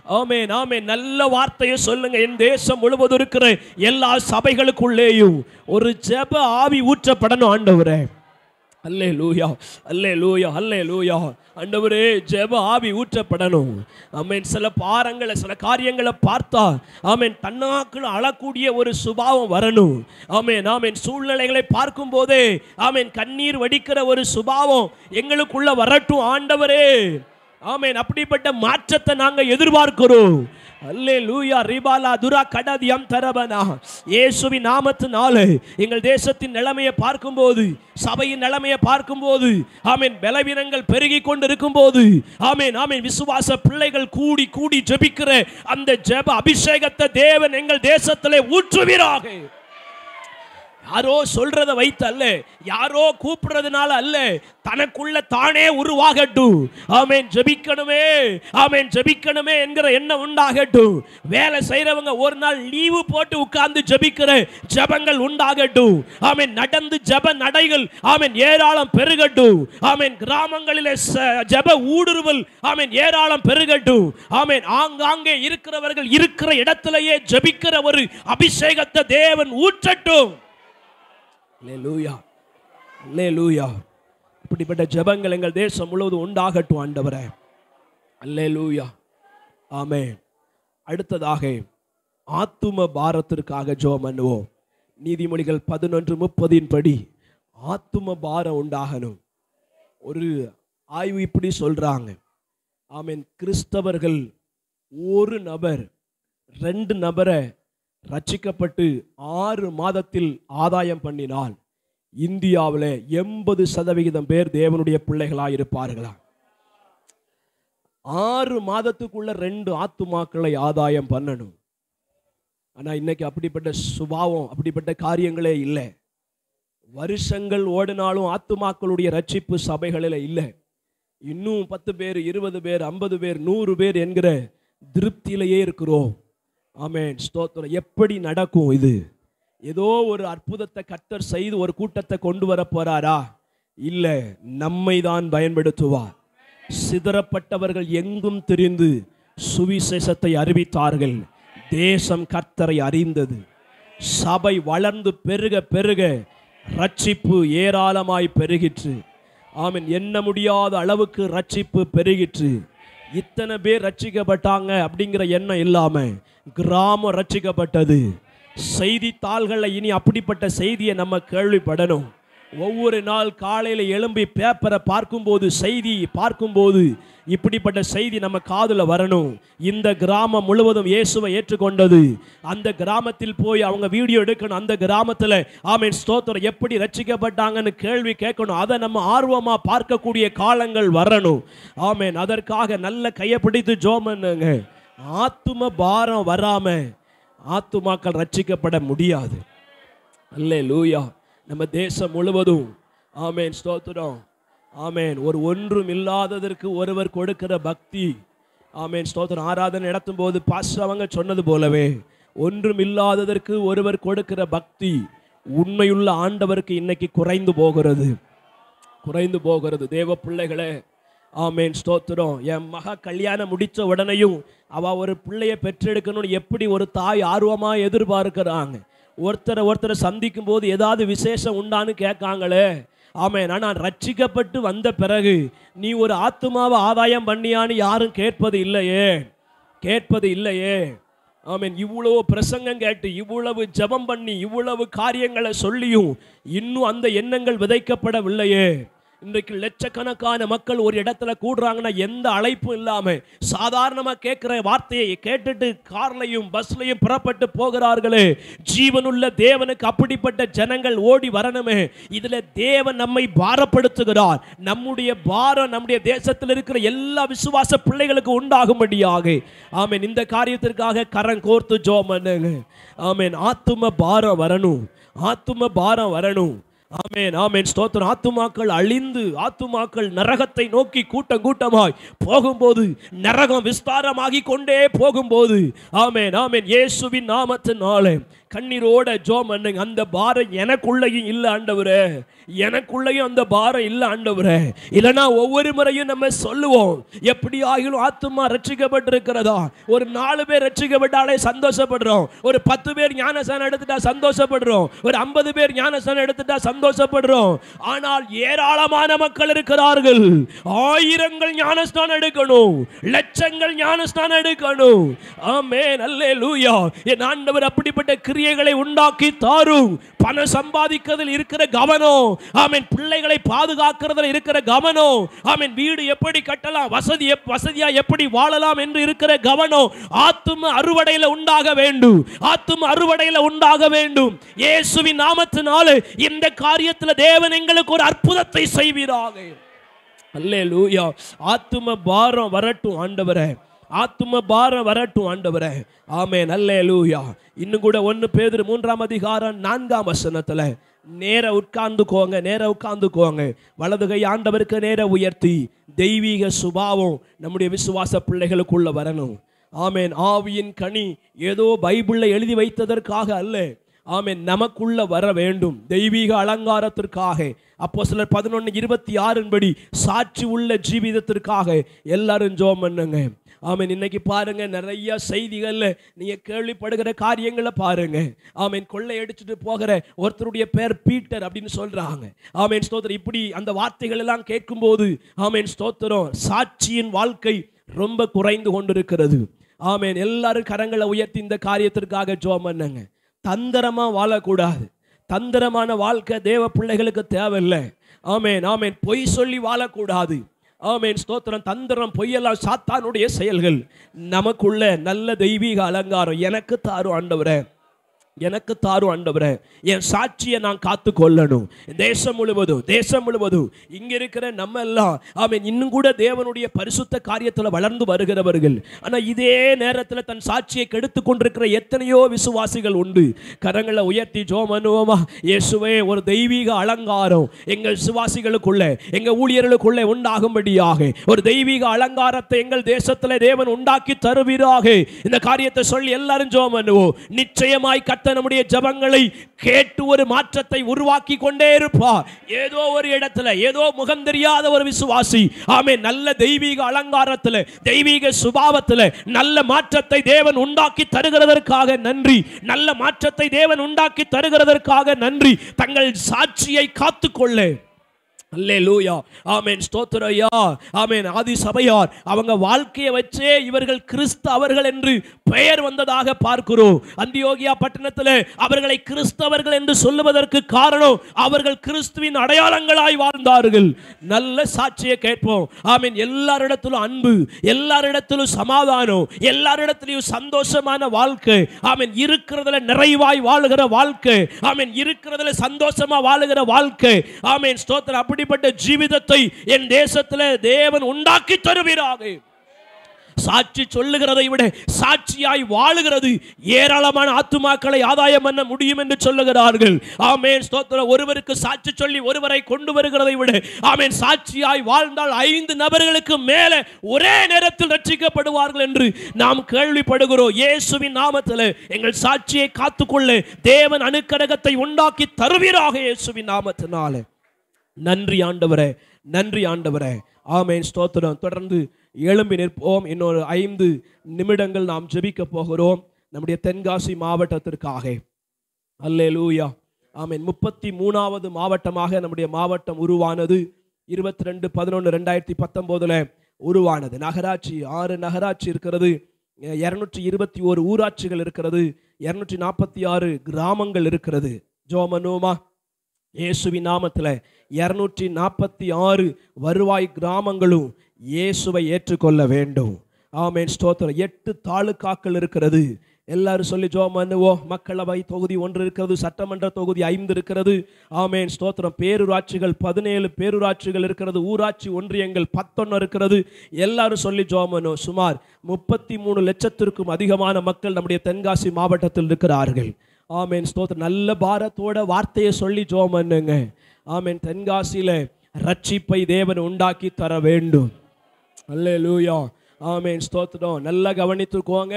ஆமென் ஆமென் நல்ல வார்த்தையை சொல்லுங்க என் தேசம் முழுவதும் இருக்கிற எல்லா சபைகளுக்குள்ளேயும் ஒரு ஜெப ஆவி ஊற்றப்படணும் ஆண்டவரே அல்லே லூயா அல்லே லூயா அல்லே லூயா ஆண்டவரே ஜெப ஆவி ஊற்றப்படணும் ஆமென் சில பாரங்களை சில காரியங்களை பார்த்தா ஆமென் தன்னாக்கள் அழக்கூடிய ஒரு சுபாவம் வரணும் ஆமென் ஆமென் சூழ்நிலைகளை பார்க்கும் போதே ஆமென் கண்ணீர் வடிக்கிற ஒரு சுபாவம் எங்களுக்குள்ள வரட்டும் ஆண்டவரே ஆமென் அப்படிப்பட்ட மாற்றத்தை நாங்க எதிர்பார்க்கிறோம் அல்லே லூயா ரிபாலா துரா கடதியம் தரபனா இயேசுவின் நாமத்தினாலே எங்கள் தேசத்தின் நிலைமையை பார்க்கும்போது சபையின் நிலைமையை பார்க்கும்போது ஆமென் பலவீனங்கள் பெருகி கொண்டு இருக்கும்போது ஆமென் ஆமென் விசுவாச பிள்ளைகள் கூடி கூடி ஜெபிக்கிற அந்த ஜெப அபிஷேகத்தை தேவன் எங்கள் தேசத்திலே ஊற்றுவீராக யாரோ சொல்றத வைத்து அல்ல யாரோ கூப்பிடுறதுனால அல்ல தனக்குள்ள தானே உருவாகட்டும் ஆமென் ஜெபிக்கணுமே ஆமென் ஜெபிக்கணுமே என்கிற எண்ணம் உண்டாகட்டும் வேலை செய்றவங்க ஒரு நாள் லீவு போட்டு உட்கார்ந்து ஜெபிக்கிற ஜெபங்கள் உண்டாகட்டும் ஆமென் நடந்து ஜெப நடைகள் ஆமென் ஏராளம் பெருகட்டும் ஆமென் கிராமங்களிலே ச- ஜெப ஊடுருவல் ஆமென் ஏராளம் பெருகட்டும் ஆமென் ஆங்காங்கே இருக்கிறவர்கள் இருக்கிற இடத்திலேயே ஜெபிக்கிற ஒரு அபிஷேகத்தை தேவன் ஊற்றட்டும் அல்லேலூயா அல்லேலூயா இப்படிப்பட்ட ஜெபங்கள் எங்கள் தேசம் முழுவதும் உண்டாகட்டும் ஆண்டவரே அல்லேலூயா ஆமென் அடுத்ததாக ஆத்தும பாரத்திற்காக ஜெபம் பண்ணுவோம் நீதிமொழிகள் பதினொன்று முப்பதின் படி ஆத்தும பாரம் உண்டாகணும் ஒரு ஆய்வு இப்படி சொல்றாங்க ஆமென் கிறிஸ்தவர்கள் ஒரு நபர் ரெண்டு நபரை ரட்சிக்கப்பட்டு ஆறு மாதத்தில் ஆதாயம் பண்ணினால் இந்தியாவில் எண்பது சதவிகிதம் பேர் தேவனுடைய பிள்ளைகளாக இருப்பார்களா ஆறு மாதத்துக்குள்ள ரெண்டு ஆத்துமாக்களை ஆதாயம் பண்ணணும் ஆனா இன்னைக்கு அப்படிப்பட்ட சுபாவம் அப்படிப்பட்ட காரியங்களே இல்லை வருஷங்கள் ஓடினாலும் ஆத்துமாக்களுடைய ரட்சிப்பு சபைகளில் இல்லை இன்னும் பத்து பேர் இருபது பேர் ஐம்பது பேர் நூறு பேர் என்கிற திருப்தியிலேயே இருக்கிறோம் ஆமென் ஸ்தோத்திரம் எப்படி நடக்கும் இது ஏதோ ஒரு அற்புதத்தை கத்தர் செய்து ஒரு கூட்டத்தை கொண்டு வர போறாரா இல்ல நம்மை தான் பயன்படுத்துவார் சிதறப்பட்டவர்கள் எங்கும் தெரிந்து சுவிசேஷத்தை அறிவித்தார்கள் தேசம் கர்த்தரை அறிந்தது சபை வளர்ந்து பெருக பெருக ரட்சிப்பு ஏராளமாய் பெருகிற்று ஆமென் எண்ண முடியாத அளவுக்கு ரட்சிப்பு பெருகிற்று இத்தனை பேர் ரட்சிக்கப்பட்டாங்க அப்படிங்கிற எண்ணம் இல்லாம கிராமம் ரட்சிக்கப்பட்டது செய்தித்தாள்களில் இனி அப்படிப்பட்ட செய்தியை நம்ம கேள்விப்படணும் ஒவ்வொரு நாள் காலையில் எழும்பி பேப்பரை பார்க்கும்போது செய்தி பார்க்கும்போது இப்படிப்பட்ட செய்தி நம்ம காதுல வரணும் இந்த கிராமம் முழுவதும் இயேசுவை ஏற்றுக்கொண்டது அந்த கிராமத்தில் போய் அவங்க வீடியோ எடுக்கணும் அந்த கிராமத்தில் ஆமென் ஸ்தோத்திரம் எப்படி ரட்சிக்கப்பட்டாங்கன்னு கேள்வி கேட்கணும் அதை நம்ம ஆர்வமா பார்க்கக்கூடிய காலங்கள் வரணும் ஆமென் அதற்காக நல்ல கையை பிடித்து ஜோம் பண்ணுங்க ஆத்தும பாரம் வராம ஆத்துமாக்கள் ரட்சிக்கப்பட முடியாது அல்லே லூயா நம்ம தேசம் முழுவதும் ஆமேன் ஸ்தோத்திரம் ஆமேன் ஒரு ஒன்றும் இல்லாததற்கு ஒருவர் கொடுக்கிற பக்தி ஆமேன் ஸ்தோத்திரம் ஆராதனை நடத்தும் போது பாஸ்டர் அவங்க சொன்னது போலவே ஒன்றும் இல்லாததற்கு ஒருவர் கொடுக்கிற பக்தி உண்மையுள்ள ஆண்டவருக்கு இன்னைக்கு குறைந்து போகிறது குறைந்து போகிறது தேவ பிள்ளைகளே ஆமேன் ஸ்தோத்திரம் என் மக கல்யாணம் முடிச்ச உடனேயும் அவ ஒரு பிள்ளைய பெற்றெடுக்கணும்னு எப்படி ஒரு தாய் ஆர்வமா எதிர்பார்க்கிறாங்க ஒருத்தரை ஒருத்தரை சந்திக்கும் போது ஏதாவது விசேஷம் உண்டான்னு கேட்காங்களே ஆமேன் ஆனால் ரட்சிக்கப்பட்டு வந்த பிறகு நீ ஒரு ஆத்துமாவை ஆதாயம் பண்ணியான்னு யாரும் கேட்பது இல்லையே கேட்பது இல்லையே ஆமென் இவ்வளவு பிரசங்கம் கேட்டு இவ்வளவு ஜெபம் பண்ணி இவ்வளவு காரியங்களை சொல்லியும் இன்னும் அந்த எண்ணங்கள் விதைக்கப்படவில்லையே இன்றைக்கு லட்சக்கணக்கான மக்கள் ஒரு இடத்துல கூடுறாங்கன்னா எந்த அழைப்பும் இல்லாம சாதாரணமா கேட்கிற வார்த்தையை கேட்டுட்டு கார்லையும் பஸ்லையும் புறப்பட்டு போகிறார்களே ஜீவனுள்ள தேவனுக்கு அப்படிப்பட்ட ஜனங்கள் ஓடி வரணுமே இதுல தேவன் நம்மை பாரப்படுத்துகிறார் நம்முடைய பாரம் நம்முடைய தேசத்தில் இருக்கிற எல்லா விசுவாச பிள்ளைகளுக்கு உண்டாகும்படியாக ஆமென் இந்த காரியத்திற்காக கரம் கோர்த்து ஜோம் பண்ணுங்க ஆமென் ஆத்தும பாரம் வரணும் ஆத்தும பாரம் வரணும் ஆமென் ஆமென் ஸ்தோத்திரம் ஆத்துமாக்கள் அழிந்து ஆத்துமாக்கள் நரகத்தை நோக்கி கூட்டம் கூட்டமாய் போகும்போது நரகம் விஸ்தாரமாகி கொண்டே போகும்போது ஆமென் ஆமென் இயேசுவின் நாமத்தினாலே கண்ணீரோட ஜோம் பண்ணுங்க அந்த பாரம் எனக்குள்ளேயும் இல்ல ஆண்டவரே எனக்குள்ளேயும் அந்த பாரம் இல்ல ஆண்டவரே இல்லைன்னா ஒவ்வொரு முறையும் நம்ம சொல்லுவோம் எப்படி ஆகிலும் ஆத்துமா ரட்சிக்கப்பட்டிருக்கிறதா ஒரு நாலு பேர் ரட்சிக்கப்பட்டாலே சந்தோஷப்படுறோம் ஒரு பத்து பேர் ஞானசானம் எடுத்துட்டா சந்தோஷப்படுறோம் ஒரு ஐம்பது பேர் ஞானசானம் எடுத்துட்டா சந்தோஷப்படுறோம் ஆனால் ஏராளமான மக்கள் இருக்கிறார்கள் ஆயிரங்கள் ஞானஸ்தானம் எடுக்கணும் லட்சங்கள் ஞானஸ்தானம் எடுக்கணும் ஆமே நல்லே லூயா என் ஆண்டவர் அப்படிப்பட்ட கிரியைகளை உண்டாக்கி தாரும் பணம் சம்பாதிக்கிறதில் இருக்கிற கவனம் ஆமென் பிள்ளைகளை பாதுகாக்கிறதுல இருக்கிற கவனம் ஆமென் வீடு எப்படி கட்டலாம் வசதி எப்- வசதியா எப்படி வாழலாம் என்று இருக்கிற கவனம் ஆத்தும அறுவடையில உண்டாக வேண்டும் ஆத்தும அறுவடையில உண்டாக வேண்டும் இயேசுவின் நாமத்தினால இந்த காரியத்துல தேவன் எங்களுக்கு ஒரு அற்புதத்தை செய்வீராக அல்லே லூயா ஆத்தும பாரம் வரட்டும் ஆண்டவரே ஆத்தும பாரம் வரட்டும் ஆண்டவரே ஆமே நல்லே லூயா இன்னும் கூட ஒன்று பேதுரு மூன்றாம் அதிகாரம் நான்காம் வசனத்துல நேர உட்கார்ந்துக்கோங்க நேர உட்கார்ந்துக்கோங்க வலது கை ஆண்டவருக்கு நேர உயர்த்தி தெய்வீக சுபாவம் நம்முடைய விசுவாச பிள்ளைகளுக்குள்ள வரணும் ஆமேன் ஆவியின் கனி ஏதோ பைபிள்ல எழுதி வைத்ததற்காக அல்ல ஆமென் நமக்குள்ள வர வேண்டும் தெய்வீக அலங்காரத்திற்காக அப்போ சிலர் பதினொன்று இருபத்தி ஆறின்படி சாட்சி உள்ள ஜீவிதத்திற்காக எல்லாரும் ஜோம் பண்ணுங்க ஆமென் இன்னைக்கு பாருங்க நிறைய செய்திகள்ல நீங்க கேள்விப்படுகிற காரியங்களை பாருங்க ஆமென் கொள்ளை அடிச்சுட்டு போகிற ஒருத்தருடைய பேர் பீட்டர் அப்படின்னு சொல்றாங்க ஆமென் ஸ்தோத்திரம் இப்படி அந்த வார்த்தைகள் எல்லாம் கேட்கும்போது ஆமென் ஸ்தோத்திரம் சாட்சியின் வாழ்க்கை ரொம்ப குறைந்து கொண்டிருக்கிறது ஆமென் எல்லாரும் கரங்களை உயர்த்தி இந்த காரியத்திற்காக ஜோம் பண்ணுங்க தந்திரமா வாழக்கூடாது தந்திரமான வாழ்க்கை தேவ பிள்ளைகளுக்கு தேவையில்லை ஆமேன் ஆமேன் பொய் சொல்லி வாழக்கூடாது ஆமேன் ஸ்தோத்திரம் தந்திரம் பொய்யெல்லாம் சாத்தானுடைய செயல்கள் நமக்குள்ள நல்ல தெய்வீக அலங்காரம் எனக்கு தாரும் ஆண்டவரே எனக்கு தாரும் ஆண்டவரே என் சாட்சியை நான் காத்து கொள்ளணும் தேசம் முழுவதும் தேசம் முழுவதும் இங்க இருக்கிற நம்ம எல்லாம் ஆமென் இன்னும் கூட தேவனுடைய பரிசுத்த காரியத்தில் வளர்ந்து வருகிறவர்கள் ஆனா இதே நேரத்தில் தன் சாட்சியை கெடுத்து கொண்டிருக்கிற எத்தனையோ விசுவாசிகள் உண்டு கரங்களை உயர்த்தி ஜோம் பண்ணுவோமா இயேசுவே ஒரு தெய்வீக அலங்காரம் எங்கள் விசுவாசிகளுக்குள்ள எங்க ஊழியர்களுக்குள்ளே உண்டாகும்படியாக ஒரு தெய்வீக அலங்காரத்தை எங்கள் தேசத்தில் தேவன் உண்டாக்கி தருவீராக இந்த காரியத்தை சொல்லி எல்லாரும் ஜோம் பண்ணுவோம் நிச்சயமாய் கத்த நம்முடைய ஜபங்களை கேட்டு ஒரு மாற்றத்தை உருவாக்கி கொண்டே இருப்பார் ஏதோ ஒரு இடத்துல ஏதோ முகம் தெரியாத ஒரு விசுவாசி ஆமே நல்ல தெய்வீக அலங்காரத்தில் தெய்வீக சுபாவத்தில் நல்ல மாற்றத்தை தேவன் உண்டாக்கி தருகிறதற்காக நன்றி நல்ல மாற்றத்தை தேவன் உண்டாக்கி தருகிறதற்காக நன்றி தங்கள் சாட்சியை காத்துக்கொள்ள அல்லேலூயா ஆமென் ஸ்தோத்திரையா ஆமென் ஆதி சபையார் அவங்க வாழ்க்கையை வச்சே இவர்கள் கிறிஸ்தவர்கள் என்று பெயர் வந்ததாக பார்க்கிறோம் அந்தியோகியா பட்டணத்தில் அவர்களை கிறிஸ்தவர்கள் என்று சொல்லுவதற்கு காரணம் அவர்கள் கிறிஸ்துவின் அடையாளங்களாய் வாழ்ந்தார்கள் நல்ல சாட்சியை கேட்போம் ஆமென் எல்லாரிடத்திலும் அன்பு எல்லாரிடத்திலும் சமாதானம் எல்லாரிடத்திலும் சந்தோஷமான வாழ்க்கை ஆமென் இருக்கிறதுல நிறைவாய் வாழுகிற வாழ்க்கை ஆமென் இருக்கிறதுல சந்தோஷமா வாழுகிற வாழ்க்கை ஆமென் ஸ்தோத்திரம் அப்படிப்பட்ட ஜீவிதத்தை என் தேசத்துல தேவன் உண்டாக்கி தருவீராக சாட்சி சொல்லுகிறதை விட சாட்சியாய் வாழுகிறது ஏராளமான ஆத்துமாக்களை ஆதாயம் பண்ண முடியும் என்று சொல்லுகிறார்கள் ஆமேன் ஸ்தோத்திரம் ஒருவருக்கு சாட்சி சொல்லி ஒருவரை கொண்டு வருகிறதை விட ஆமேன் சாட்சியாய் வாழ்ந்தால் ஐந்து நபர்களுக்கு மேலே ஒரே நேரத்தில் ரட்சிக்கப்படுவார்கள் என்று நாம் கேள்விப்படுகிறோம் இயேசுவின் நாமத்தில் எங்கள் சாட்சியை காத்துக்கொள்ள தேவன் அணுக்கடகத்தை உண்டாக்கி தருவீராக இயேசுவின் நாமத்தினாலே நன்றி ஆண்டவரே நன்றி ஆண்டவரே ஆமென் ஸ்தோத்திரம் தொடர்ந்து எழும்பி நிற்போம் இன்னொரு ஐந்து நிமிடங்கள் நாம் ஜெபிக்க போகிறோம் நம்முடைய தென்காசி மாவட்டத்திற்காக அல்லேலூயா ஆமென் முப்பத்தி மூணாவது மாவட்டமாக நம்முடைய மாவட்டம் உருவானது இருபத்தி ரெண்டு பதினொன்று ரெண்டாயிரத்தி பத்தொம்போதுல உருவானது நகராட்சி ஆறு நகராட்சி இருக்கிறது இரநூற்றி இருபத்தி ஓரு ஊராட்சிகள் இருக்கிறது இரநூற்றி நாற்பத்தி ஆறு கிராமங்கள் இருக்கிறது ஜோமனோமா இயேசுவின் நாமத்தில் இரநூற்றி நாற்பத்தி ஆறு வருவாய் கிராமங்களும் இயேசுவை ஏற்றுக்கொள்ள வேண்டும் ஆமேன் ஸ்தோத்திரம் எட்டு தாலுக்காக்கள் இருக்கிறது எல்லாரும் சொல்லி ஜோம் பண்ணுவோம் மக்களவை தொகுதி ஒன்று இருக்கிறது சட்டமன்ற தொகுதி ஐந்து இருக்கிறது ஆமேன் ஸ்தோத்திரம் பேரூராட்சிகள் பதினேழு பேரூராட்சிகள் இருக்கிறது ஊராட்சி ஒன்றியங்கள் பத்தொன்னு இருக்கிறது எல்லாரும் சொல்லி ஜோம் பண்ணுவோம் சுமார் முப்பத்தி மூணு லட்சத்திற்கும் அதிகமான மக்கள் நம்முடைய தென்காசி மாவட்டத்தில் இருக்கிறார்கள் ஆமேன் ஸ்தோத்திரம் நல்ல பாரத்தோட வார்த்தையை சொல்லி ஜோம் பண்ணுங்க ஆமேன் தென்காசியில ரட்சிப்பை தேவன் உண்டாக்கி தர வேண்டும் அல்லேலூயா ஆமேன் ஸ்தோத்திரம் நல்லா கவனித்துக்கோங்க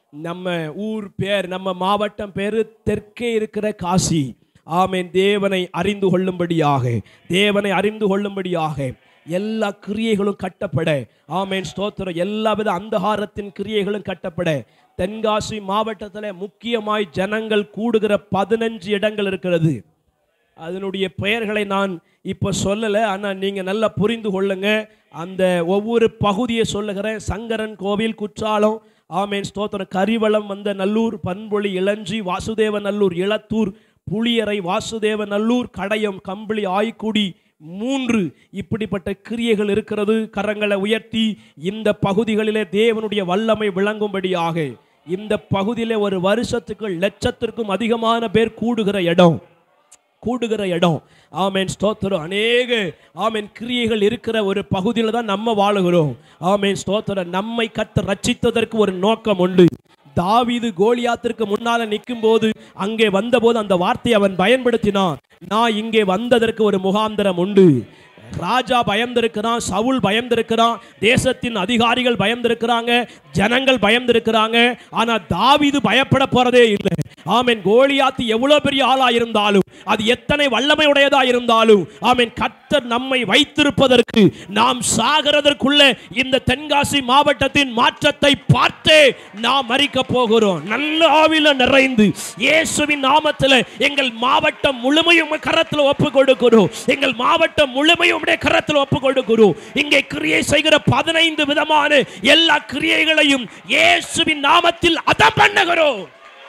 நம்ம ஊர் பேர் நம்ம மாவட்டம் பேரு தெற்கே இருக்கிற காசி ஆமென் தேவனை அறிந்து கொள்ளும்படியாக தேவனை அறிந்து கொள்ளும்படியாக எல்லா கிரியைகளும் கட்டப்பட ஆமென் ஸ்தோத்திரம் எல்லாவித அந்தகாரத்தின் கிரியைகளும் கட்டப்பட தென்காசி மாவட்டத்தில் முக்கியமாய் ஜனங்கள் கூடுகிற பதினஞ்சு இடங்கள் இருக்கிறது அதனுடைய பெயர்களை நான் இப்போ சொல்லலை ஆனால் நீங்கள் நல்லா புரிந்து கொள்ளுங்க அந்த ஒவ்வொரு பகுதியை சொல்லுகிறேன் சங்கரன் கோவில் குற்றாலம் ஆமேன் ஸ்தோத்திரம் கரிவளம் வந்த நல்லூர் பண்பொழி இளஞ்சி வாசுதேவ நல்லூர் இளத்தூர் புளியரை வாசுதேவ நல்லூர் கடையம் கம்பளி ஆய்க்குடி மூன்று இப்படிப்பட்ட கிரியைகள் இருக்கிறது கரங்களை உயர்த்தி இந்த பகுதிகளிலே தேவனுடைய வல்லமை விளங்கும்படியாக இந்த பகுதியிலே ஒரு வருஷத்துக்கு லட்சத்திற்கும் அதிகமான பேர் கூடுகிற இடம் கூடுகிற இடம் ஆமேன் ஸ்தோத்திரம் அநேக ஆமேன் கிரியைகள் இருக்கிற ஒரு பகுதியில் தான் நம்ம வாழுகிறோம் ஆமேன் ஸ்தோத்திரம் நம்மை கத்த ரட்சித்ததற்கு ஒரு நோக்கம் உண்டு தாவீது கோலியாத்திற்கு முன்னால நிற்கும் போது அங்கே வந்தபோது அந்த வார்த்தையை அவன் பயன்படுத்தினான் நான் இங்கே வந்ததற்கு ஒரு முகாந்திரம் உண்டு ராஜா பயந்திருக்கிறான் சவுல் பயந்திருக்கிறான் தேசத்தின் அதிகாரிகள் பயந்திருக்கிறாங்க ஜனங்கள் பயந்திருக்கிறாங்க ஆனா தாவீது பயப்பட போறதே இல்லை ஆமென் கோலியாத்து எவ்வளவு பெரிய ஆளா இருந்தாலும் அது எத்தனை வல்லமை உடையதா இருந்தாலும் ஆமென் கர்த்தர் நம்மை வைத்திருப்பதற்கு நாம் சாகிறதற்குள்ள இந்த தென்காசி மாவட்டத்தின் மாற்றத்தை பார்த்தே நாம் மறிக்க போகிறோம் நல்ல ஆவில நிறைந்து இயேசுவின் நாமத்தில் எங்கள் மாவட்டம் முழுமையும் உங்க கரத்தில் ஒப்பு கொடுக்கிறோம் எங்கள் மாவட்டம் முழுமையும் உடைய கரத்தில் ஒப்பு கொடுக்கிறோம் இங்கே கிரியை செய்கிற பதினைந்து விதமான எல்லா கிரியைகளையும் இயேசுவின் நாமத்தில் அதம் பண்ணுகிறோம்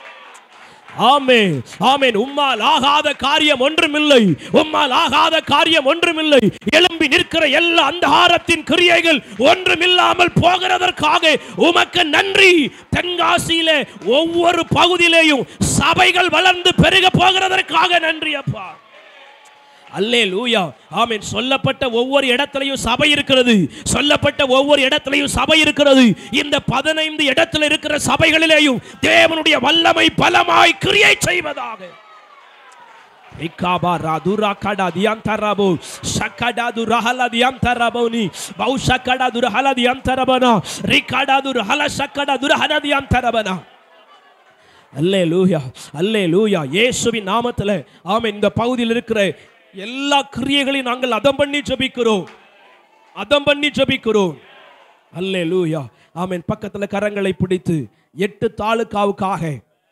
ஆமென் ஆமென் உம்மால் ஆகாத காரியம் ஒன்றுமில்லை உம்மால் ஆகாத காரியம் ஒன்றுமில்லை எழும்பி நிற்கிற எல்லா அந்தகாரத்தின் கிரியைகள் ஒன்றுமில்லாமல் போகிறதற்காக உமக்கு நன்றி தென்காசியிலே ஒவ்வொரு பகுதியிலேயும் சபைகள் வளர்ந்து பெருக போகிறதற்காக நன்றி அப்பா அல்லே லூயா ஆமீன் சொல்லப்பட்ட ஒவ்வொரு இடத்துலையும் சபை இருக்கிறது சொல்லப்பட்ட ஒவ்வொரு இடத்துலையும் சபை இருக்கிறது இந்த பதினைந்து இடத்துல இருக்கிற சபைகளிலேயும் தேவனுடைய வல்லமை பலமாய் கிரியை செய்வதாக Rikaba radura kada diantarabo shakada durahala diantaraboni bau shakada durahala diantarabana rikada durhala shakada durahala diantarabana அல்லே லூயா அல்லே லூயா இயேசுவின் நாமத்தில் ஆமென் இந்த பகுதியில் இருக்கிற எல்லா கிரியைகளையும் நாங்கள் அதம் பண்ணி ஜெபிக்கிறோம் அதம் பண்ணி ஜெபிக்கிறோம் அல்லே லூயா ஆமென் பக்கத்தில் கரங்களை பிடித்து எட்டு தாலுக்காவுக்காக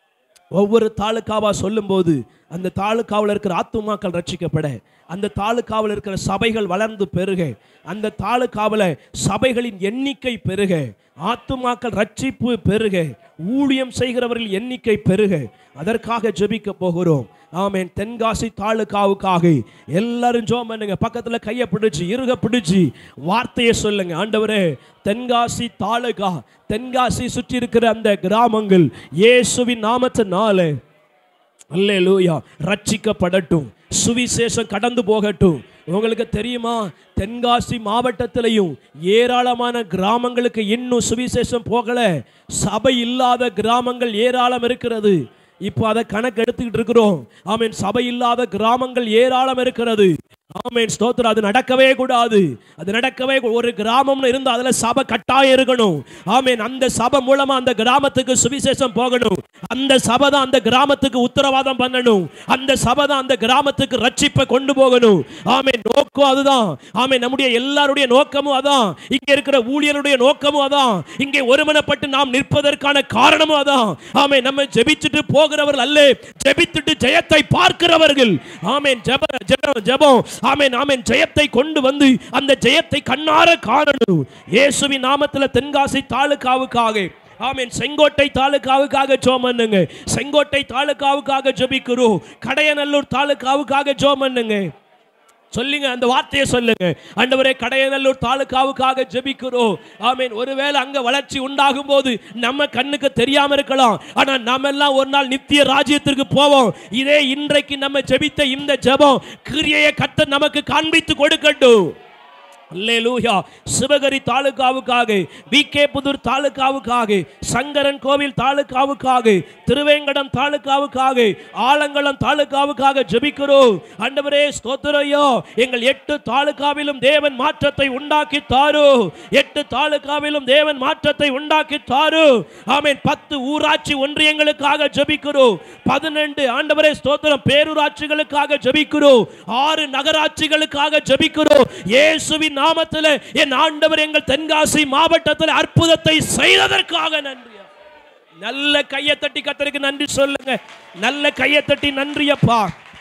ஒவ்வொரு தாலுக்காவா சொல்லும்போது அந்த தாலுக்காவில் இருக்கிற ஆத்துமாக்கள் ரட்சிக்கப்பட அந்த தாலுக்காவில் இருக்கிற சபைகள் வளர்ந்து பெருக அந்த தாலுக்காவில் சபைகளின் எண்ணிக்கை பெருக ஆத்துமாக்கள் ரட்சிப்பு பெருக ஊழியம் செய்கிறவர்கள் எண்ணிக்கை பெருக அதற்காக ஜெபிக்க போகிறோம் ஆமென் தென்காசி தாலுக்காவுக்காக எல்லாரும் ஜோம் பண்ணுங்க பக்கத்துல கையை பிடிச்சு இருக பிடிச்சு வார்த்தையை சொல்லுங்க ஆண்டவரே தென்காசி தாலுகா தென்காசி சுற்றி இருக்கிற அந்த கிராமங்கள் இயேசுவின் நாமத்தினால அல்லேலூயா ரட்சிக்கப்படட்டும் சுவிசேஷம் கடந்து போகட்டும் உங்களுக்கு தெரியுமா தென்காசி மாவட்டத்திலையும் ஏராளமான கிராமங்களுக்கு இன்னும் சுவிசேஷம் போகல சபை இல்லாத கிராமங்கள் ஏராளம் இருக்கிறது இப்போ அதை கணக்கு எடுத்துக்கிட்டு இருக்கிறோம் ஆமீன் சபை இல்லாத கிராமங்கள் ஏராளம் இருக்கிறது ஆமீன் ஸ்தோத்திரம் அது நடக்கவே கூடாது அது நடக்கவே கூ- ஒரு கிராமம்னு இருந்தா அதுல சபை கட்டாயம் இருக்கணும் ஆமீன் அந்த சபை மூலமா அந்த கிராமத்துக்கு சுவிசேஷம் போகணும் அந்த சபை தான் அந்த கிராமத்துக்கு உத்தரவாதம் பண்ணணும் அந்த சபை தான் அந்த கிராமத்துக்கு ரட்சிப்பை கொண்டு போகணும் ஆமீன் நோக்கம் அதுதான் ஆமீன் நம்முடைய எல்லாருடைய நோக்கமும் அதான் இங்க இருக்கிற ஊழியருடைய நோக்கமும் அதான் இங்கே ஒருமனப்பட்டு நாம் நிற்பதற்கான காரணமும் அதான் ஆமீன் நம்ம ஜெபிச்சுட்டு போகிறவர்கள் அல்ல ஜெபித்துட்டு ஜெயத்தை பார்க்கிறவர்கள் ஆமீன் ஜெப ஜெபம் ஜெபம் ஆமீன் ஆமீன் ஜெயத்தை கொண்டு வந்து அந்த ஜெயத்தை கண்ணார காணணும் இயேசுவின் நாமத்தில் தென்காசி தாலுகாவுக்காக ஆமீன் செங்கோட்டை தாலுகாவுக்காக ஜோம் பண்ணுங்க செங்கோட்டை தாலுகாவுக்காக ஜெபிக்கிறோம் கடையநல்லூர் தாலுகாவுக்காக ஜோம் பண்ணுங்க சொல்லுங்க அந்த வார்த்தையை சொல்லுங்க ஆண்டவரே கடையநல்லூர் தாலுகாவுக்காக ஜெபிக்கிறோம் ஆமீன் ஒருவேளை அங்க வளர்ச்சி உண்டாகும் போது நம்ம கண்ணுக்கு தெரியாம இருக்கலாம் ஆனா நாம எல்லாம் ஒரு நாள் நித்திய ராஜ்யத்திற்கு போவோம் இதே இன்றைக்கு நம்ம ஜெபித்த இந்த ஜெபம் கிரியையை கத்த நமக்கு காண்பித்து கொடுக்கட்டும் அல்லேலூயா சிவகரி தாலுகாவுக்காக வி கே புதூர் தாலுகாவுக்காக சங்கரன் கோவில் தாலுகாவுக்காக திருவேங்கடம் தாலுகாவுக்காக ஆலங்குளம் தாலுகாவுக்காக ஜெபிக்கிறோம் ஆண்டவரே ஸ்தோத்திரையோ எங்கள் எட்டு தாலுகாவிலும் தேவன் மாற்றத்தை உண்டாக்கி தாரு எட்டு தாலுகாவிலும் தேவன் மாற்றத்தை உண்டாக்கி தாரு ஆமென் பத்து ஊராட்சி ஒன்றியங்களுக்காக ஜெபிக்கிறோம் பதினெண்டு ஆண்டவரே ஸ்தோத்திரம் பேரூராட்சிகளுக்காக ஜெபிக்கிறோம் ஆறு நகராட்சிகளுக்காக ஜெபிக்கிறோம் இயேசுவின் நாமத்தில் என் ஆண்டவர் எங்கள் தென்காசி மாவட்டத்தில் அற்புதத்தை செய்ததற்காக நன்றி நல்ல கையை தட்டி கத்தருக்கு நன்றி சொல்லுங்க நல்ல கையை தட்டி நன்றி அப்பா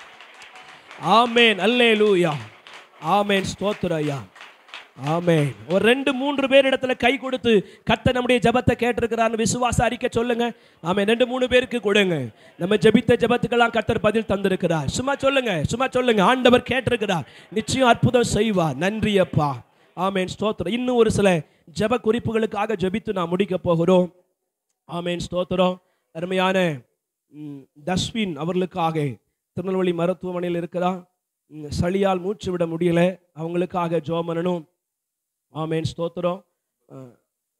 ஆமேன் அல்லேலூயா ஆமேன் ஸ்தோத்திரையா ஆமென் ஒரு ரெண்டு மூன்று பேர் இடத்துல கை கொடுத்து கத்த நம்முடைய ஜெபத்தை கேட்டிருக்கிறான்னு விசுவாச அறிக்கை சொல்லுங்க ஆமென் ரெண்டு மூணு பேருக்கு கொடுங்க நம்ம ஜெபித்த ஜெபத்துக்கெல்லாம் கத்தர் பதில் தந்திருக்கிறார் சும்மா சொல்லுங்க சும்மா சொல்லுங்க ஆண்டவர் கேட்டிருக்கிறார் நிச்சயம் அற்புதம் செய்வார் நன்றி அப்பா ஆமென் ஸ்தோத்திரம் இன்னும் ஒரு சில ஜெப குறிப்புகளுக்காக ஜெபித்து நான் முடிக்க போகிறோம் ஆமென் ஸ்தோத்திரம் அருமையான ம், தஸ்வின் அவர்களுக்காக திருநெல்வேலி மருத்துவமனையில் இருக்கிறார் ம், சளியால் மூச்சு விட முடியல அவங்களுக்காக ஜெபம் பண்ணணும் ஆமேன் ஸ்தோத்திரம் அஹ்,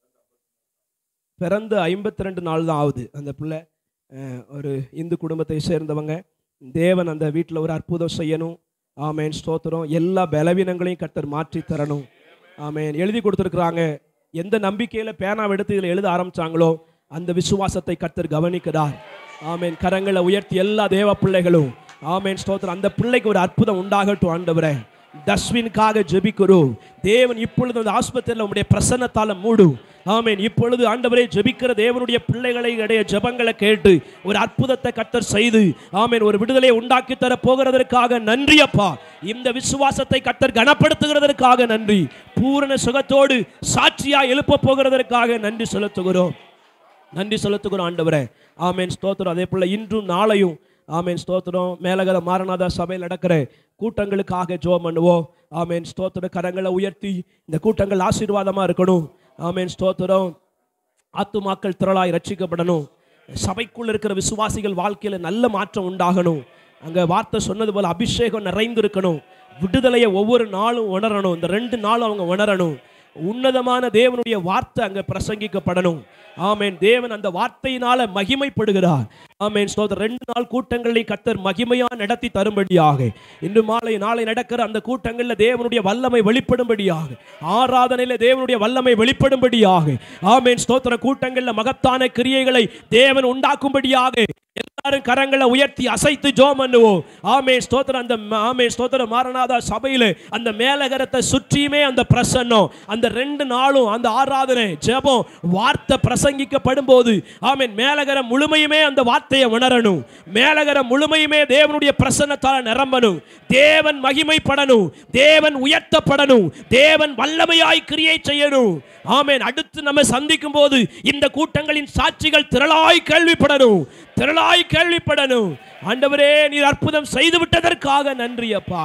பிறந்து ஐம்பத்தி ரெண்டு நாள் தான் ஆகுது அந்த பிள்ளை அஹ், ஒரு இந்து குடும்பத்தை சேர்ந்தவங்க தேவன் அந்த வீட்டில் ஒரு அற்புதம் செய்யணும் ஆமேன் ஸ்தோத்திரம் எல்லா பலவீனங்களையும் கர்த்தர் மாற்றி தரணும் ஆமேன் எழுதி கொடுத்துருக்குறாங்க எந்த நம்பிக்கையில் பேனாவை எடுத்து இதில் எழுத ஆரம்பிச்சாங்களோ அந்த விசுவாசத்தை கர்த்தர் கவனிக்கிறார் ஆமேன் கரங்களை உயர்த்தி எல்லா தேவ பிள்ளைகளும் ஆமேன் ஸ்தோத்திரம் அந்த பிள்ளைக்கு ஒரு அற்புதம் உண்டாகட்டும் ஆண்டவரே தஸ்வினுக்காக ஜெபிக்கிறோம் தேவன் இப்பொழுது அந்த ஆஸ்பத்திரியில் உங்களுடைய பிரசன்னத்தால மூடும் ஆமென் இப்பொழுது ஆண்டவரே ஜெபிக்கிற தேவனுடைய பிள்ளைகளை இடைய ஜெபங்களை கேட்டு ஒரு அற்புதத்தை கத்தர் செய்து ஆமென் ஒரு விடுதலையை உண்டாக்கி தர போகிறதற்காக நன்றி அப்பா இந்த விசுவாசத்தை கத்தர் கனப்படுத்துகிறதற்காக நன்றி பூரண சுகத்தோடு சாட்சியா எழுப்ப போகிறதற்காக நன்றி செலுத்துகிறோம் நன்றி செலுத்துகிறோம் ஆண்டவரே ஆமேன் ஸ்தோத்திரம் அதே போல் இன்றும் நாளையும் ஆமேன் ஸ்தோத்திரம் மேலகர மாரநாதா சபையில் நடக்கிற கூட்டங்களுக்காக ஜோம் பண்ணுவோம் ஆமேன் ஸ்தோத்திர கரங்களை உயர்த்தி இந்த கூட்டங்கள் ஆசீர்வாதமாக இருக்கணும் ஆமேன் ஸ்தோத்திரம் ஆத்துமாக்கள் திரளாய் ரட்சிக்கப்படணும் சபைக்குள்ள இருக்கிற விசுவாசிகள் வாழ்க்கையில் நல்ல மாற்றம் உண்டாகணும் அங்கே வார்த்தை சொன்னது போல் அபிஷேகம் நிறைந்திருக்கணும் விடுதலையை ஒவ்வொரு நாளும் உணரணும் இந்த ரெண்டு நாளும் அவங்க உணரணும் உன்னதமான தேவனுடைய வார்த்தை அங்கே பிரசங்கிக்கப்படணும் ஆமேன் தேவன் அந்த வார்த்தையினால மகிமைப்படுகிறார் ஆமேன் ஸ்தோத்திரம் ரெண்டு நாள் கூட்டங்களை கத்தர் மகிமையா நடத்தி தரும்படியாக இன்று மாலை நாளை நடக்கிற அந்த கூட்டங்களில் தேவனுடைய வல்லமை வெளிப்படும்படியாக ஆராதனையில் தேவனுடைய வல்லமை வெளிப்படும்படியாக ஆமேன் ஸ்தோத்திர கூட்டங்களில் மகத்தான கிரியைகளை தேவன் உண்டாக்கும்படியாக எல்லாரும் கரங்களை உயர்த்தி அசைத்து ஜோம் பண்ணுவோம் ஆமே ஸ்தோத்திரம் அந்த ஆமே ஸ்தோத்திரம் மாரநாதா சபையில அந்த மேலகரத்தை சுற்றியுமே அந்த பிரசன்னம் அந்த ரெண்டு நாளும் அந்த ஆராதனை ஜெபம் வார்த்தை பிரசங்கிக்கப்படும் போது ஆமேன் மேலகரம் முழுமையுமே அந்த வார்த்தையை உணரணும் மேலகரம் முழுமையுமே தேவனுடைய பிரசன்னத்தால் நிரம்பணும் தேவன் மகிமைப்படணும் தேவன் உயர்த்தப்படணும் தேவன் வல்லமையாய் கிரியை செய்யணும் ஆமேன் அடுத்து நம்ம சந்திக்கும் போது இந்த கூட்டங்களின் சாட்சிகள் திரளாய் கேள்விப்படணும் திரளாய் கேள்விப்படணும் ஆண்டவரே நீர் அற்புதம் செய்து விட்டதற்காக நன்றி அப்பா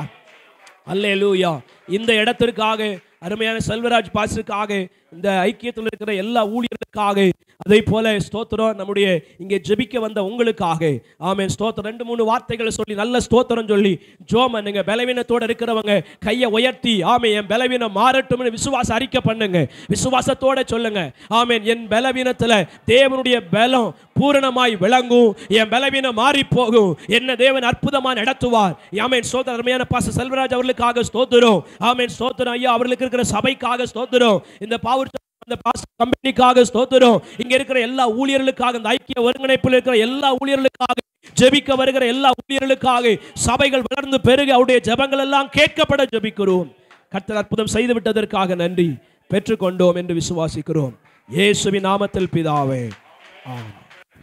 அல்லேலூயா இந்த இடத்திற்காக அருமையான செல்வராஜ் பாசுக்காக இந்த ஐக்கியத்தில் இருக்கிற எல்லா ஊழியர்களுக்காக அதே போல ஸ்தோத்திரம் நம்முடைய இங்கே ஜெபிக்க வந்த உங்களுக்காக ஆமென் ஸ்தோத்திரம் ரெண்டு மூணு வார்த்தைகளை சொல்லி நல்ல ஸ்தோத்திரம் சொல்லி ஜோம நீங்க பலவீனத்தோட இருக்கிறவங்க கையை உயர்த்தி ஆமே என் பலவீனம் மாறட்டும்னு விசுவாச அறிக்கை பண்ணுங்க விசுவாசத்தோட சொல்லுங்க ஆமென் என் பலவீனத்துல தேவனுடைய பலம் பூரணமாய் விளங்கும் என் பலவீனம் மாறி போகும் என்ன தேவன் அற்புதமா நடத்துவார் ஆமென் ஸ்தோத்திரம் அருமையான பாச செல்வராஜ் அவர்களுக்காக ஸ்தோத்திரம் ஆமென் ஸ்தோத்திரம் ஐயா அவர்களுக்கு இருக்கிற சபைக்காக ஸ்தோத்திரம் இந்த பாவூர் அந்த பாஸ் கம்பெனிக்காக ஸ்தோத்திரம் இங்க இருக்கிற எல்லா ஊழியர்களுக்காக இந்த ஐக்கிய ஒருங்கிணைப்பில் இருக்கிற எல்லா ஊழியர்களுக்காக ஜெபிக்க வருகிற எல்லா ஊழியர்களுக்காக சபைகள் வளர்ந்து பெருக அவருடைய ஜெபங்கள் எல்லாம் கேட்கப்பட ஜெபிக்கிறோம் கர்த்தர் அற்புதம் செய்து விட்டதற்காக நன்றி பெற்றுக்கொண்டோம் என்று விசுவாசிக்கிறோம் இயேசுவின் நாமத்தில் பிதாவே ஆமென்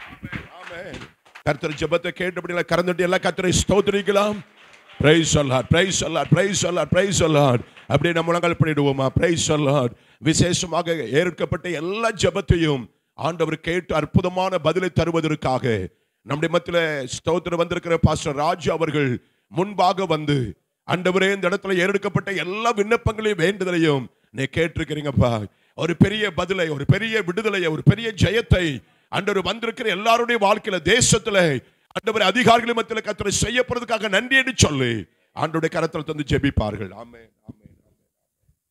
ஆமென். கர்த்தர் ஜெபத்தை கேட்டபடியில கறந்துட்டு எல்லாம் கர்த்தரை ஸ்தோத்திரிக்கலாம் praise the lord praise the lord praise the lord praise the lord அப்படியே நம்ம முழங்கால் பண்ணிடுவோமா பிரைஸ் அல்லாட் விசேஷமாக ஏற்கப்பட்ட எல்லா ஜெபத்தையும் ஆண்டவர் கேட்டு அற்புதமான பதிலை தருவதற்காக நம்முடைய மத்தியில ஸ்தோத்திரம் வந்திருக்கிற பாஸ்டர் ராஜு அவர்கள் முன்பாக வந்து ஆண்டவரே இந்த இடத்துல ஏறெடுக்கப்பட்ட எல்லா விண்ணப்பங்களையும் வேண்டுதலையும் நீ கேட்டிருக்கிறீங்கப்பா ஒரு பெரிய பதிலை ஒரு பெரிய விடுதலையை ஒரு பெரிய ஜெயத்தை ஆண்டவர் வந்திருக்கிற எல்லாருடைய வாழ்க்கையில தேசத்துல ஆண்டவர் அதிகாரிகள் மத்தியில கத்தரை செய்யப்படுறதுக்காக நன்றி என்று சொல்லி ஆண்டவருடைய கரத்தில் தந்து ஜெபிப்பார்கள் ஆமென் ஆமென்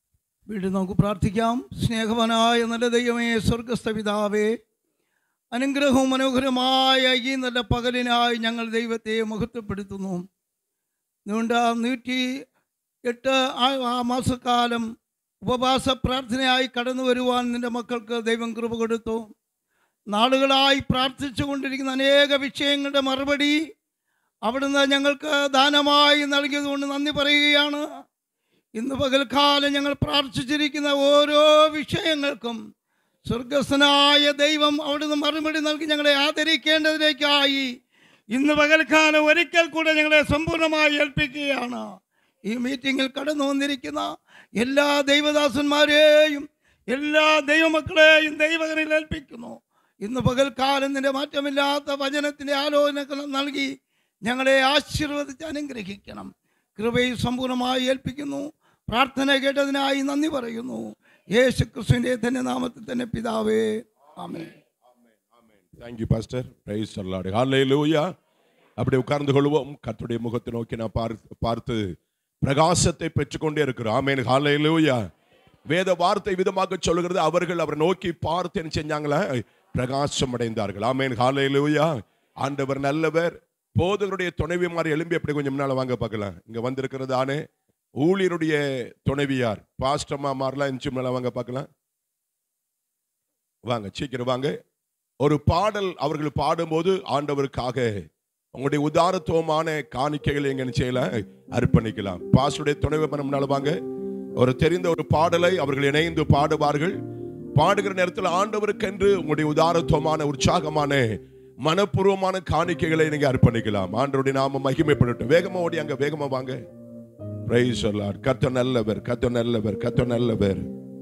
വീണ്ടും നമുക്ക് പ്രാർത്ഥിക്കാം സ്നേഹവനായ നല്ല ദൈവമേ സ്വർഗസ്ഥ പിതാവേ അനുഗ്രഹവും മനോഹരമായ ഈ നല്ല പകലിനായി ഞങ്ങൾ ദൈവത്തെ മഹത്വപ്പെടുത്തുന്നു അതുകൊണ്ട് ആ നൂറ്റി എട്ട് ആ- ആ മാസക്കാലം ഉപവാസ പ്രാർത്ഥനയായി കടന്നു വരുവാൻ നിൻ്റെ മക്കൾക്ക് ദൈവം കൃപ കൊടുത്തു നാളുകളായി പ്രാർത്ഥിച്ചു കൊണ്ടിരിക്കുന്ന അനേക വിഷയങ്ങളുടെ മറുപടി അവിടുന്ന് ഞങ്ങൾക്ക് ദാനമായി നൽകിയതുകൊണ്ട് നന്ദി പറയുകയാണ് ഇന്ന് പകൽക്കാലം ഞങ്ങൾ പ്രാർത്ഥിച്ചിരിക്കുന്ന ഓരോ വിഷയങ്ങൾക്കും സ്വർഗസ്ഥനായ ദൈവം അവിടുന്ന് മറുപടി നൽകി ഞങ്ങളെ ആദരിക്കേണ്ടതിലേക്കായി ഇന്ന് പകൽക്കാലം ഒരിക്കൽ കൂടെ ഞങ്ങളെ സമ്പൂർണ്ണമായി ഏൽപ്പിക്കുകയാണ് ഈ മീറ്റിങ്ങിൽ കടന്നു വന്നിരിക്കുന്ന എല്ലാ ദൈവദാസന്മാരെയും എല്ലാ ദൈവമക്കളെയും ദൈവകനിൽ ഏൽപ്പിക്കുന്നു ഇന്ന് പകൽക്കാലം നിന്റെ മാറ്റമില്ലാത്ത വചനത്തിൻ്റെ ആലോചനകൾ നൽകി ഞങ്ങളെ ആശീർവദിച്ച് അനുഗ്രഹിക്കണം കൃപയിൽ സമ്പൂർണ്ണമായി ഏൽപ്പിക്കുന്നു പ്രാർത്ഥന കേട്ടതിനായി നന്ദി പറയുന്നു യേശു ക്രിസ്തുവിൻ്റെ തന്നെ നാമത്തിൽ തന്നെ പിതാവേ ആമേൻ தேங்க்யூ பாஸ்டர் பிரைஸ் சொல்லாடு ஹalleluya அப்படி உட்கார்ந்து கொள்வோம் கர்த்தருடைய முகத்தை நோக்கி நான் பார்த்து பார்த்து பிரகாசத்தை பெற்றுக்கொண்டே இருக்கிறோம் ஆமென் ஹalleluya வேத வார்த்தை விதமாக சொல்லுகிறது அவர்கள் அவரை நோக்கி பார்த்து என்ன செஞ்சாங்களே பிரகாசம் அடைந்தார்கள் ஆமென் ஹalleluya ஆண்டவர் நல்லவர் போதகருடைய துணைவிமார் எழும்பி அப்படி கொஞ்சம் முன்னால வாங்க பார்க்கலாம் இங்க வந்திருக்கிறது ஆனே ஊழியருடைய துணைவியார் பாஸ்டமா மாறலாம் இன்ச்சு மேல வாங்க பார்க்கலாம் வாங்க சீக்கிரம் வாங்க ஒரு பாடல் அவர்கள் பாடும்போது ஆண்டவருக்காக உங்களுடைய உதாரத்துவமான காணிக்கைகளை எங்க செய்யல அர்ப்பணிக்கலாம் பாசுடைய துணைவை முன்னால வாங்க ஒரு தெரிந்த ஒரு பாடலை அவர்கள் இணைந்து பாடுவார்கள் பாடுகிற நேரத்தில் ஆண்டவருக்கென்று உங்களுடைய உதாரத்துவமான உற்சாகமான மனப்பூர்வமான காணிக்கைகளை நீங்க அர்ப்பணிக்கலாம் ஆண்டவருடைய நாம மகிமைப்படட்டும் வேகமா ஓடி அங்க வேகமா வாங்க பிரைஸ் சொல்லார் கத்த நல்லவர் கத்த நல்லவர் கத்த நல்லவர்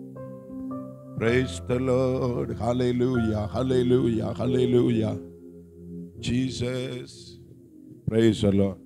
Praise the Lord. Hallelujah. Hallelujah. Hallelujah. Jesus. Praise the Lord.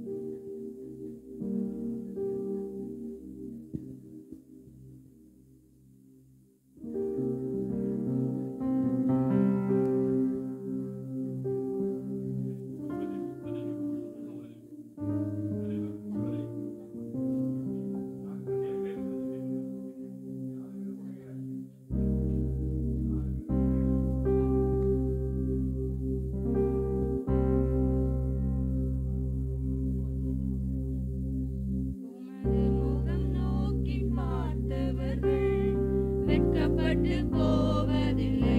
உமது முகம் நோக்கி பார்த்தவர்கள் வெட்கப்பட்டு போவதில்லை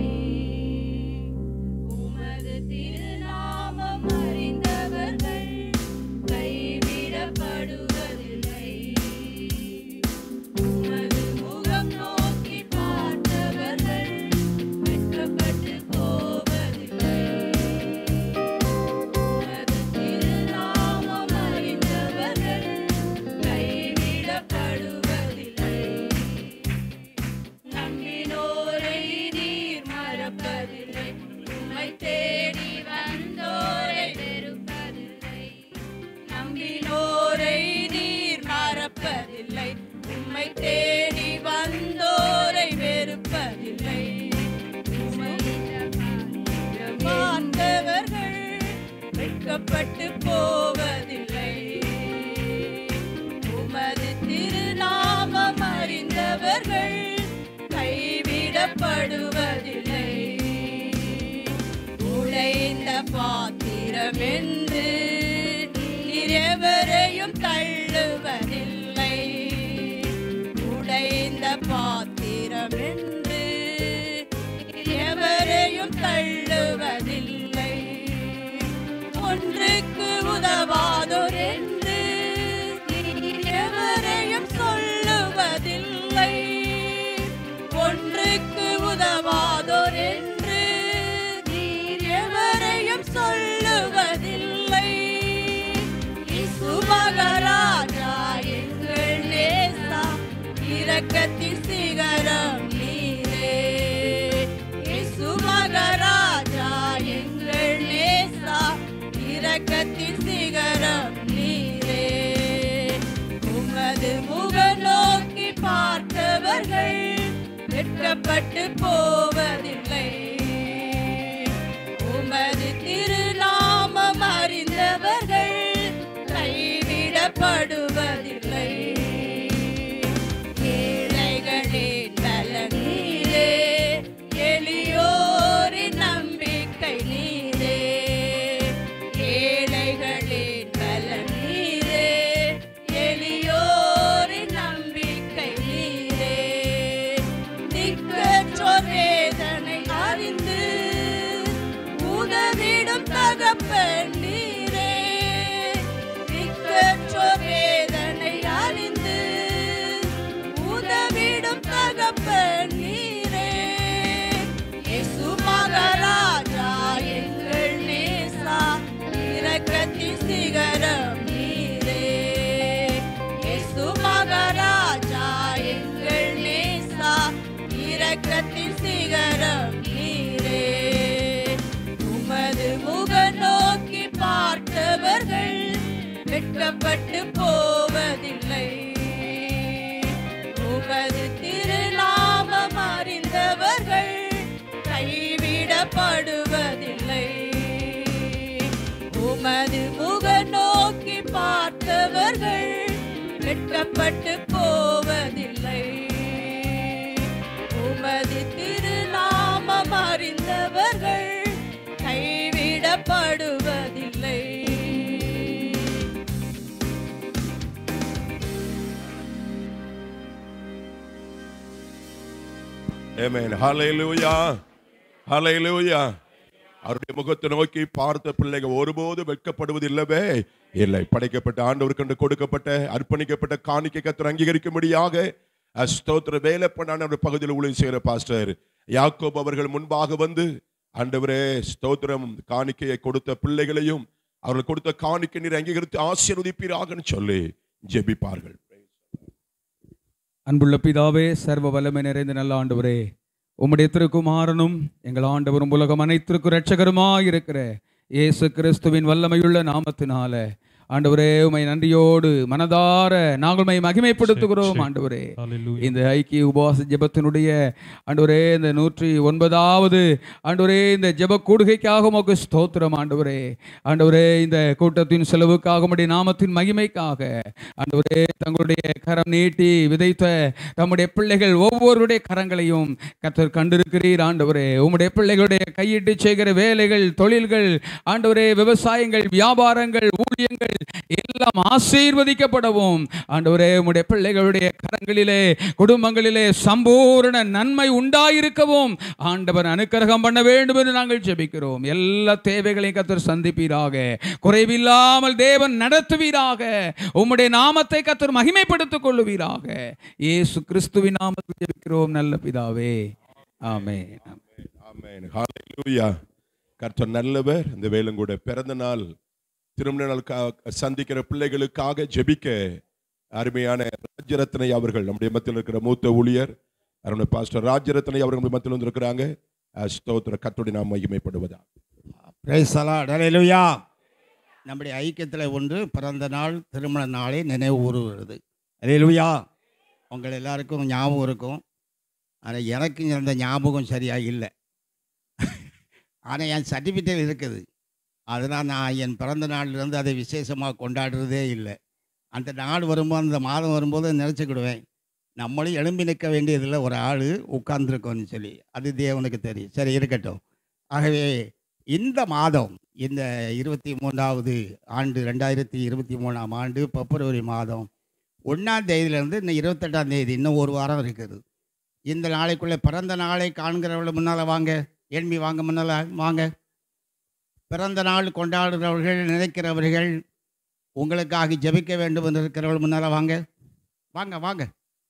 உமது திருநாமம் அறிந்தவர்கள் கைவிடப்படுவதில்லை உமது முகம் நோக்கி பார்த்தவர்கள் வெட்கப்பட்டு போவதில்லை உமது திருநாமம் அறிந்தவர்கள் கைவிடப்படுவதில்லை நம்பினோரை நீர் மறப்பதில்லை உம்மை தேடி வந்தோரை வெறுப்பதில்லை நம்பினோரை நீர் மறப்பதில்லை உம்மை தேடி வந்தோரை வெறுப்பதில்லை உம்மை பார்த்தவர்கள் வெட்கப்பட்டு போவதில்லை உமது திருநாமம் அறிந்தவர்கள் கைவிடப்படுவதில்லை உடைந்த பாத்திரம் என்று நீர் எவரையும் தள்ளுவதில்லை உடைந்த பாத்திரம் என்று நீர் எவரையும் தள்ளுவதில்லை ஒன்றுக்கு உதவாதோர் என்று நீர் எவரையும் சொல்லுவதில்லை ஒன்றுக்கு உதவாதோர் என்று நீர் எவரையும் சொல்லுவதில்லை இசுமகராஜா எங்கள் நேசா இரக்கத்தின் சிகரம் நீரே இசுமகராஜா எங்கள் நேசா இரக்கத்தின் சிகரம் நீரே உமது முக நோக்கி பார்த்தவர்கள் வெட்கப்பட்டு போவதில்லை உமது திருநாமம் அறிந்தவர்கள் கைவிடப்படுவதில்லை ஏழைகள் தகப்பன் நீரே திக்கற்றோர் வேதனை அறிந்து உதவிடும் தகப்பன் நீரே இயேசு மகாராஜா எங்கள் நேசா இரக்கத்தின் சிகரம் நீரே இயேசு மகாராஜா எங்கள் நேசா இரக்கத்தின் சிகரம் நீரே உமது முக நோக்கி பார்த்தவர்கள் வெட்கப்பட்டு போவதில்லை உமது திருநாமம் அறிந்தவர்கள் கைவிடப்படுவதில்லை உமது முக நோக்கி பார்த்தவர்கள் வெட்கப்பட்டு போவதில்லை உமது திருநாமம் அறிந்தவர்கள் கைவிடப்படுவதில்லை Amen. Hallelujah. Hallelujah. அவருடைய முகத்தை நோக்கி பார்த்த பிள்ளைகள் ஒருபோது வெட்கப்படுவது இல்லவே இல்லை படைக்கப்பட்ட ஆண்டவருக்கு என்று கொடுக்கப்பட்ட அர்ப்பணிக்கப்பட்ட காணிக்கை கத்தர் அங்கீகரிக்கும்படியாக அஹ், ஸ்தோத்திர வேலை பண்ணான ஒரு பகுதியில் ஊழியம் செய்கிற பாஸ்டர் யாக்கோப் அவர்கள் முன்பாக வந்து ஆண்டவரே ஸ்தோத்திரம் காணிக்கையை கொடுத்த பிள்ளைகளையும் அவர்கள் கொடுத்த காணிக்கை நீர் அங்கீகரித்து ஆசீர்வதிப்பீராகன்னு சொல்லி ஜெபிப்பார்கள் அன்புள்ள பிதாவே சர்வ வல்லமை நிறைந்த நல்ல ஆண்டவரே உம்முடைய திருக்குமாரனும் எங்கள் ஆண்டவரும் உலகம் அனைத்திற்கும் இரட்சகருமாய் இருக்கிற இயேசு கிறிஸ்துவின் வல்லமையுள்ள நாமத்தினால ஆண்டவரே உமை நன்றியோடு மனதார நாங்கள் உம்மை மகிமைப்படுத்துகிறோம் சரி. ஆண்டவரே Hallelujah. இந்த ஐக்கிய உபவாச ஜெபத்தினுடைய ஆண்டவரே இந்த நூற்றி ஒன்பதாவது ஆண்டவரே இந்த ஜெப கூடுகைக்காக உமக்கு ஸ்தோத்திரம் ஆண்டவரே ஆண்டவரே இந்த கூட்டத்தின் செலவுக்காக உம்முடைய நாமத்தின் மகிமைக்காக ஆண்டவரே தங்களுடைய கரம் நீட்டி விதைத்த தம்முடைய பிள்ளைகள் ஒவ்வொருடைய கரங்களையும் கத்தர் கண்டிருக்கிறீர் ஆண்டவரே உம்முடைய பிள்ளைகளுடைய கையிட்டு செய்கிற வேலைகள் தொழில்கள் ஆண்டவரே விவசாயங்கள் வியாபாரங்கள் ஊழியங்கள் எல்லாம் ஆசீர்வதிக்கப்படவும் ஆண்டவரே உம்முடைய பிள்ளைகளுடைய கரங்களிலே குடும்பங்களிலே சம்பூரண நன்மை உண்டாயிருக்கவும் ஆண்டவர் அனுக்கிரகம் பண்ண வேண்டும் என்று நாங்கள் ஜெபிக்கிறோம் எல்லா தேவைகளையும் கத்தர் சந்திப்பீராக குறைவில்லாமல் தேவன் நடத்துவீராக உம்முடைய நாமத்தை கத்தர் மகிமைப்படுத்திக் கொள்ளுவீராக இயேசு கிறிஸ்துவின் நாமத்தில் ஜெபிக்கிறோம் நல்ல பிதாவே ஆமென் ஆமென் ஹalleluya கர்த்தர் நல்லவர் இந்த வேலங்கூட பிறந்த நாள் திருமண நாள் கா- சந்திக்கிற பிள்ளைகளுக்காக ஜெபிக்க அருமையான ராஜரத்னை அவர்கள் நம்முடைய மத்தியில் இருக்கிற மூத்த ஊழியர் அருமை பாஸ்டர் ராஜரத்னை அவர்கள் நம்முடைய மத்தியில் வந்திருக்கிறாங்க அஹ் ஸ்தோத்திர கர்த்தருடைய நாம் மகிமைப்படுவதா பிரைஸ் அலாட் அலையலுயா நம்முடைய ஐக்கியத்தில் ஒன்று பிறந்த நாள் திருமண நாளை நினைவு கூறுகிறது அலையலுயா உங்கள் எல்லாருக்கும் ஞாபகம் இருக்கும் ஆனால் எனக்கு அந்த ஞாபகம் சரியாக இல்லை ஆனால் என் சர்டிஃபிகேட் இருக்குது அதனால் நான் என் பிறந்த நாள்லேருந்து அதை விசேஷமாக கொண்டாடுறதே இல்லை அந்த நாள் வரும்போது அந்த மாதம் வரும்போது நினச்சிக்கிடுவேன் நம்மளும் எழும்பி நிற்க வேண்டியதில்லை ஒரு ஆள் உட்கார்ந்துருக்கோன்னு சொல்லி அது தேவனுக்கு தெரியும் சரி இருக்கட்டும் ஆகவே இந்த மாதம் இந்த இருபத்தி மூன்றாவது ஆண்டு ரெண்டாயிரத்தி இருபத்தி மூணாம் ஆண்டு பிப்ரவரி மாதம் ஒன்றாம் தேதியிலேருந்து இன்னும் இருபத்தெட்டாம் தேதி இன்னும் ஒரு வாரம் இருக்குது இந்த நாளைக்குள்ளே பிறந்த நாளை காண்கிறவர்கள் முன்னால் வாங்க எண்பி வாங்க முன்னால் வாங்க பிறந்த நாள் கொண்டாடுறவர்கள் நினைக்கிறவர்கள் உங்களுக்காக ஜெபிக்க வேண்டும் என்று இருக்கிறவர்கள் முன்னால் வாங்க வாங்க வாங்க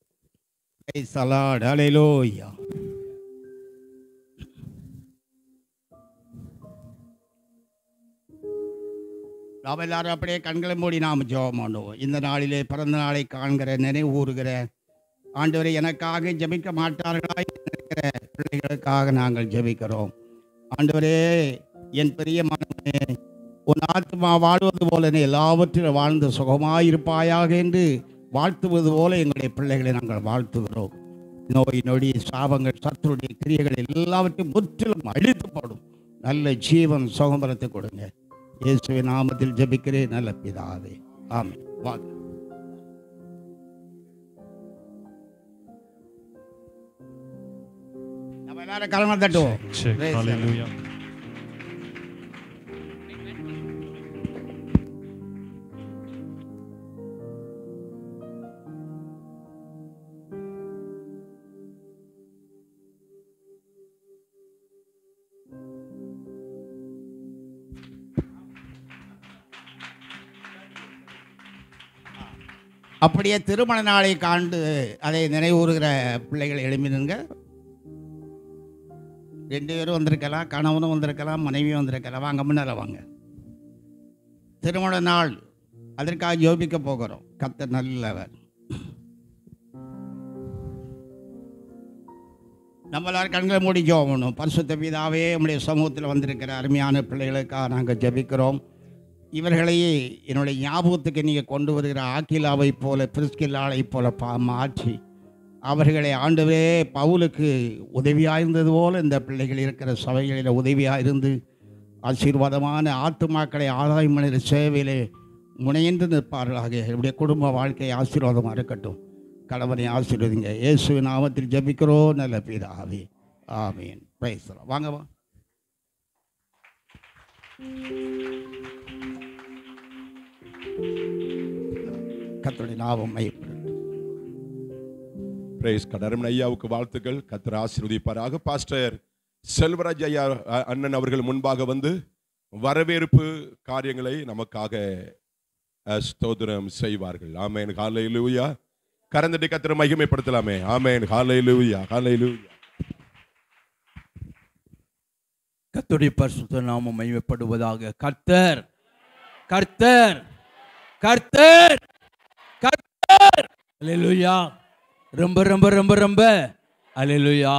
சலாட் அலையிலோயா நாம் எல்லாரும் அப்படியே கண்களை மூடி நாம் ஜெபம் பண்ணுவோம் இந்த நாளிலே பிறந்த நாளை காண்கிற நினைவு கூறுகிற ஆண்டவரை எனக்காக ஜெபிக்க மாட்டார்களா இருக்கிற பிள்ளைகளுக்காக நாங்கள் ஜெபிக்கிறோம் ஆண்டவரே என் பெரிய மனமே உன் ஆத்மா வாழ்வது போல நீ எல்லாவற்றிலும் வாழ்ந்து சுகமாயிருப்பாயாக என்று வாழ்த்துவது போல எங்களுடைய பிள்ளைகளை நாங்கள் வாழ்த்துகிறோம் நோய் நொடி சாபங்கள் சத்துருடைய கிரியைகள் எல்லாவற்றையும் முற்றிலும் அழித்துப்படும் நல்ல ஜீவன் சுகம்பரத்தை கொடுங்க இயேசுவின் நாமத்தில் ஜெபிக்கிறேன் நல்ல பிதாவே ஆமென் வாங்க நம்ம எல்லாரும் கலந்து தட்டுவோம் Check. Praise the Lord. Hallelujah. அப்படியே திருமண நாளை காண்டு அதை நினைவுறுகிற பிள்ளைகள் எழுப்பி நின்க ரெண்டு பேரும் வந்திருக்கலாம் கணவனும் வந்திருக்கலாம் மனைவியும் வந்திருக்கலாம் வாங்க முன்னால வாங்க திருமண நாள் அதற்காக ஜோபிக்க போகிறோம் கத்த நல்லவர் நம்மளால் கண்களை மூடி ஜோபணும் பரிசுத்த பிதாவே நம்முடைய சமூகத்தில் வந்திருக்கிற அருமையான பிள்ளைகளுக்காக நாங்கள் ஜெபிக்கிறோம் இவர்களையே என்னுடைய ஞாபகத்துக்கு நீங்கள் கொண்டு வருகிற ஆக்கிலாவை போல பிரிஸ்கில்லாவை போல பா மாற்றி அவர்களை ஆண்டவே பவுலுக்கு உதவியாக இருந்தது போல இந்த பிள்ளைகள் இருக்கிற சபைகளில் உதவியாக இருந்து ஆசீர்வாதமான ஆத்துமாக்களை ஆதாயம் பண்ணுகிற சேவையிலே முனைந்து நிற்பார்களாக என்னுடைய குடும்ப வாழ்க்கை ஆசீர்வாதமாக இருக்கட்டும் கணவனை ஆசீர்வதிங்க இயேசு நாமத்தில் ஜெபிக்கிறோம் நல்ல பிதாவே ஆமீன் பேசுகிறோம் வாங்க வா கத்தோடைய லாபம் மையப்படும் பிரேஸ் கடரமன் ஐயாவுக்கு வாழ்த்துக்கள் கத்தர் ஆசீர்வதிப்பாராக பாஸ்டர் செல்வராஜ் ஐயா அ- அண்ணன் அவர்கள் முன்பாக வந்து வரவேற்பு காரியங்களை நமக்காக அ, ஸ்தோத்திரம் செய்வார்கள் ஆமேன் ஹalleluya கரந்தட்டி கத்தரை மகிமைப்படுத்தலாமே ஆமேன் ஹalleluya ஹalleluya கர்த்தருடைய பரிசுத்த நாமம் மகிமைப்படுவதாக கர்த்தர் கர்த்தர் கர்த்தர் கர்த்தர் அல்லேலூயா ரொம்ப ரொம்ப ரொம்ப ரொம்ப அல்லேலூயா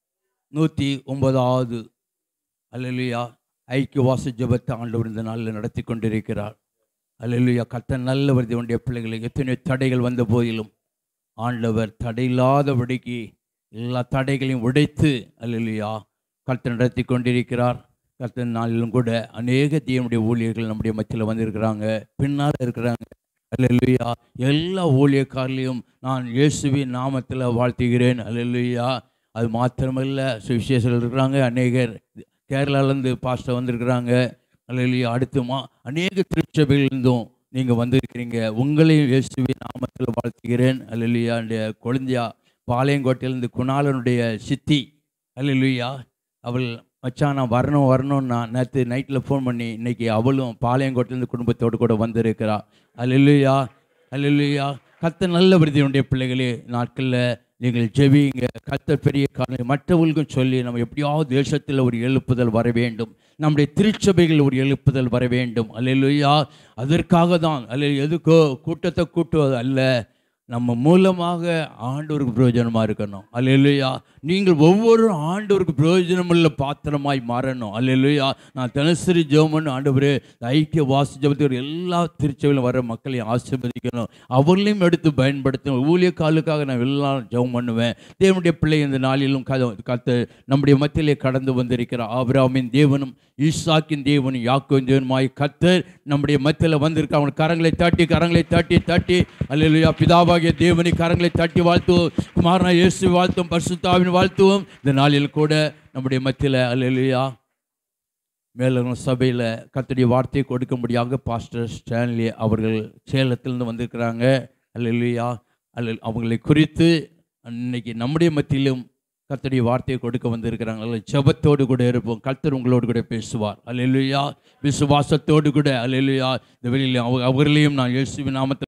நூற்றி ஒன்பதாவது அல்லேலூயா ஐக்கிய வாச ஜெபத்தை ஆண்டவர் இந்த நாளில் நடத்தி கொண்டிருக்கிறார் அல்லேலூயா கர்த்தர் நல்லவர் தேவனுடைய பிள்ளைகளுக்கு எத்தனையோ தடைகள் வந்த போதிலும் ஆண்டவர் தடையில்லாதபடிக்கு எல்லா தடைகளையும் உடைத்து அல்லேலூயா கர்த்தர் நடத்தி கொண்டிருக்கிறார் கர்த்தர் நாளிலும் கூட அநேக தேவனுடைய ஊழியர்கள் நம்முடைய மத்தியில் வந்திருக்கிறாங்க பின்னால் இருக்கிறாங்க அல்லேலூயா எல்லா ஊழியக்காரிலையும் நான் இயேசுவின் நாமத்தில் வாழ்த்துகிறேன் அல்லேலூயா அது மாத்திரமல்ல சுவிசேஷர்கள் இருக்கிறாங்க அநேகர் கேரளாலேருந்து பாஸ்டர் வந்திருக்கிறாங்க அல்லேலூயா அடுத்து மா அநேக திருச்சபையிலிருந்தும் நீங்கள் வந்திருக்கிறீங்க உங்களையும் இயேசுவின் நாமத்தில் வாழ்த்துகிறேன் அல்லேலூயா இந்த கொழுந்தியா பாளையங்கோட்டையிலேருந்து குணாலனுடைய சித்தி அல்லேலூயா அவள் மச்சான் நான் வரணும் வரணும் நான் நேற்று நைட்டில் ஃபோன் பண்ணி இன்னைக்கு அவளும் பாளையங்கோட்டிலேருந்து குடும்பத்தோடு கூட வந்திருக்கிறா அல்லேலூயா அல்லேலூயா கத்த நல்ல விருதியுடைய பிள்ளைகளே நாட்களில் நீங்கள் ஜெபிங்க கத்த பெரிய காரணம் மற்றவர்களுக்கும் சொல்லி நம்ம எப்படியாவது தேசத்தில் ஒரு எழுப்புதல் வர வேண்டும் நம்முடைய திருச்சபைகள் ஒரு எழுப்புதல் வர வேண்டும் அல்லேலூயா அதற்காக தான் அல்ல எதுக்கோ கூட்டத்தை கூட்டுவது அல்ல நம்ம மூலமாக ஆண்டவருக்கு பிரயோஜனமாக இருக்கணும் அல்லேலூயா நீங்கள் ஒவ்வொரு ஆண்டவருக்கு பிரயோஜனமுள்ள பாத்திரமாய் மாறணும் அல்லேலூயா நான் தினசரி ஜெபம் ஆண்டவரே ஐக்கிய வாசி ஜெபத்துக்கு எல்லா திருச்சபையிலும் வர மக்களையும் ஆசீர்வதிக்கணும் அவர்களையும் எடுத்து பயன்படுத்தணும் ஊழிய காலுக்காக நான் எல்லாம் ஜெபம் பண்ணுவேன் தேவனுடைய பிள்ளை இந்த நாளிலும் கத கத்து நம்முடைய மத்தியிலே கடந்து வந்திருக்கிற ஆபிராமின் தேவனும் ஈசாக்கின் தேவனும் யாக்கோவின் தேவனுமாய் கத்தர் நம்முடைய மத்தியில் வந்திருக்க அவன் கரங்களை தட்டி கரங்களை தட்டி தட்டி அல்லேலூயா பிதாவாகிய தேவனை கரங்களை தட்டி வாழ்த்துவோம் குமாரனா இயேசு வாழ்த்துவோம் பரிசுத்தாவின் வாழ்த்துவோம் இந்த நாளில் கூட நம்முடைய மத்தியில் அல்லேலூயா மேலும் சபையில் கர்த்தருடைய வார்த்தையை கொடுக்கும்படியாக பாஸ்டர் ஸ்டான்லி அவர்கள் சேலத்திலிருந்து வந்திருக்கிறாங்க அல்லேலூயா அல்ல அவங்களை குறித்து இன்னைக்கு நம்முடைய மத்தியிலும் கர்த்தருடைய வார்த்தையை கொடுக்க வந்திருக்கிறாங்க அல்ல ஜெபத்தோடு கூட இருப்போம் கர்த்தர் உங்களோடு கூட பேசுவார் அல்லேலூயா விசுவாசத்தோடு கூட அல்லேலூயா இந்த வெளியில் அவ- அவர்களையும் நான் இயேசுவின் நாமத்தில்